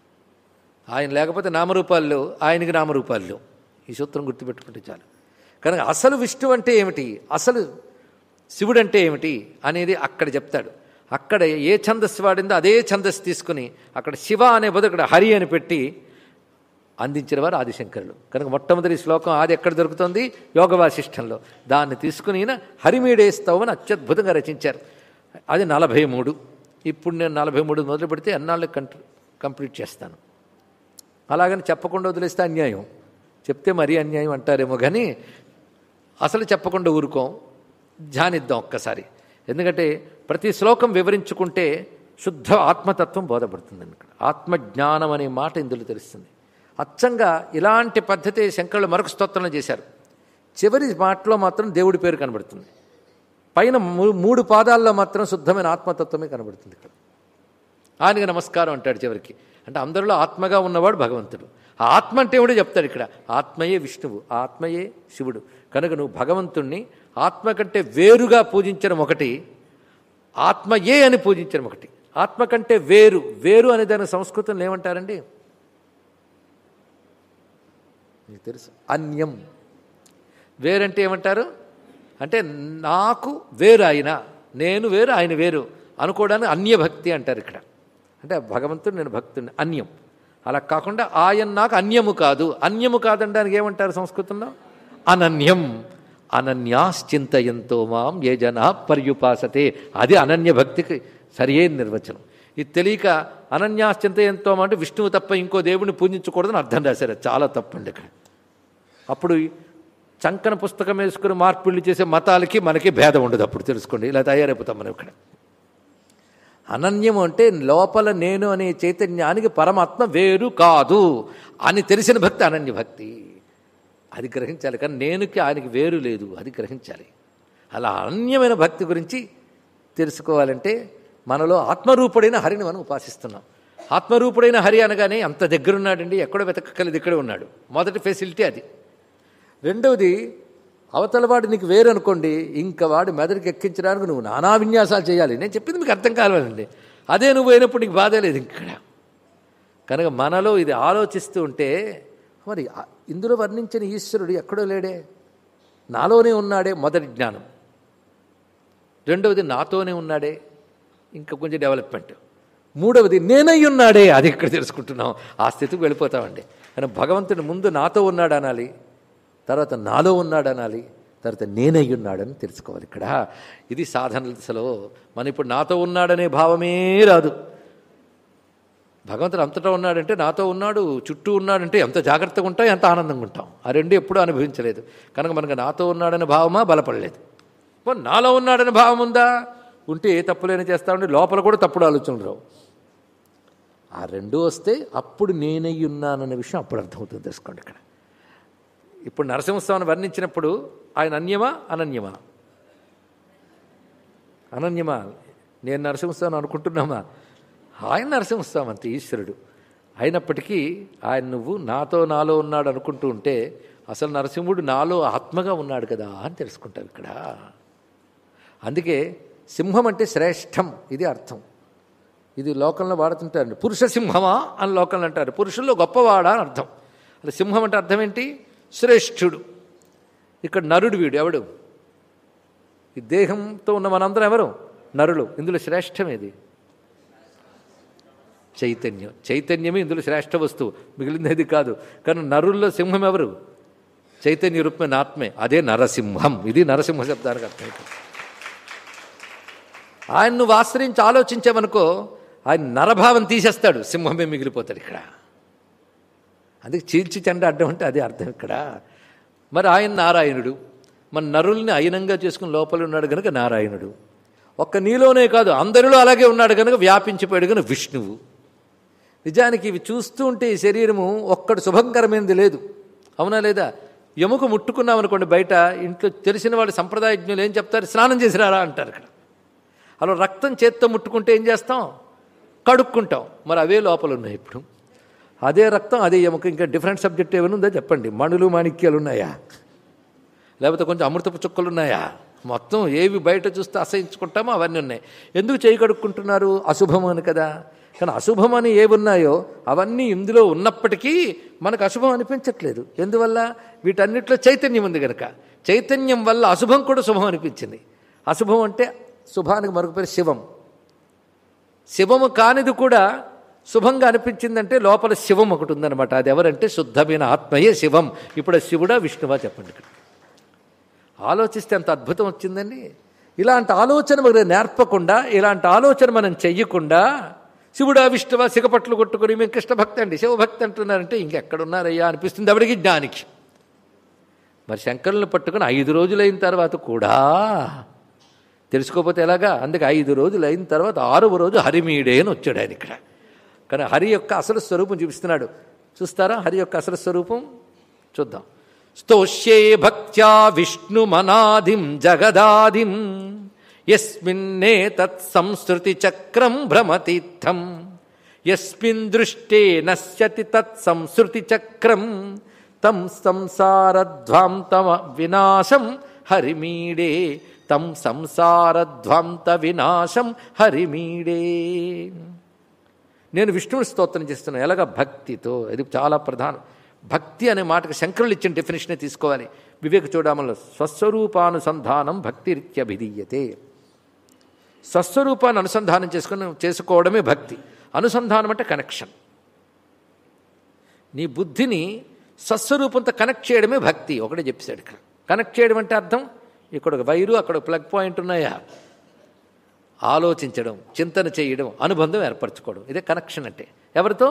ఆయన లేకపోతే నామరూపాలు లేవు ఆయనకి నామరూపాలు లేవు ఈ సూత్రం గుర్తుపెట్టుకుంటే చాలు కనుక అసలు విష్ణు అంటే ఏమిటి అసలు శివుడు అంటే ఏమిటి అనేది అక్కడ చెప్తాడు అక్కడ ఏ ఛందస్సు వాడిందో అదే ఛందస్సు తీసుకుని అక్కడ శివ అనే బదులు అక్కడ హరి అని పెట్టి అందించిన వారు ఆదిశంకరులు కనుక మొట్టమొదటి శ్లోకం ఆది ఎక్కడ దొరుకుతుంది యోగ వాసిష్టంలో దాన్ని తీసుకుని ఈయన హరిమీడే స్తవని అత్యద్భుతంగా రచించారు అది నలభై మూడు ఇప్పుడు నేను నలభై మూడు మొదలు పెడితే ఎన్నాళ్ళు కంట్ కంప్లీట్ చేస్తాను అలాగని చెప్పకుండా వదిలేస్తే అన్యాయం చెప్తే మరీ అన్యాయం అంటారేమో కానీ అసలు చెప్పకుండా ఊరుకోం ధ్యానిద్దాం ఒక్కసారి ఎందుకంటే ప్రతి శ్లోకం వివరించుకుంటే శుద్ధ ఆత్మతత్వం బోధపడుతుంది ఇక్కడ ఆత్మజ్ఞానం అనే మాట ఇందులో తెలుస్తుంది అచ్చంగా ఇలాంటి పద్ధతి శంకరులు మరొక స్తోత్రంలో చేశారు చివరి మాటలో మాత్రం దేవుడి పేరు కనబడుతుంది పైన మూ- మూడు పాదాల్లో మాత్రం శుద్ధమైన ఆత్మతత్వమే కనబడుతుంది ఇక్కడ ఆయనకి నమస్కారం అంటాడు చివరికి అంటే అందరిలో ఆత్మగా ఉన్నవాడు భగవంతుడు ఆ ఆత్మ అంటే ఏమిటో చెప్తాడు ఇక్కడ ఆత్మయే విష్ణువు ఆత్మయే శివుడు కనుక నువ్వు భగవంతుణ్ణి ఆత్మ కంటే వేరుగా పూజించడం ఒకటి ఆత్మయే అని పూజించడం ఒకటి ఆత్మ కంటే వేరు వేరు అనే దాని సంస్కృతంలో ఏమంటారండి మీకు తెలుసు అన్యం వేరంటే ఏమంటారు అంటే నాకు వేరు ఆయన నేను వేరు ఆయన వేరు అనుకోవడానికి అన్యభక్తి అంటారు ఇక్కడ అంటే భగవంతుడు నేను భక్తుడిని అన్యం అలా కాకుండా ఆయన నాకు అన్యము కాదు అన్యము కాదనడానికి ఏమంటారు సంస్కృతంలో అనన్యం అనన్యాశ్చింతయంతో మాం ఏ జనా పర్యుపాసతే అది అనన్య భక్తికి సరియైన నిర్వచనం ఇది తెలియక అనన్యాశ్చింతయంతో అంటే విష్ణువు తప్ప ఇంకో దేవుడిని పూజించకూడదని అర్థం రాశారు అది చాలా తప్పండి ఇక్కడ అప్పుడు చంకన పుస్తకం వేసుకుని మార్పిళ్ళు చేసే మతాలకి మనకి భేదం ఉండదు అప్పుడు తెలుసుకోండి ఇలా తయారైపోతాం మనం ఇక్కడ అనన్యం అంటే లోపల నేను అనే చైతన్యానికి పరమాత్మ వేరు కాదు అని తెలిసిన భక్తి అనన్య భక్తి అది గ్రహించాలి కానీ నేనుకి ఆయనకి వేరు లేదు అది గ్రహించాలి అలా అనన్యమైన భక్తి గురించి తెలుసుకోవాలంటే మనలో ఆత్మరూపుడైన హరిని మనం ఉపాసిస్తున్నాం ఆత్మరూపుడైన హరి అనగానే అంత దగ్గరున్నాడండి ఎక్కడో వెతకలేదు ఇక్కడే ఉన్నాడు మొదటి ఫెసిలిటీ అది రెండవది అవతలవాడు నీకు వేరు అనుకోండి ఇంకా వాడు మెదడుకి ఎక్కించడానికి నువ్వు నానా విన్యాసాలు చేయాలి నేను చెప్పింది మీకు అర్థం కావాలండి అదే నువ్వు పోయినప్పుడు నీకు బాధ లేదు ఇక్కడ కనుక మనలో ఇది ఆలోచిస్తూ ఉంటే మరి ఆ- ఇందులో వర్ణించిన ఈశ్వరుడు ఎక్కడో లేడే నాలోనే ఉన్నాడే మొదటి జ్ఞానం రెండవది నాతోనే ఉన్నాడే ఇంకా కొంచెం డెవలప్మెంట్ మూడవది నేనై ఉన్నాడే అది ఇక్కడ తెలుసుకుంటున్నాం ఆ స్థితికి వెళ్ళిపోతామండి కానీ భగవంతుడు ముందు నాతో ఉన్నాడు అనాలి తర్వాత నాలో ఉన్నాడు అనాలి తర్వాత నేనై ఉన్నాడని తెలుసుకోవాలి ఇక్కడ ఇది సాధన దశలో మన ఇప్పుడు నాతో ఉన్నాడనే భావమే రాదు భగవంతుడు అంతటా ఉన్నాడంటే నాతో ఉన్నాడు చుట్టూ ఉన్నాడంటే ఎంత జాగ్రత్తగా ఉంటాం ఎంత ఆనందంగా ఉంటాం ఆ రెండు ఎప్పుడూ అనుభవించలేదు కనుక మనకు నాతో ఉన్నాడనే భావమా బలపడలేదు పోనీ నాలో ఉన్నాడనే భావం ఉందా ఉంటే ఏ తప్పులైనా చేస్తామంటే లోపల కూడా తప్పుడు ఆలోచనలు రావు ఆ రెండు వస్తే అప్పుడు నేనై ఉన్నానన్న విషయం అప్పుడు అర్థమవుతుంది తెలుసుకోండి ఇక్కడ ఇప్పుడు నరసింహస్వామిని వర్ణించినప్పుడు ఆయన అన్యమా అనన్యమా అనన్యమా నేను నరసింహస్వామి అనుకుంటున్నామా ఆయన నరసింహస్వామి అంతే ఈశ్వరుడు అయినప్పటికీ ఆయన నువ్వు నాతో నాలో ఉన్నాడు అనుకుంటూ ఉంటే అసలు నరసింహుడు నాలో ఆత్మగా ఉన్నాడు కదా అని తెలుసుకుంటావు ఇక్కడ అందుకే సింహం అంటే శ్రేష్టం ఇది అర్థం ఇది లోకంలో వాడుతుంటారండి పురుష సింహమా అని లోకంలో అంటారు పురుషుల్లో గొప్పవాడా అని అర్థం అలా సింహం అంటే అర్థం ఏంటి శ్రేష్ఠుడు ఇక్కడ నరుడు వీడు ఎవడు ఈ దేహంతో ఉన్న మనందరం ఎవరు నరులు ఇందులో శ్రేష్టమేది చైతన్యం చైతన్యమే ఇందులో శ్రేష్ఠ వస్తువు మిగిలినది కాదు కానీ నరుల్లో సింహం ఎవరు చైతన్య రూపమైన ఆత్మే అదే నరసింహం ఇది నరసింహ శబ్దానికి అర్థం ఆయన నువ్వు ఆశ్రయించి ఆలోచించావనుకో ఆయన నరభావం తీసేస్తాడు సింహమే మిగిలిపోతాడు ఇక్కడ అందుకే చీల్చి చెండ అడ్డం అంటే అదే అర్థం ఇక్కడ మరి ఆయన నారాయణుడు మన నరుల్ని అయనంగా చేసుకుని లోపల ఉన్నాడు కనుక నారాయణుడు ఒక్క నీలోనే కాదు అందరిలో అలాగే ఉన్నాడు కనుక వ్యాపించిపోయాడు కనుక విష్ణువు నిజానికి ఇవి చూస్తూ ఉంటే ఈ శరీరము ఒక్కడు శుభంకరమైనది లేదు అవునా లేదా ఎముక ముట్టుకున్నాం అనుకోండి బయట ఇంట్లో తెలిసిన వాళ్ళు సంప్రదాయజ్ఞులు ఏం చెప్తారు స్నానం చేసిరారా అంటారు ఇక్కడ అలా రక్తం చేత్తో ముట్టుకుంటే ఏం చేస్తాం కడుక్కుంటాం మరి అవే లోపల ఉన్నాయి ఇప్పుడు అదే రక్తం అదే ఎముక ఇంకా డిఫరెంట్ సబ్జెక్ట్ ఏమైనా ఉందో చెప్పండి మణులు మాణిక్యాలు ఉన్నాయా లేకపోతే కొంచెం అమృతపు చుక్కలు ఉన్నాయా మొత్తం ఏవి బయట చూస్తే అసహించుకుంటామో అవన్నీ ఉన్నాయి ఎందుకు చేయి కడుక్కుంటున్నారు అశుభం అని కదా కానీ అశుభం అని ఏవి ఉన్నాయో అవన్నీ ఇందులో ఉన్నప్పటికీ మనకు అశుభం అనిపించట్లేదు ఎందువల్ల వీటన్నిటిలో చైతన్యం ఉంది కనుక చైతన్యం వల్ల అశుభం కూడా శుభం అనిపించింది అశుభం అంటే శుభానికి మరొక పేరు శివం శివము కానిది కూడా శుభంగా అనిపించిందంటే లోపల శివం ఒకటి ఉందన్నమాట అది ఎవరంటే శుద్ధమైన ఆత్మయే శివం ఇప్పుడు ఆ శివుడా విష్ణువా చెప్పండి ఇక్కడ ఆలోచిస్తే ఎంత అద్భుతం వచ్చిందండి ఇలాంటి ఆలోచన మనకు నేర్పకుండా ఇలాంటి ఆలోచన మనం చెయ్యకుండా శివుడా విష్ణువా సిగపట్లు కొట్టుకుని మేము కృష్ణ భక్తి అండి శివభక్తి అంటున్నారంటే ఇంకెక్కడున్నారయ్యా అనిపిస్తుంది ఎవరికి జ్ఞానికి మరి శంకరులను పట్టుకుని ఐదు రోజులైన తర్వాత కూడా తెలుసుకోకపోతే ఎలాగా అందుకే ఐదు రోజులు అయిన తర్వాత ఆరవ రోజు హరిమీడే అని వచ్చాడు ఆయన ఇక్కడ కానీ హరి యొక్క అసలు స్వరూపం చూపిస్తున్నాడు చూస్తారా హరి యొక్క అసలు స్వరూపం చూద్దాం స్తోష్యే భక్త్యా విష్ణుమనాదిం జగదాదిం ఎస్మిన్నే తత్ సంస్కృతి చక్రం భ్రమతీర్థం ఎస్మిన్ దృష్టే నశ్యతి తత్ సంస్కృతి చక్రం తం సంసారధ్వాంతమ వినాశం హరిమీడే తం సంసారధ్వాంత వినాశం హరిమీడే నేను విష్ణువుని స్తోత్రం చేస్తున్నాను ఎలాగ భక్తితో ఇది చాలా ప్రధానం భక్తి అనే మాటకు శంకరులు ఇచ్చిన డెఫినేషనే తీసుకోవాలి వివేక చూడమలో స్వస్వరూపానుసంధానం భక్తిరిత్యభిధీయతే స్వస్వరూపాన్ని అనుసంధానం చేసుకుని చేసుకోవడమే భక్తి అనుసంధానం అంటే కనెక్షన్ నీ బుద్ధిని స్వస్వరూపంతో కనెక్ట్ చేయడమే భక్తి ఒకటే చెప్పేశాడు ఇక్కడ కనెక్ట్ చేయడం అంటే అర్థం ఇక్కడ ఒక వైరు అక్కడ ఒక ప్లగ్ పాయింట్ ఉన్నాయా ఆలోచించడం చింతన చేయడం అనుబంధం ఏర్పరచుకోవడం ఇదే కనెక్షన్ అంటే ఎవరితో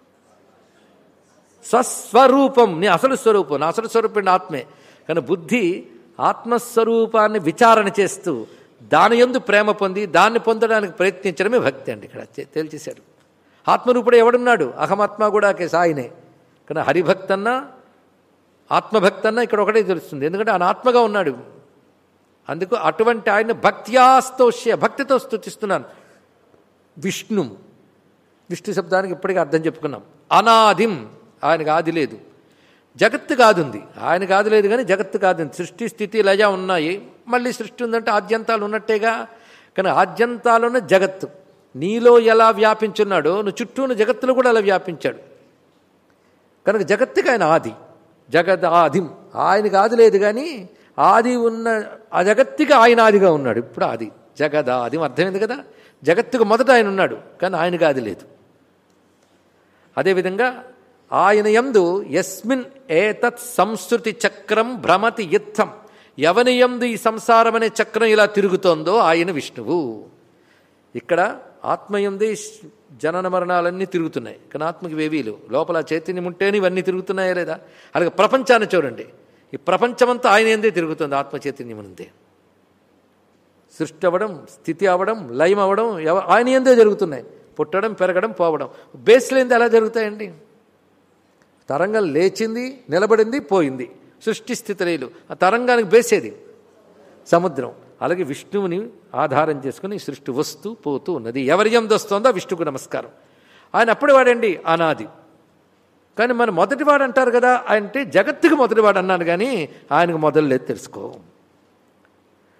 స్వస్వరూపం నీ అసలు స్వరూపం నా అసలు స్వరూపం ఆత్మే కానీ బుద్ధి ఆత్మస్వరూపాన్ని విచారణ చేస్తూ దాని ఎందు ప్రేమ పొంది దాన్ని పొందడానికి ప్రయత్నించడమే భక్తి అండి ఇక్కడ తేల్చేశాడు ఆత్మరూపుడు ఎవడున్నాడు అహమాత్మ కూడా సాయినే కానీ హరిభక్తన్నా ఆత్మభక్తన్నా ఇక్కడ ఒకటే తెలుస్తుంది ఎందుకంటే ఆయన ఆత్మగా ఉన్నాడు అందుకు అటువంటి ఆయన భక్త్యాస్తోష్య భక్తితో స్థుతిస్తున్నాను విష్ణు విష్ణు శబ్దానికి ఇప్పటికీ అర్థం చెప్పుకున్నాం అనాదిం ఆయనకు ఆది లేదు జగత్తు కాదుంది ఆయన కాదు లేదు కానీ జగత్తు కాదుంది సృష్టి స్థితి లయ ఉన్నాయి మళ్ళీ సృష్టి ఉందంటే ఆద్యంతాలు ఉన్నట్టేగా కానీ ఆద్యంతాలున్న జగత్తు నీలో ఎలా వ్యాపించున్నాడో నువ్వు చుట్టూ ఉన్న జగత్తులో కూడా అలా వ్యాపించాడు కనుక జగత్తుకి ఆయన ఆది జగద్ ఆదిం ఆయనకి ఆది లేదు కానీ ఆది ఉన్న ఆ జగత్తుకి ఆయన ఆదిగా ఉన్నాడు ఇప్పుడు ఆది జగదాదిం అర్థమైంది కదా జగత్తుకు మొదట ఆయన ఉన్నాడు కానీ ఆయనకి ఆది లేదు అదేవిధంగా ఆయన యందు ఎస్మిన్ ఏతత్ సంస్కృతి చక్రం భ్రమతి యుద్ధం ఎవని యందు ఈ సంసారం అనే చక్రం ఇలా తిరుగుతోందో ఆయన విష్ణువు ఇక్కడ ఆత్మయందే జనన మరణాలన్నీ తిరుగుతున్నాయి కానీ ఆత్మకి వేవీలు లోపల చైతన్యం ఉంటేనే ఇవన్నీ తిరుగుతున్నాయా లేదా అలాగే ప్రపంచాన్ని చూడండి ఈ ప్రపంచమంతా ఆయన ఎందే తిరుగుతుంది ఆత్మ చైతన్యం ఉందే సృష్టి అవ్వడం స్థితి అవ్వడం లయం అవ్వడం ఎవ ఆయన ఎందే జరుగుతున్నాయి పుట్టడం పెరగడం పోవడం బేస్ లేనిది ఎలా జరుగుతాయండి తరంగం లేచింది నిలబడింది పోయింది సృష్టి స్థితిలేలు ఆ తరంగానికి బేసేది సముద్రం అలాగే విష్ణువుని ఆధారం చేసుకుని సృష్టి వస్తూ పోతూ ఉన్నది ఎవరి ఎందు వస్తుందో విష్ణుకు నమస్కారం ఆయన అప్పుడు వాడండి అనాది కానీ మన మొదటివాడు అంటారు కదా అంటే జగత్తుకు మొదటివాడు అన్నాను కానీ ఆయనకు మొదలు లేదు తెలుసుకో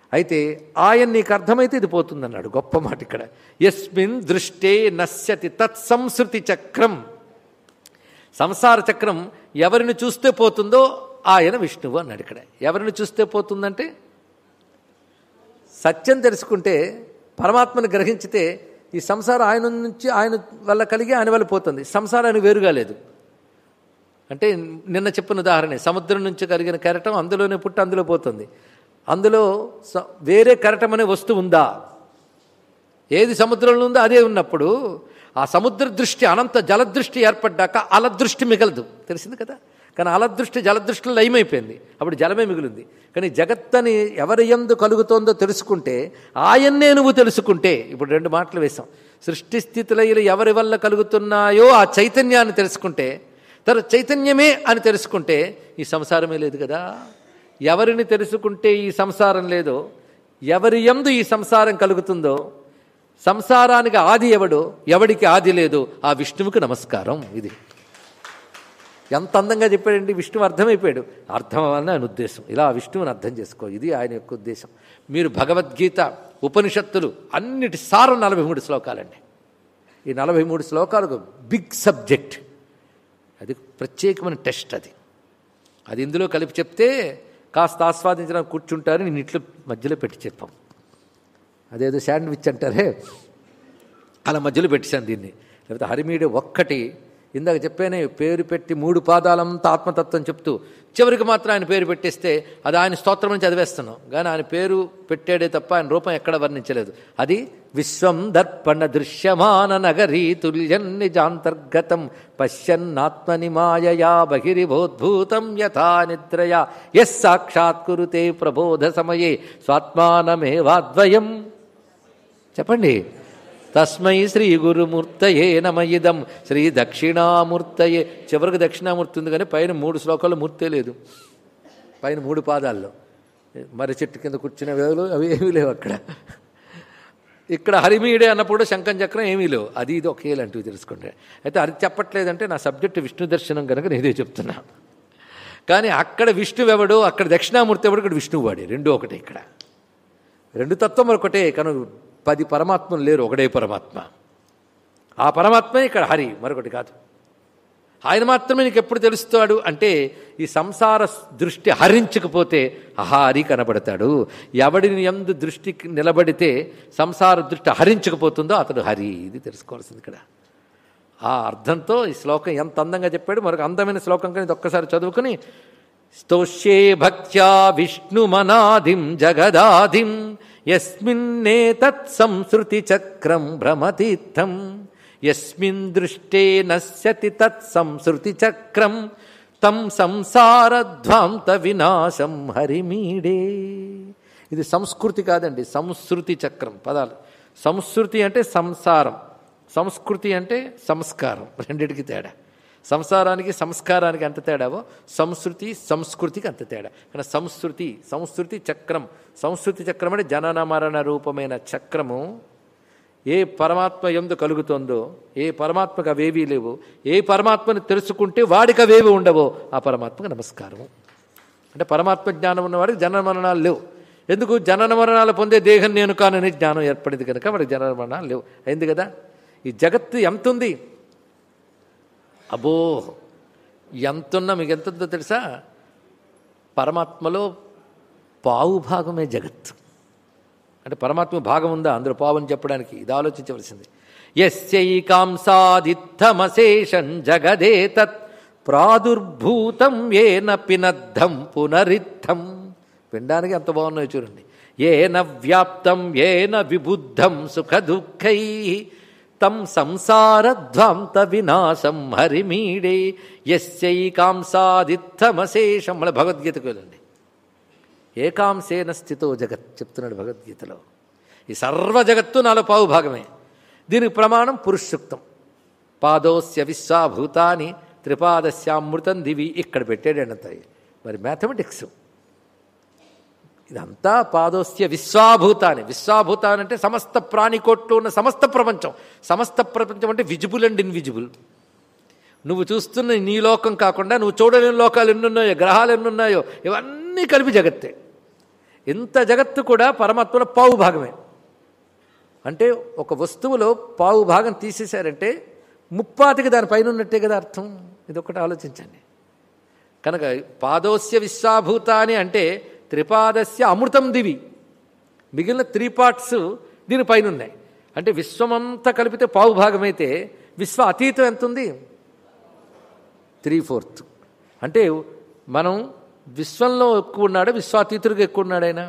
అయితే ఆయన నీకు అర్థమైతే ఇది పోతుందన్నాడు గొప్ప మాట ఇక్కడ ఎస్మిన్ దృష్టే నశ్యతి తత్సంస్కృతి చక్రం సంసార చక్రం ఎవరిని చూస్తే పోతుందో ఆయన విష్ణువు అన్నాడు ఇక్కడ ఎవరిని చూస్తే పోతుందంటే సత్యం తెలుసుకుంటే పరమాత్మను గ్రహించితే ఈ సంసారం ఆయన నుంచి ఆయన వల్ల కలిగి ఆయన వల్ల పోతుంది సంసారానికి వేరుగా లేదు అంటే నిన్న చెప్పిన ఉదాహరణ సముద్రం నుంచి కలిగిన కెరటం అందులోనే పుట్టి అందులో పోతుంది అందులో స- వేరే కెరటం అనే వస్తువు ఉందా ఏది సముద్రంలో ఉందో అదే ఉన్నప్పుడు ఆ సముద్ర దృష్టి అనంత జలదృష్టి ఏర్పడ్డాక అలదృష్టి మిగలదు తెలిసింది కదా కానీ అలదృష్టి జలదృష్టిలో లయమైపోయింది అప్పుడు జలమే మిగిలింది కానీ జగత్తని ఎవరి ఎందు కలుగుతోందో తెలుసుకుంటే ఆయన్నే నువ్వు తెలుసుకుంటే ఇప్పుడు రెండు మాటలు వేశాం సృష్టి స్థితిలయలు ఎవరి వల్ల కలుగుతున్నాయో ఆ చైతన్యాన్ని తెలుసుకుంటే తన చైతన్యమే అని తెలుసుకుంటే ఈ సంసారమే లేదు కదా ఎవరిని తెలుసుకుంటే ఈ సంసారం లేదో ఎవరి ఎందు ఈ సంసారం కలుగుతుందో సంసారానికి ఆది ఎవడో ఎవడికి ఆది లేదో ఆ విష్ణువుకి నమస్కారం ఇది ఎంత అందంగా చెప్పాడండి విష్ణువు అర్థమైపోయాడు అర్థం అవ్వాలని ఆయన ఉద్దేశం ఇలా ఆ విష్ణువుని అర్థం చేసుకో ఇది ఆయన యొక్క ఉద్దేశం మీరు భగవద్గీత ఉపనిషత్తులు అన్నిటి సారం నలభై మూడు శ్లోకాలండి ఈ నలభై మూడు శ్లోకాలకు బిగ్ సబ్జెక్ట్ అది ప్రత్యేకమైన టెస్ట్ అది అది ఇందులో కలిపి చెప్తే కాస్త ఆస్వాదించడానికి కూర్చుంటారు నేను ఇట్లు మధ్యలో పెట్టి చెప్పాం అదేదో శాండ్విచ్ అంటారే అలా మధ్యలో పెట్టాను దీన్ని లేకపోతే హరిమీడి ఒక్కటి ఇందాక చెప్పానే పేరు పెట్టి మూడు పాదాలంతా ఆత్మతత్వం చెప్తూ చివరికి మాత్రం ఆయన పేరు పెట్టేస్తే అది ఆయన స్తోత్రం నుంచి చదివేస్తున్నాం కానీ ఆయన పేరు పెట్టాడే తప్ప ఆయన రూపం ఎక్కడ వర్ణించలేదు అది విశ్వం దర్పణ దృశ్యమాన నగరీ తుల్యం నిజాంతర్గతం పశ్యన్నాత్మని మాయయా బహిరిభోద్భూతం యథా నిద్రయా ఎస్ సాక్షాత్కురుతే ప్రబోధ సమయే స్వాత్మానమేవాద్వయం చెప్పండి తస్మై శ్రీ గురుమూర్తయే నమయిదం శ్రీ దక్షిణామూర్తయే చివరికి దక్షిణామూర్తి ఉంది కానీ పైన మూడు శ్లోకాలు మూర్తే లేదు పైన మూడు పాదాల్లో మరి చెట్టు కింద కూర్చునే వేలు అవి ఏమీ లేవు అక్కడ ఇక్కడ హరిమీడే అన్నప్పుడు శంఖం చక్రం ఏమీ లేవు అది ఇది ఒకే లాంటివి తెలుసుకోండి అయితే అది చెప్పట్లేదంటే నా సబ్జెక్టు విష్ణు దర్శనం కనుక నేను ఇదే చెప్తున్నా కానీ అక్కడ విష్ణువు ఎవడు అక్కడ దక్షిణామూర్తి ఎవడు ఇక్కడ విష్ణువు వాడే రెండు ఒకటే ఇక్కడ రెండు తత్వం ఒకటే కను పది పరమాత్మలు లేరు ఒకటే పరమాత్మ ఆ పరమాత్మే ఇక్కడ హరి మరొకటి కాదు ఆయన మాత్రమే నీకు ఎప్పుడు తెలుస్తాడు అంటే ఈ సంసార దృష్టి హరించకపోతే ఆహా హరి కనబడతాడు ఎవడిని ఎందు దృష్టికి నిలబడితే సంసార దృష్టి హరించకపోతుందో అతడు హరి ఇది తెలుసుకోవాల్సింది ఇక్కడ ఆ అర్థంతో ఈ శ్లోకం ఎంత అందంగా చెప్పాడు మరొక అందమైన శ్లోకం కానీ ఇది ఒక్కసారి చదువుకుని స్తోష్యే భక్త్యా విష్ణుమనాదిం జగదాదిం యస్మిన్నేతత్ సంసృతి చక్రం భ్రమతీర్థం యస్మిన్ దృష్టే నశ్యతి తత్ సంసృతి చక్రం తం సంసారధ్వాంత వినాశం హరిమీడే ఇది సంస్కృతి కాదండి సంస్కృతి చక్రం పదాలు సంస్కృతి అంటే సంసారం సంస్కృతి అంటే సంస్కారం రెండిటికి తేడా సంసారానికి సంస్కారానికి ఎంత తేడావో సంస్కృతి సంస్కృతికి అంత తేడా కానీ సంస్కృతి సంస్కృతి చక్రం సంస్కృతి చక్రం అంటే జనన మరణ రూపమైన చక్రము ఏ పరమాత్మ ఎందు కలుగుతుందో ఏ పరమాత్మకు అవేవీ లేవు ఏ పరమాత్మను తెలుసుకుంటే వాడికి అవేవి ఉండవో ఆ పరమాత్మకు నమస్కారము అంటే పరమాత్మ జ్ఞానం ఉన్నవాడికి జనన మరణాలు లేవు ఎందుకు జనన మరణాలు పొందే దేహం నేను కానని జ్ఞానం ఏర్పడింది కనుక వాడికి జనన మరణాలు లేవు అయింది కదా ఈ జగత్తు ఎంత ఉంది అబో ఎంతున్నా మీకు ఎంత ఉందో తెలుసా పరమాత్మలో పావు భాగమే జగత్తు అంటే పరమాత్మ భాగం ఉందా అందులో పావు అని చెప్పడానికి ఇది ఆలోచించవలసింది ఎస్యైకాంసాదిత్తమశేషం జగదే తత్ ప్రాదుర్భూతం ఏన పినద్ధం పునరిద్ధం పిండానికి ఎంత బాగున్నాయో చూడండి ఏన వ్యాప్తం ఏన విబుద్ధం సుఖ దుఃఖై తం సంసారధ్వాంత వినాశం హరిమీడే ఎస్యైకాంసాదిత్తమశేషం మన భగవద్గీతకు వెళ్ళండి ఏకాంశేన స్థితో జగత్ చెప్తున్నాడు భగవద్గీతలో ఈ సర్వ జగత్తు నాలో పావు భాగమే దీనికి ప్రమాణం పురుషుక్తం పాదోస్య విశ్వాభూతాని త్రిపాదస్యామృతం దివి ఇక్కడ పెట్టాడంత మరి మ్యాథమెటిక్స్ ఇదంతా పాదోస్య విశ్వాభూతాన్ని విశ్వాభూతాన్ని అంటే సమస్త ప్రాణికోట్లో ఉన్న సమస్త ప్రపంచం సమస్త ప్రపంచం అంటే విజిబుల్ అండ్ ఇన్విజిబుల్ నువ్వు చూస్తున్న నీ లోకం కాకుండా నువ్వు చూడలేని లోకాలు ఎన్నున్నాయో గ్రహాలు ఎన్నున్నాయో ఇవన్నీ కలిపి జగత్తే ఇంత జగత్తు కూడా పరమాత్మలో పావు భాగమే అంటే ఒక వస్తువులో పావు భాగం తీసేశారంటే ముప్పాతికి దానిపైన ఉన్నట్టే కదా అర్థం ఇది ఒకటి ఆలోచించండి కనుక పాదోస్య విశ్వాభూతాని అంటే త్రిపాదస్య అమృతం దివి మిగిలిన త్రీ పార్ట్స్ దీనిపైన ఉన్నాయి అంటే విశ్వమంతా కలిపితే పావు భాగమైతే విశ్వ అతీతం ఎంత ఉంది త్రీ ఫోర్త్ అంటే మనం విశ్వంలో ఎక్కువ ఉన్నాడు విశ్వాతీతుడిగా ఎక్కువ ఉన్నాడు ఆయన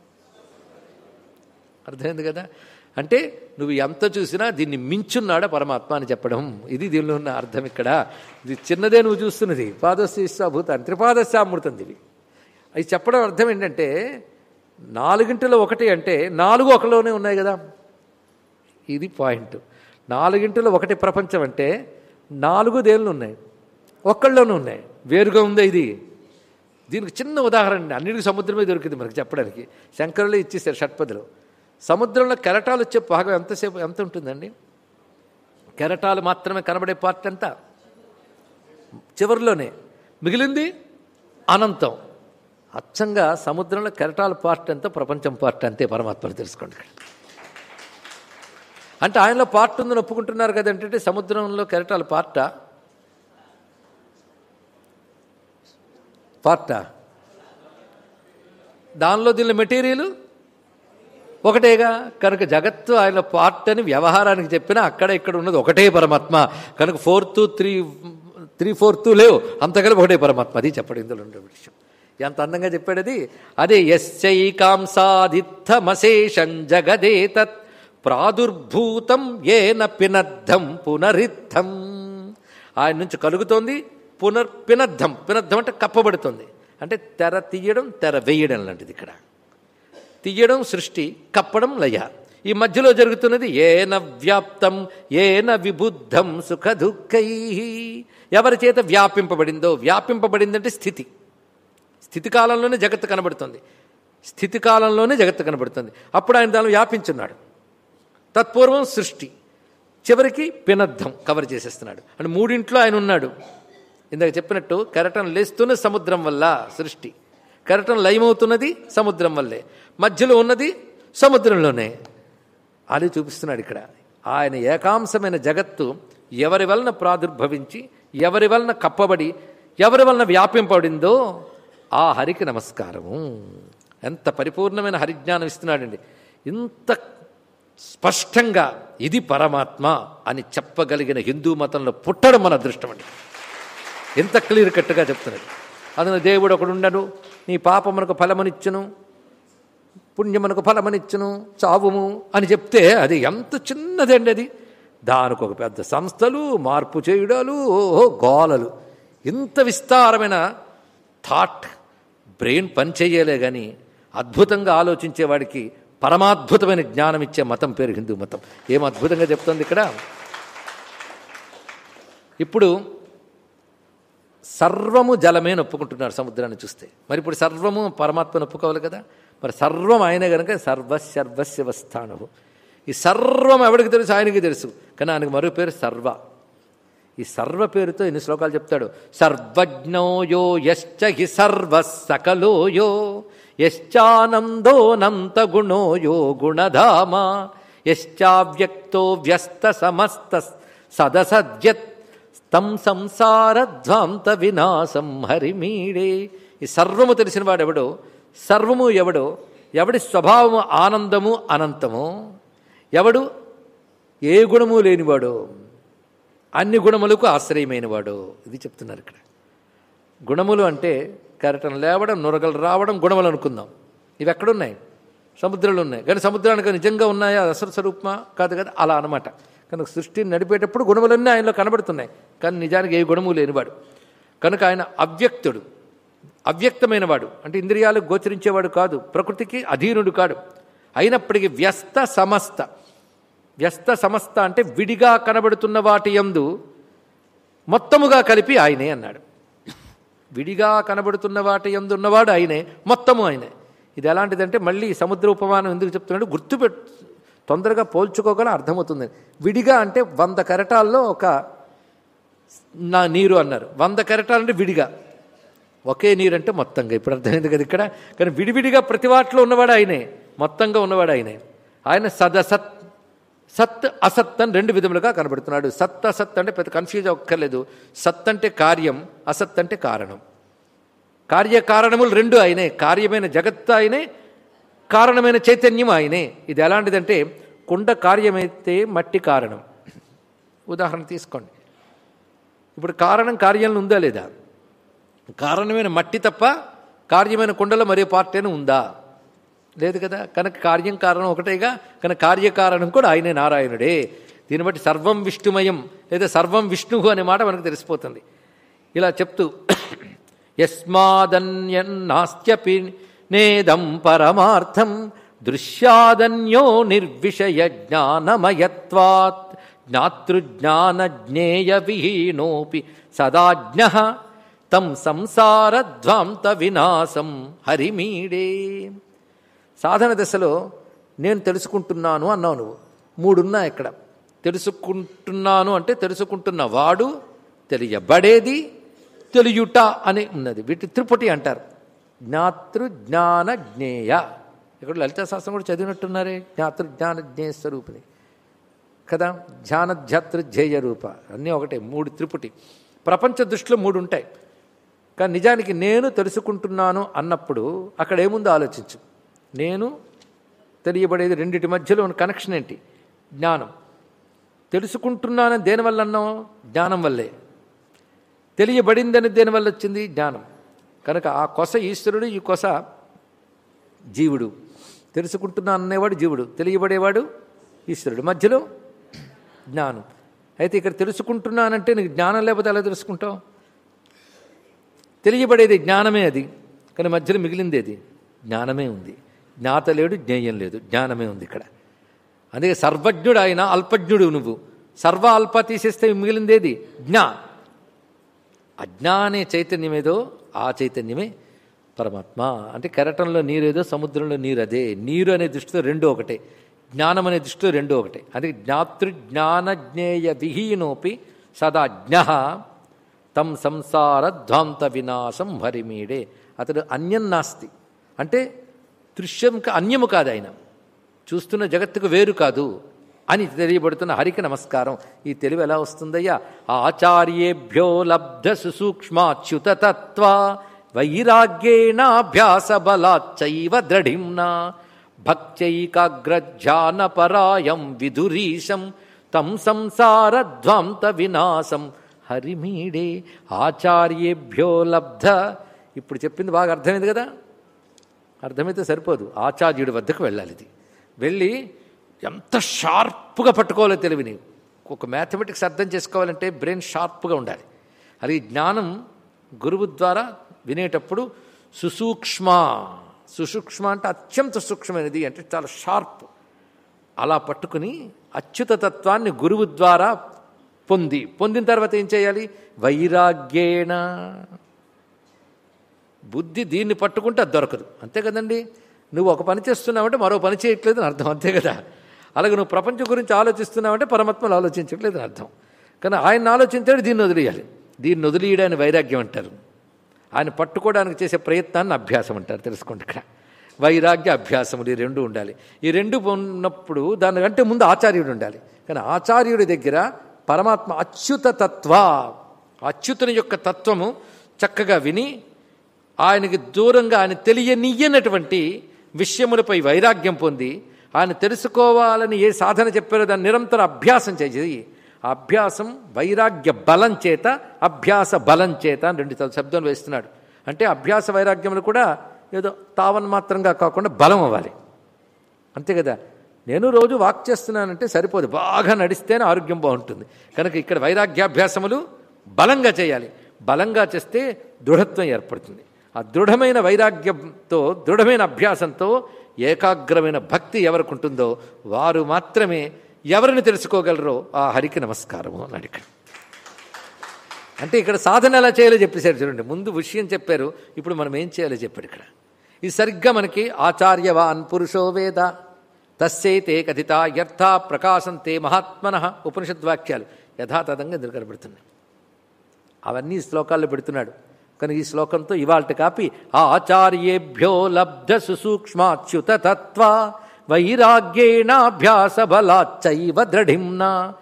అర్థమైంది కదా అంటే నువ్వు ఎంత చూసినా దీన్ని మించున్నాడా పరమాత్మ అని చెప్పడం ఇది దీనిలో ఉన్న అర్థం ఇక్కడ ఇది చిన్నదే నువ్వు చూస్తున్నది పాదస్య విశ్వాభూతాన్ని త్రిపాదస్యామృతం దివి అది చెప్పడం అర్థం ఏంటంటే నాలుగింటిలో ఒకటి అంటే నాలుగు ఒకలోనే ఉన్నాయి కదా ఇది పాయింట్ నాలుగింటిలో ఒకటి ప్రపంచం అంటే నాలుగు దేళ్ళు ఉన్నాయి ఒక్కళ్ళలోనూ ఉన్నాయి వేరుగా ఉందా ఇది దీనికి చిన్న ఉదాహరణ అండి అన్నిటికీ సముద్రమే దొరికింది మనకి చెప్పడానికి శంకరులే ఇచ్చేసారు షట్పదిలో సముద్రంలో కెరటాలు వచ్చే భాగం ఎంతసేపు ఎంత ఉంటుందండి కెరటాలు మాత్రమే కనబడే పార్ట్ ఎంత చివరిలోనే మిగిలింది అనంతం అచ్చంగా సముద్రంలో కెరటాల పార్ట్ ఎంత ప్రపంచం పార్ట్ అంతే పరమాత్మను తెలుసుకోండి ఇక్కడ అంటే ఆయనలో పార్ట్ ఉందని ఒప్పుకుంటున్నారు కదంటే సముద్రంలో కెరటాల పార్టా పార్టా దానిలో దీనిలో మెటీరియల్ ఒకటేగా కనుక జగత్తు ఆయన పార్ట్ అని వ్యవహారానికి చెప్పినా అక్కడ ఇక్కడ ఉన్నది ఒకటే పరమాత్మ కనుక ఫోర్త్ త్రీ త్రీ ఫోర్త్ లేవు అంత కలిపి ఒకటే పరమాత్మ అది చెప్పడం ఇందులో ఉండే విషయం ఎంత అందంగా చెప్పాడు అది అదే ఎస్సైకాంసాదిత్తమశేషం జగదేతత్ ప్రాదుర్భూతం ఏన పినద్ధం పునరిద్ధం ఆయన నుంచి కలుగుతోంది పునర్ పినద్ధం పినద్ధం అంటే కప్పబడుతుంది అంటే తెర తీయడం తెర వేయడం లాంటిది ఇక్కడ తీయడం సృష్టి కప్పడం లయ ఈ మధ్యలో జరుగుతున్నది ఏన వ్యాప్తం ఏన విబుద్ధం సుఖ దుఃఖై ఎవరి చేత వ్యాపింపబడిందో వ్యాపింపబడిందంటే స్థితి స్థితి కాలంలోనే జగత్తు కనబడుతుంది స్థితి కాలంలోనే జగత్తు కనబడుతుంది అప్పుడు ఆయన దానిలో వ్యాపించున్నాడు తత్పూర్వం సృష్టి చివరికి పినద్ధం కవర్ చేసేస్తున్నాడు అంటే మూడింట్లో ఆయన ఉన్నాడు ఇందాక చెప్పినట్టు కెరటం లేస్తున్న సముద్రం వల్ల సృష్టి కెరటం లయమవుతున్నది సముద్రం వల్లే మధ్యలో ఉన్నది సముద్రంలోనే అది చూపిస్తున్నాడు ఇక్కడ ఆయన ఏకాంశమైన జగత్తు ఎవరి వలన ప్రాదుర్భవించి ఎవరి వలన కప్పబడి ఎవరి వలన వ్యాపింపబడిందో ఆ హరికి నమస్కారము ఎంత పరిపూర్ణమైన హరిజ్ఞానం ఇస్తున్నాడండి ఇంత స్పష్టంగా ఇది పరమాత్మ అని చెప్పగలిగిన హిందూ మతంలో పుట్టడం మన అదృష్టం అండి ఎంత క్లియర్ కట్గా చెప్తున్నాడు అందులో దేవుడు ఒకడుండను నీ పాపమునకు ఫలమనిచ్చును పుణ్యమునకు ఫలమనిచ్చును చావుము అని చెప్తే అది ఎంత చిన్నదండి అది దానికి ఒక పెద్ద సంస్థలు మార్పు చేయడాలు ఓహో గోలలు ఇంత విస్తారమైన థాట్ బ్రెయిన్ పనిచేయలే కానీ అద్భుతంగా ఆలోచించేవాడికి పరమాద్భుతమైన జ్ఞానం ఇచ్చే మతం పేరు హిందూ మతం ఏం అద్భుతంగా చెప్తుంది ఇక్కడ ఇప్పుడు సర్వము జలమే అని ఒప్పుకుంటున్నారు సముద్రాన్ని చూస్తే మరి ఇప్పుడు సర్వము పరమాత్మను ఒప్పుకోవాలి కదా మరి సర్వం ఆయనే కనుక సర్వశర్వస్య వస్థానము ఈ సర్వం ఎవడికి తెలుసు ఆయనకి తెలుసు కానీ ఆయనకు మరో పేరు సర్వ ఈ సర్వ పేరుతో ఎన్ని శ్లోకాలు చెప్తాడు సర్వజ్ఞోయో యశ్చ హి సర్వ సకలోయో యశ్చానందోనంత గుణోయో గుణధామ యశ్చావ్యక్తో వ్యస్త సమస్త సదసద్యత్ తం సంసారధ్వాంత వినాశం హరిమీడే ఈ సర్వము తెలిసిన వాడెవడో సర్వము ఎవడో ఎవడి స్వభావము ఆనందము అనంతము ఎవడు ఏ గుణము లేనివాడో అన్ని గుణములకు ఆశ్రయమైనవాడు ఇది చెప్తున్నారు ఇక్కడ గుణములు అంటే కెరటం లేవడం నురగలు రావడం గుణములు అనుకుందాం ఇవి ఎక్కడున్నాయి సముద్రాలు ఉన్నాయి కానీ సముద్రానికి నిజంగా ఉన్నాయా అసలు స్వరూపమా కాదు కదా అలా అనమాట కనుక సృష్టిని నడిపేటప్పుడు గుణములన్నీ ఆయనలో కనబడుతున్నాయి కానీ నిజానికి ఏ గుణము లేనివాడు కనుక ఆయన అవ్యక్తుడు అవ్యక్తమైన వాడు అంటే ఇంద్రియాలకు గోచరించేవాడు కాదు ప్రకృతికి అధీనుడు కాడు అయినప్పటికీ వ్యస్త సమస్త వ్యస్త సమస్త అంటే విడిగా కనబడుతున్న వాటి యందు మొత్తముగా కలిపి ఆయనే అన్నాడు విడిగా కనబడుతున్న వాటి యందు ఉన్నవాడు ఆయనే మొత్తము ఆయనే ఇది ఎలాంటిదంటే మళ్ళీ సముద్ర ఉపమానం ఎందుకు చెప్తున్నాడు గుర్తుపెట్ తొందరగా పోల్చుకోగల అర్థమవుతుంది విడిగా అంటే వంద కెరటాల్లో ఒక నా నీరు అన్నారు వంద కెరటాలంటే విడిగా ఒకే నీరు అంటే మొత్తంగా ఇప్పుడు అర్థమైంది కదా ఇక్కడ కానీ విడివిడిగా ప్రతి వాటిలో ఉన్నవాడు ఆయనే మొత్తంగా ఉన్నవాడు ఆయనే ఆయన సదసత్ సత్ అసత్ అని రెండు విధములుగా కనబడుతున్నాడు సత్ అసత్ అంటే పెద్ద కన్ఫ్యూజ్ అవ్వక్కర్లేదు సత్ అంటే కార్యం అసత్ అంటే కారణం కార్యకారణములు రెండు ఆయనే కార్యమైన జగత్తు ఆయనే కారణమైన చైతన్యం ఆయనే ఇది ఎలాంటిదంటే కుండ కార్యమైతే మట్టి కారణం ఉదాహరణ తీసుకోండి ఇప్పుడు కారణం కార్యంలో ఉందా లేదా కారణమైన మట్టి తప్ప కార్యమైన కుండలో మరే పార్టీ అయినా ఉందా లేదు కదా కనుక కార్యం కారణం ఒకటేగా కనుక కార్యకారణం కూడా ఆయనే నారాయణుడే దీన్ని బట్టి సర్వం విష్ణుమయం లేదా సర్వం విష్ణు అనే మాట మనకు తెలిసిపోతుంది ఇలా చెప్తూ యస్మాదన్యన్నాస్త్యపి నేదం పరమార్థం దృశ్యాదన్యో నిర్విషయ జ్ఞానమయత్వాత్ జ్ఞాతృజ్ఞాన జ్ఞేయ విహీనోపి సదాజ్ఞ తం సంసారధ్వాంత వినాశం హరిమీడే సాధన దశలో నేను తెలుసుకుంటున్నాను అన్నావు నువ్వు మూడున్నా ఇక్కడ తెలుసుకుంటున్నాను అంటే తెలుసుకుంటున్న వాడు తెలియబడేది తెలియుట అని ఉన్నది వీటి త్రిపుటి అంటారు జ్ఞాతృ జ్ఞాన జ్ఞేయ ఇక్కడ లలిత శాస్త్రం కూడా చదివినట్టున్నారే జ్ఞాతృ జ్ఞాన జ్ఞేయ స్వరూపిణి కదా ధ్యానధ్యాతృ ధ్యేయ రూప అన్నీ ఒకటే మూడు త్రిపుటి ప్రపంచ దృష్టిలో మూడు ఉంటాయి కానీ నిజానికి నేను తెలుసుకుంటున్నాను అన్నప్పుడు అక్కడ ఏముందో ఆలోచించు నేను తెలియబడేది రెండిటి మధ్యలో ఉన్న కనెక్షన్ ఏంటి జ్ఞానం తెలుసుకుంటున్నానని దేనివల్ల అన్నాం జ్ఞానం వల్లే తెలియబడిందని దేనివల్ల వచ్చింది జ్ఞానం కనుక ఆ కొస ఈశ్వరుడు ఈ కొస జీవుడు తెలుసుకుంటున్నాను అనేవాడు జీవుడు తెలియబడేవాడు ఈశ్వరుడు మధ్యలో జ్ఞానం అయితే ఇక్కడ తెలుసుకుంటున్నానంటే నీకు జ్ఞానం లేకపోతే ఎలా తెలుసుకుంటావు తెలియబడేది జ్ఞానమే అది కానీ మధ్యలో మిగిలింది అది జ్ఞానమే ఉంది జ్ఞాత లేడు జ్ఞేయం లేదు జ్ఞానమే ఉంది ఇక్కడ అందుకే సర్వజ్ఞుడు ఆయన అల్పజ్ఞుడు నువ్వు సర్వ అల్ప తీసేస్తే మిగిలిందేది జ్ఞా అజ్ఞానే చైతన్యం ఏదో ఆ చైతన్యమే పరమాత్మ అంటే కెరటంలో నీరేదో సముద్రంలో నీరు అదే నీరు అనే దృష్టితో రెండు ఒకటే జ్ఞానం అనే దృష్టితో రెండు ఒకటే అందుకే జ్ఞాతృ జ్ఞాన జ్ఞేయ విహీనోపి సదా జ్ఞ తం సంసార ధ్వాంత వినాశం హరిమీడే అతడు అన్యం నాస్తి అంటే దృశ్యంకి అన్యము కాదు ఆయన చూస్తున్న జగత్తుకు వేరు కాదు అని తెలియబడుతున్న హరికి నమస్కారం ఈ తెలివి ఎలా వస్తుందయ్యా ఆచార్యేభ్యో లబ్ధ సుసూక్ష్మాచ్యుత తత్వ వైరాగ్యేనాభ్యాస బలాచ్చైవ దృఢింనా భక్త్యైకాగ్రధ్యానపరాయం విదురీశం తం సంసారధ్వాంత వినాశం హరిమీడే ఆచార్యేభ్యో లబ్ధ ఇప్పుడు చెప్పింది బాగా అర్థమైంది కదా అర్థమైతే సరిపోదు ఆచార్యుడి వద్దకు వెళ్ళాలి ఇది వెళ్ళి ఎంత షార్ప్గా పట్టుకోవాలో తెలివిని ఒక మ్యాథమెటిక్స్ అర్థం చేసుకోవాలంటే బ్రెయిన్ షార్ప్గా ఉండాలి అది జ్ఞానం గురువు ద్వారా వినేటప్పుడు సుసూక్ష్మ సుసూక్ష్మ అంటే అత్యంత సూక్ష్మమైనది అంటే చాలా షార్ప్ అలా పట్టుకుని అచ్యుత తత్వాన్ని గురువు ద్వారా పొంది పొందిన తర్వాత ఏం చేయాలి వైరాగ్యేణ బుద్ధి దీన్ని పట్టుకుంటే అది దొరకదు అంతే కదండి నువ్వు ఒక పని చేస్తున్నావంటే మరో పని చేయట్లేదు అని అర్థం అంతే కదా అలాగే నువ్వు ప్రపంచం గురించి ఆలోచిస్తున్నావంటే పరమాత్మను ఆలోచించట్లేదు అని అర్థం కానీ ఆయన ఆలోచించాడు దీన్ని వదిలేయాలి దీన్ని వదిలేయడాన్ని వైరాగ్యం అంటారు ఆయన పట్టుకోవడానికి చేసే ప్రయత్నాన్ని అభ్యాసం అంటారు తెలుసుకోండి ఇక్కడ వైరాగ్య అభ్యాసములు ఈ రెండు ఉండాలి ఈ రెండు ఉన్నప్పుడు దానికంటే ముందు ఆచార్యుడు ఉండాలి కానీ ఆచార్యుడి దగ్గర పరమాత్మ అచ్యుత తత్వ అచ్యుతుని యొక్క తత్వము చక్కగా విని ఆయనకి దూరంగా ఆయన తెలియనియ్యనటువంటి విషయములపై వైరాగ్యం పొంది ఆయన తెలుసుకోవాలని ఏ సాధన చెప్పారో దాన్ని నిరంతర అభ్యాసం చేసి ఆ అభ్యాసం వైరాగ్య బలం చేత అభ్యాస బలం చేత అని రెండు శబ్దం వేస్తున్నాడు అంటే అభ్యాస వైరాగ్యములు కూడా ఏదో తావన్ మాత్రంగా కాకుండా బలం అవ్వాలి అంతే కదా నేను రోజు వాక్ చేస్తున్నానంటే సరిపోదు బాగా నడిస్తేనే ఆరోగ్యం బాగుంటుంది కనుక ఇక్కడ వైరాగ్యాభ్యాసములు బలంగా చేయాలి బలంగా చేస్తే దృఢత్వం ఏర్పడుతుంది ఆ దృఢమైన వైరాగ్యంతో దృఢమైన అభ్యాసంతో ఏకాగ్రమైన భక్తి ఎవరికి ఉంటుందో వారు మాత్రమే ఎవరిని తెలుసుకోగలరో ఆ హరికి నమస్కారము అన్నాడు ఇక్కడ అంటే ఇక్కడ సాధన ఎలా చేయాలో చెప్పేశారు చూడండి ముందు విషయం చెప్పారు ఇప్పుడు మనం ఏం చేయాలో చెప్పాడు ఇక్కడ ఇది సరిగ్గా మనకి ఆచార్యవాన్ పురుషో వేద తస్యైతే కథిత యర్థ ప్రకాశంతే మహాత్మన ఉపనిషద్వాక్యాలు యథాతథంగా ఎదురు కనబడుతున్నాయి అవన్నీ శ్లోకాల్లో పెడుతున్నాడు కనుక ఈ శ్లోకంతో ఇవాళ కాపి ఆచార్యేభ్యో లబ్ధ సుసూక్ష్మాచ్యుత తత్వ వైరాగ్యేణాభ్యాస బలాచ్చైవ దృఢింన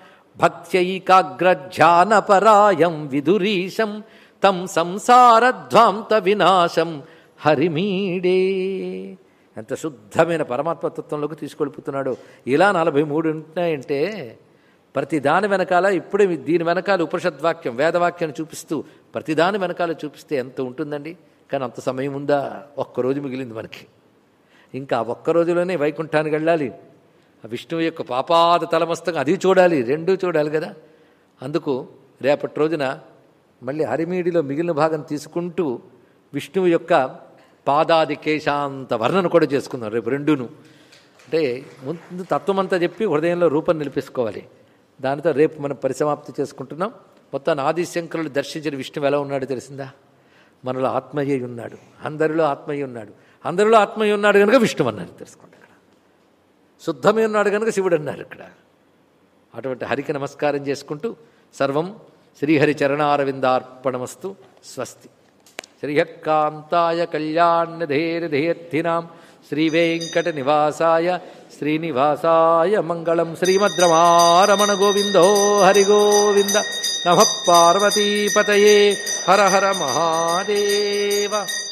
భక్త్యైకాగ్రధ్యానపరాయం విదురీశం తం సంసారధ్వాంత వినాశం హరిమీడే ఎంత శుద్ధమైన పరమాత్మతత్వంలోకి తీసుకెళ్ళిపోతున్నాడు ఇలా నలభై మూడు ఉంటున్నాయంటే ప్రతి దాని వెనకాల ఇప్పుడే దీని వెనకాల ఉపనిషద్వాక్యం వేదవాక్యాన్ని చూపిస్తూ ప్రతి దాని వెనకాల చూపిస్తే ఎంత ఉంటుందండి కానీ అంత సమయం ఉందా ఒక్కరోజు మిగిలింది మనకి ఇంకా ఆ ఒక్క రోజులోనే వైకుంఠానికి వెళ్ళాలి ఆ విష్ణువు యొక్క పాపాద తలమస్తకం అది చూడాలి రెండూ చూడాలి కదా అందుకు రేపటి రోజున మళ్ళీ హరిమీడిలో మిగిలిన భాగం తీసుకుంటూ విష్ణువు యొక్క పాదాది కేశాంత వర్ణన కూడా చేసుకుందాం రేపు రెండును అంటే ముందు తత్వమంతా చెప్పి హృదయంలో రూపం నిలిపేసుకోవాలి దానితో రేపు మనం పరిసమాప్తి చేసుకుంటున్నాం మొత్తాన్ని ఆదిశంకరులు దర్శించిన విష్ణువు ఎలా ఉన్నాడో తెలిసిందా మనలో ఆత్మయ్య ఉన్నాడు అందరిలో ఆత్మయ్య ఉన్నాడు అందరిలో ఆత్మయ్య ఉన్నాడు కనుక విష్ణువు అన్నారు తెలుసుకోండి ఇక్కడ శుద్ధమే ఉన్నాడు కనుక శివుడు అన్నారు ఇక్కడ అటువంటి హరికి నమస్కారం చేసుకుంటూ సర్వం శ్రీహరి చరణారవిందార్పణమస్తు స్వస్తి శ్రీయకాంతాయ కళ్యాణధేరధేర్థినాం శ్రీవేంకట నివాసాయ శ్రీనివాసాయ మంగళం శ్రీమద్రమారమణ గోవిందో హరి గోవింద నమ పార్వతీపతయే హర హర మహాదేవ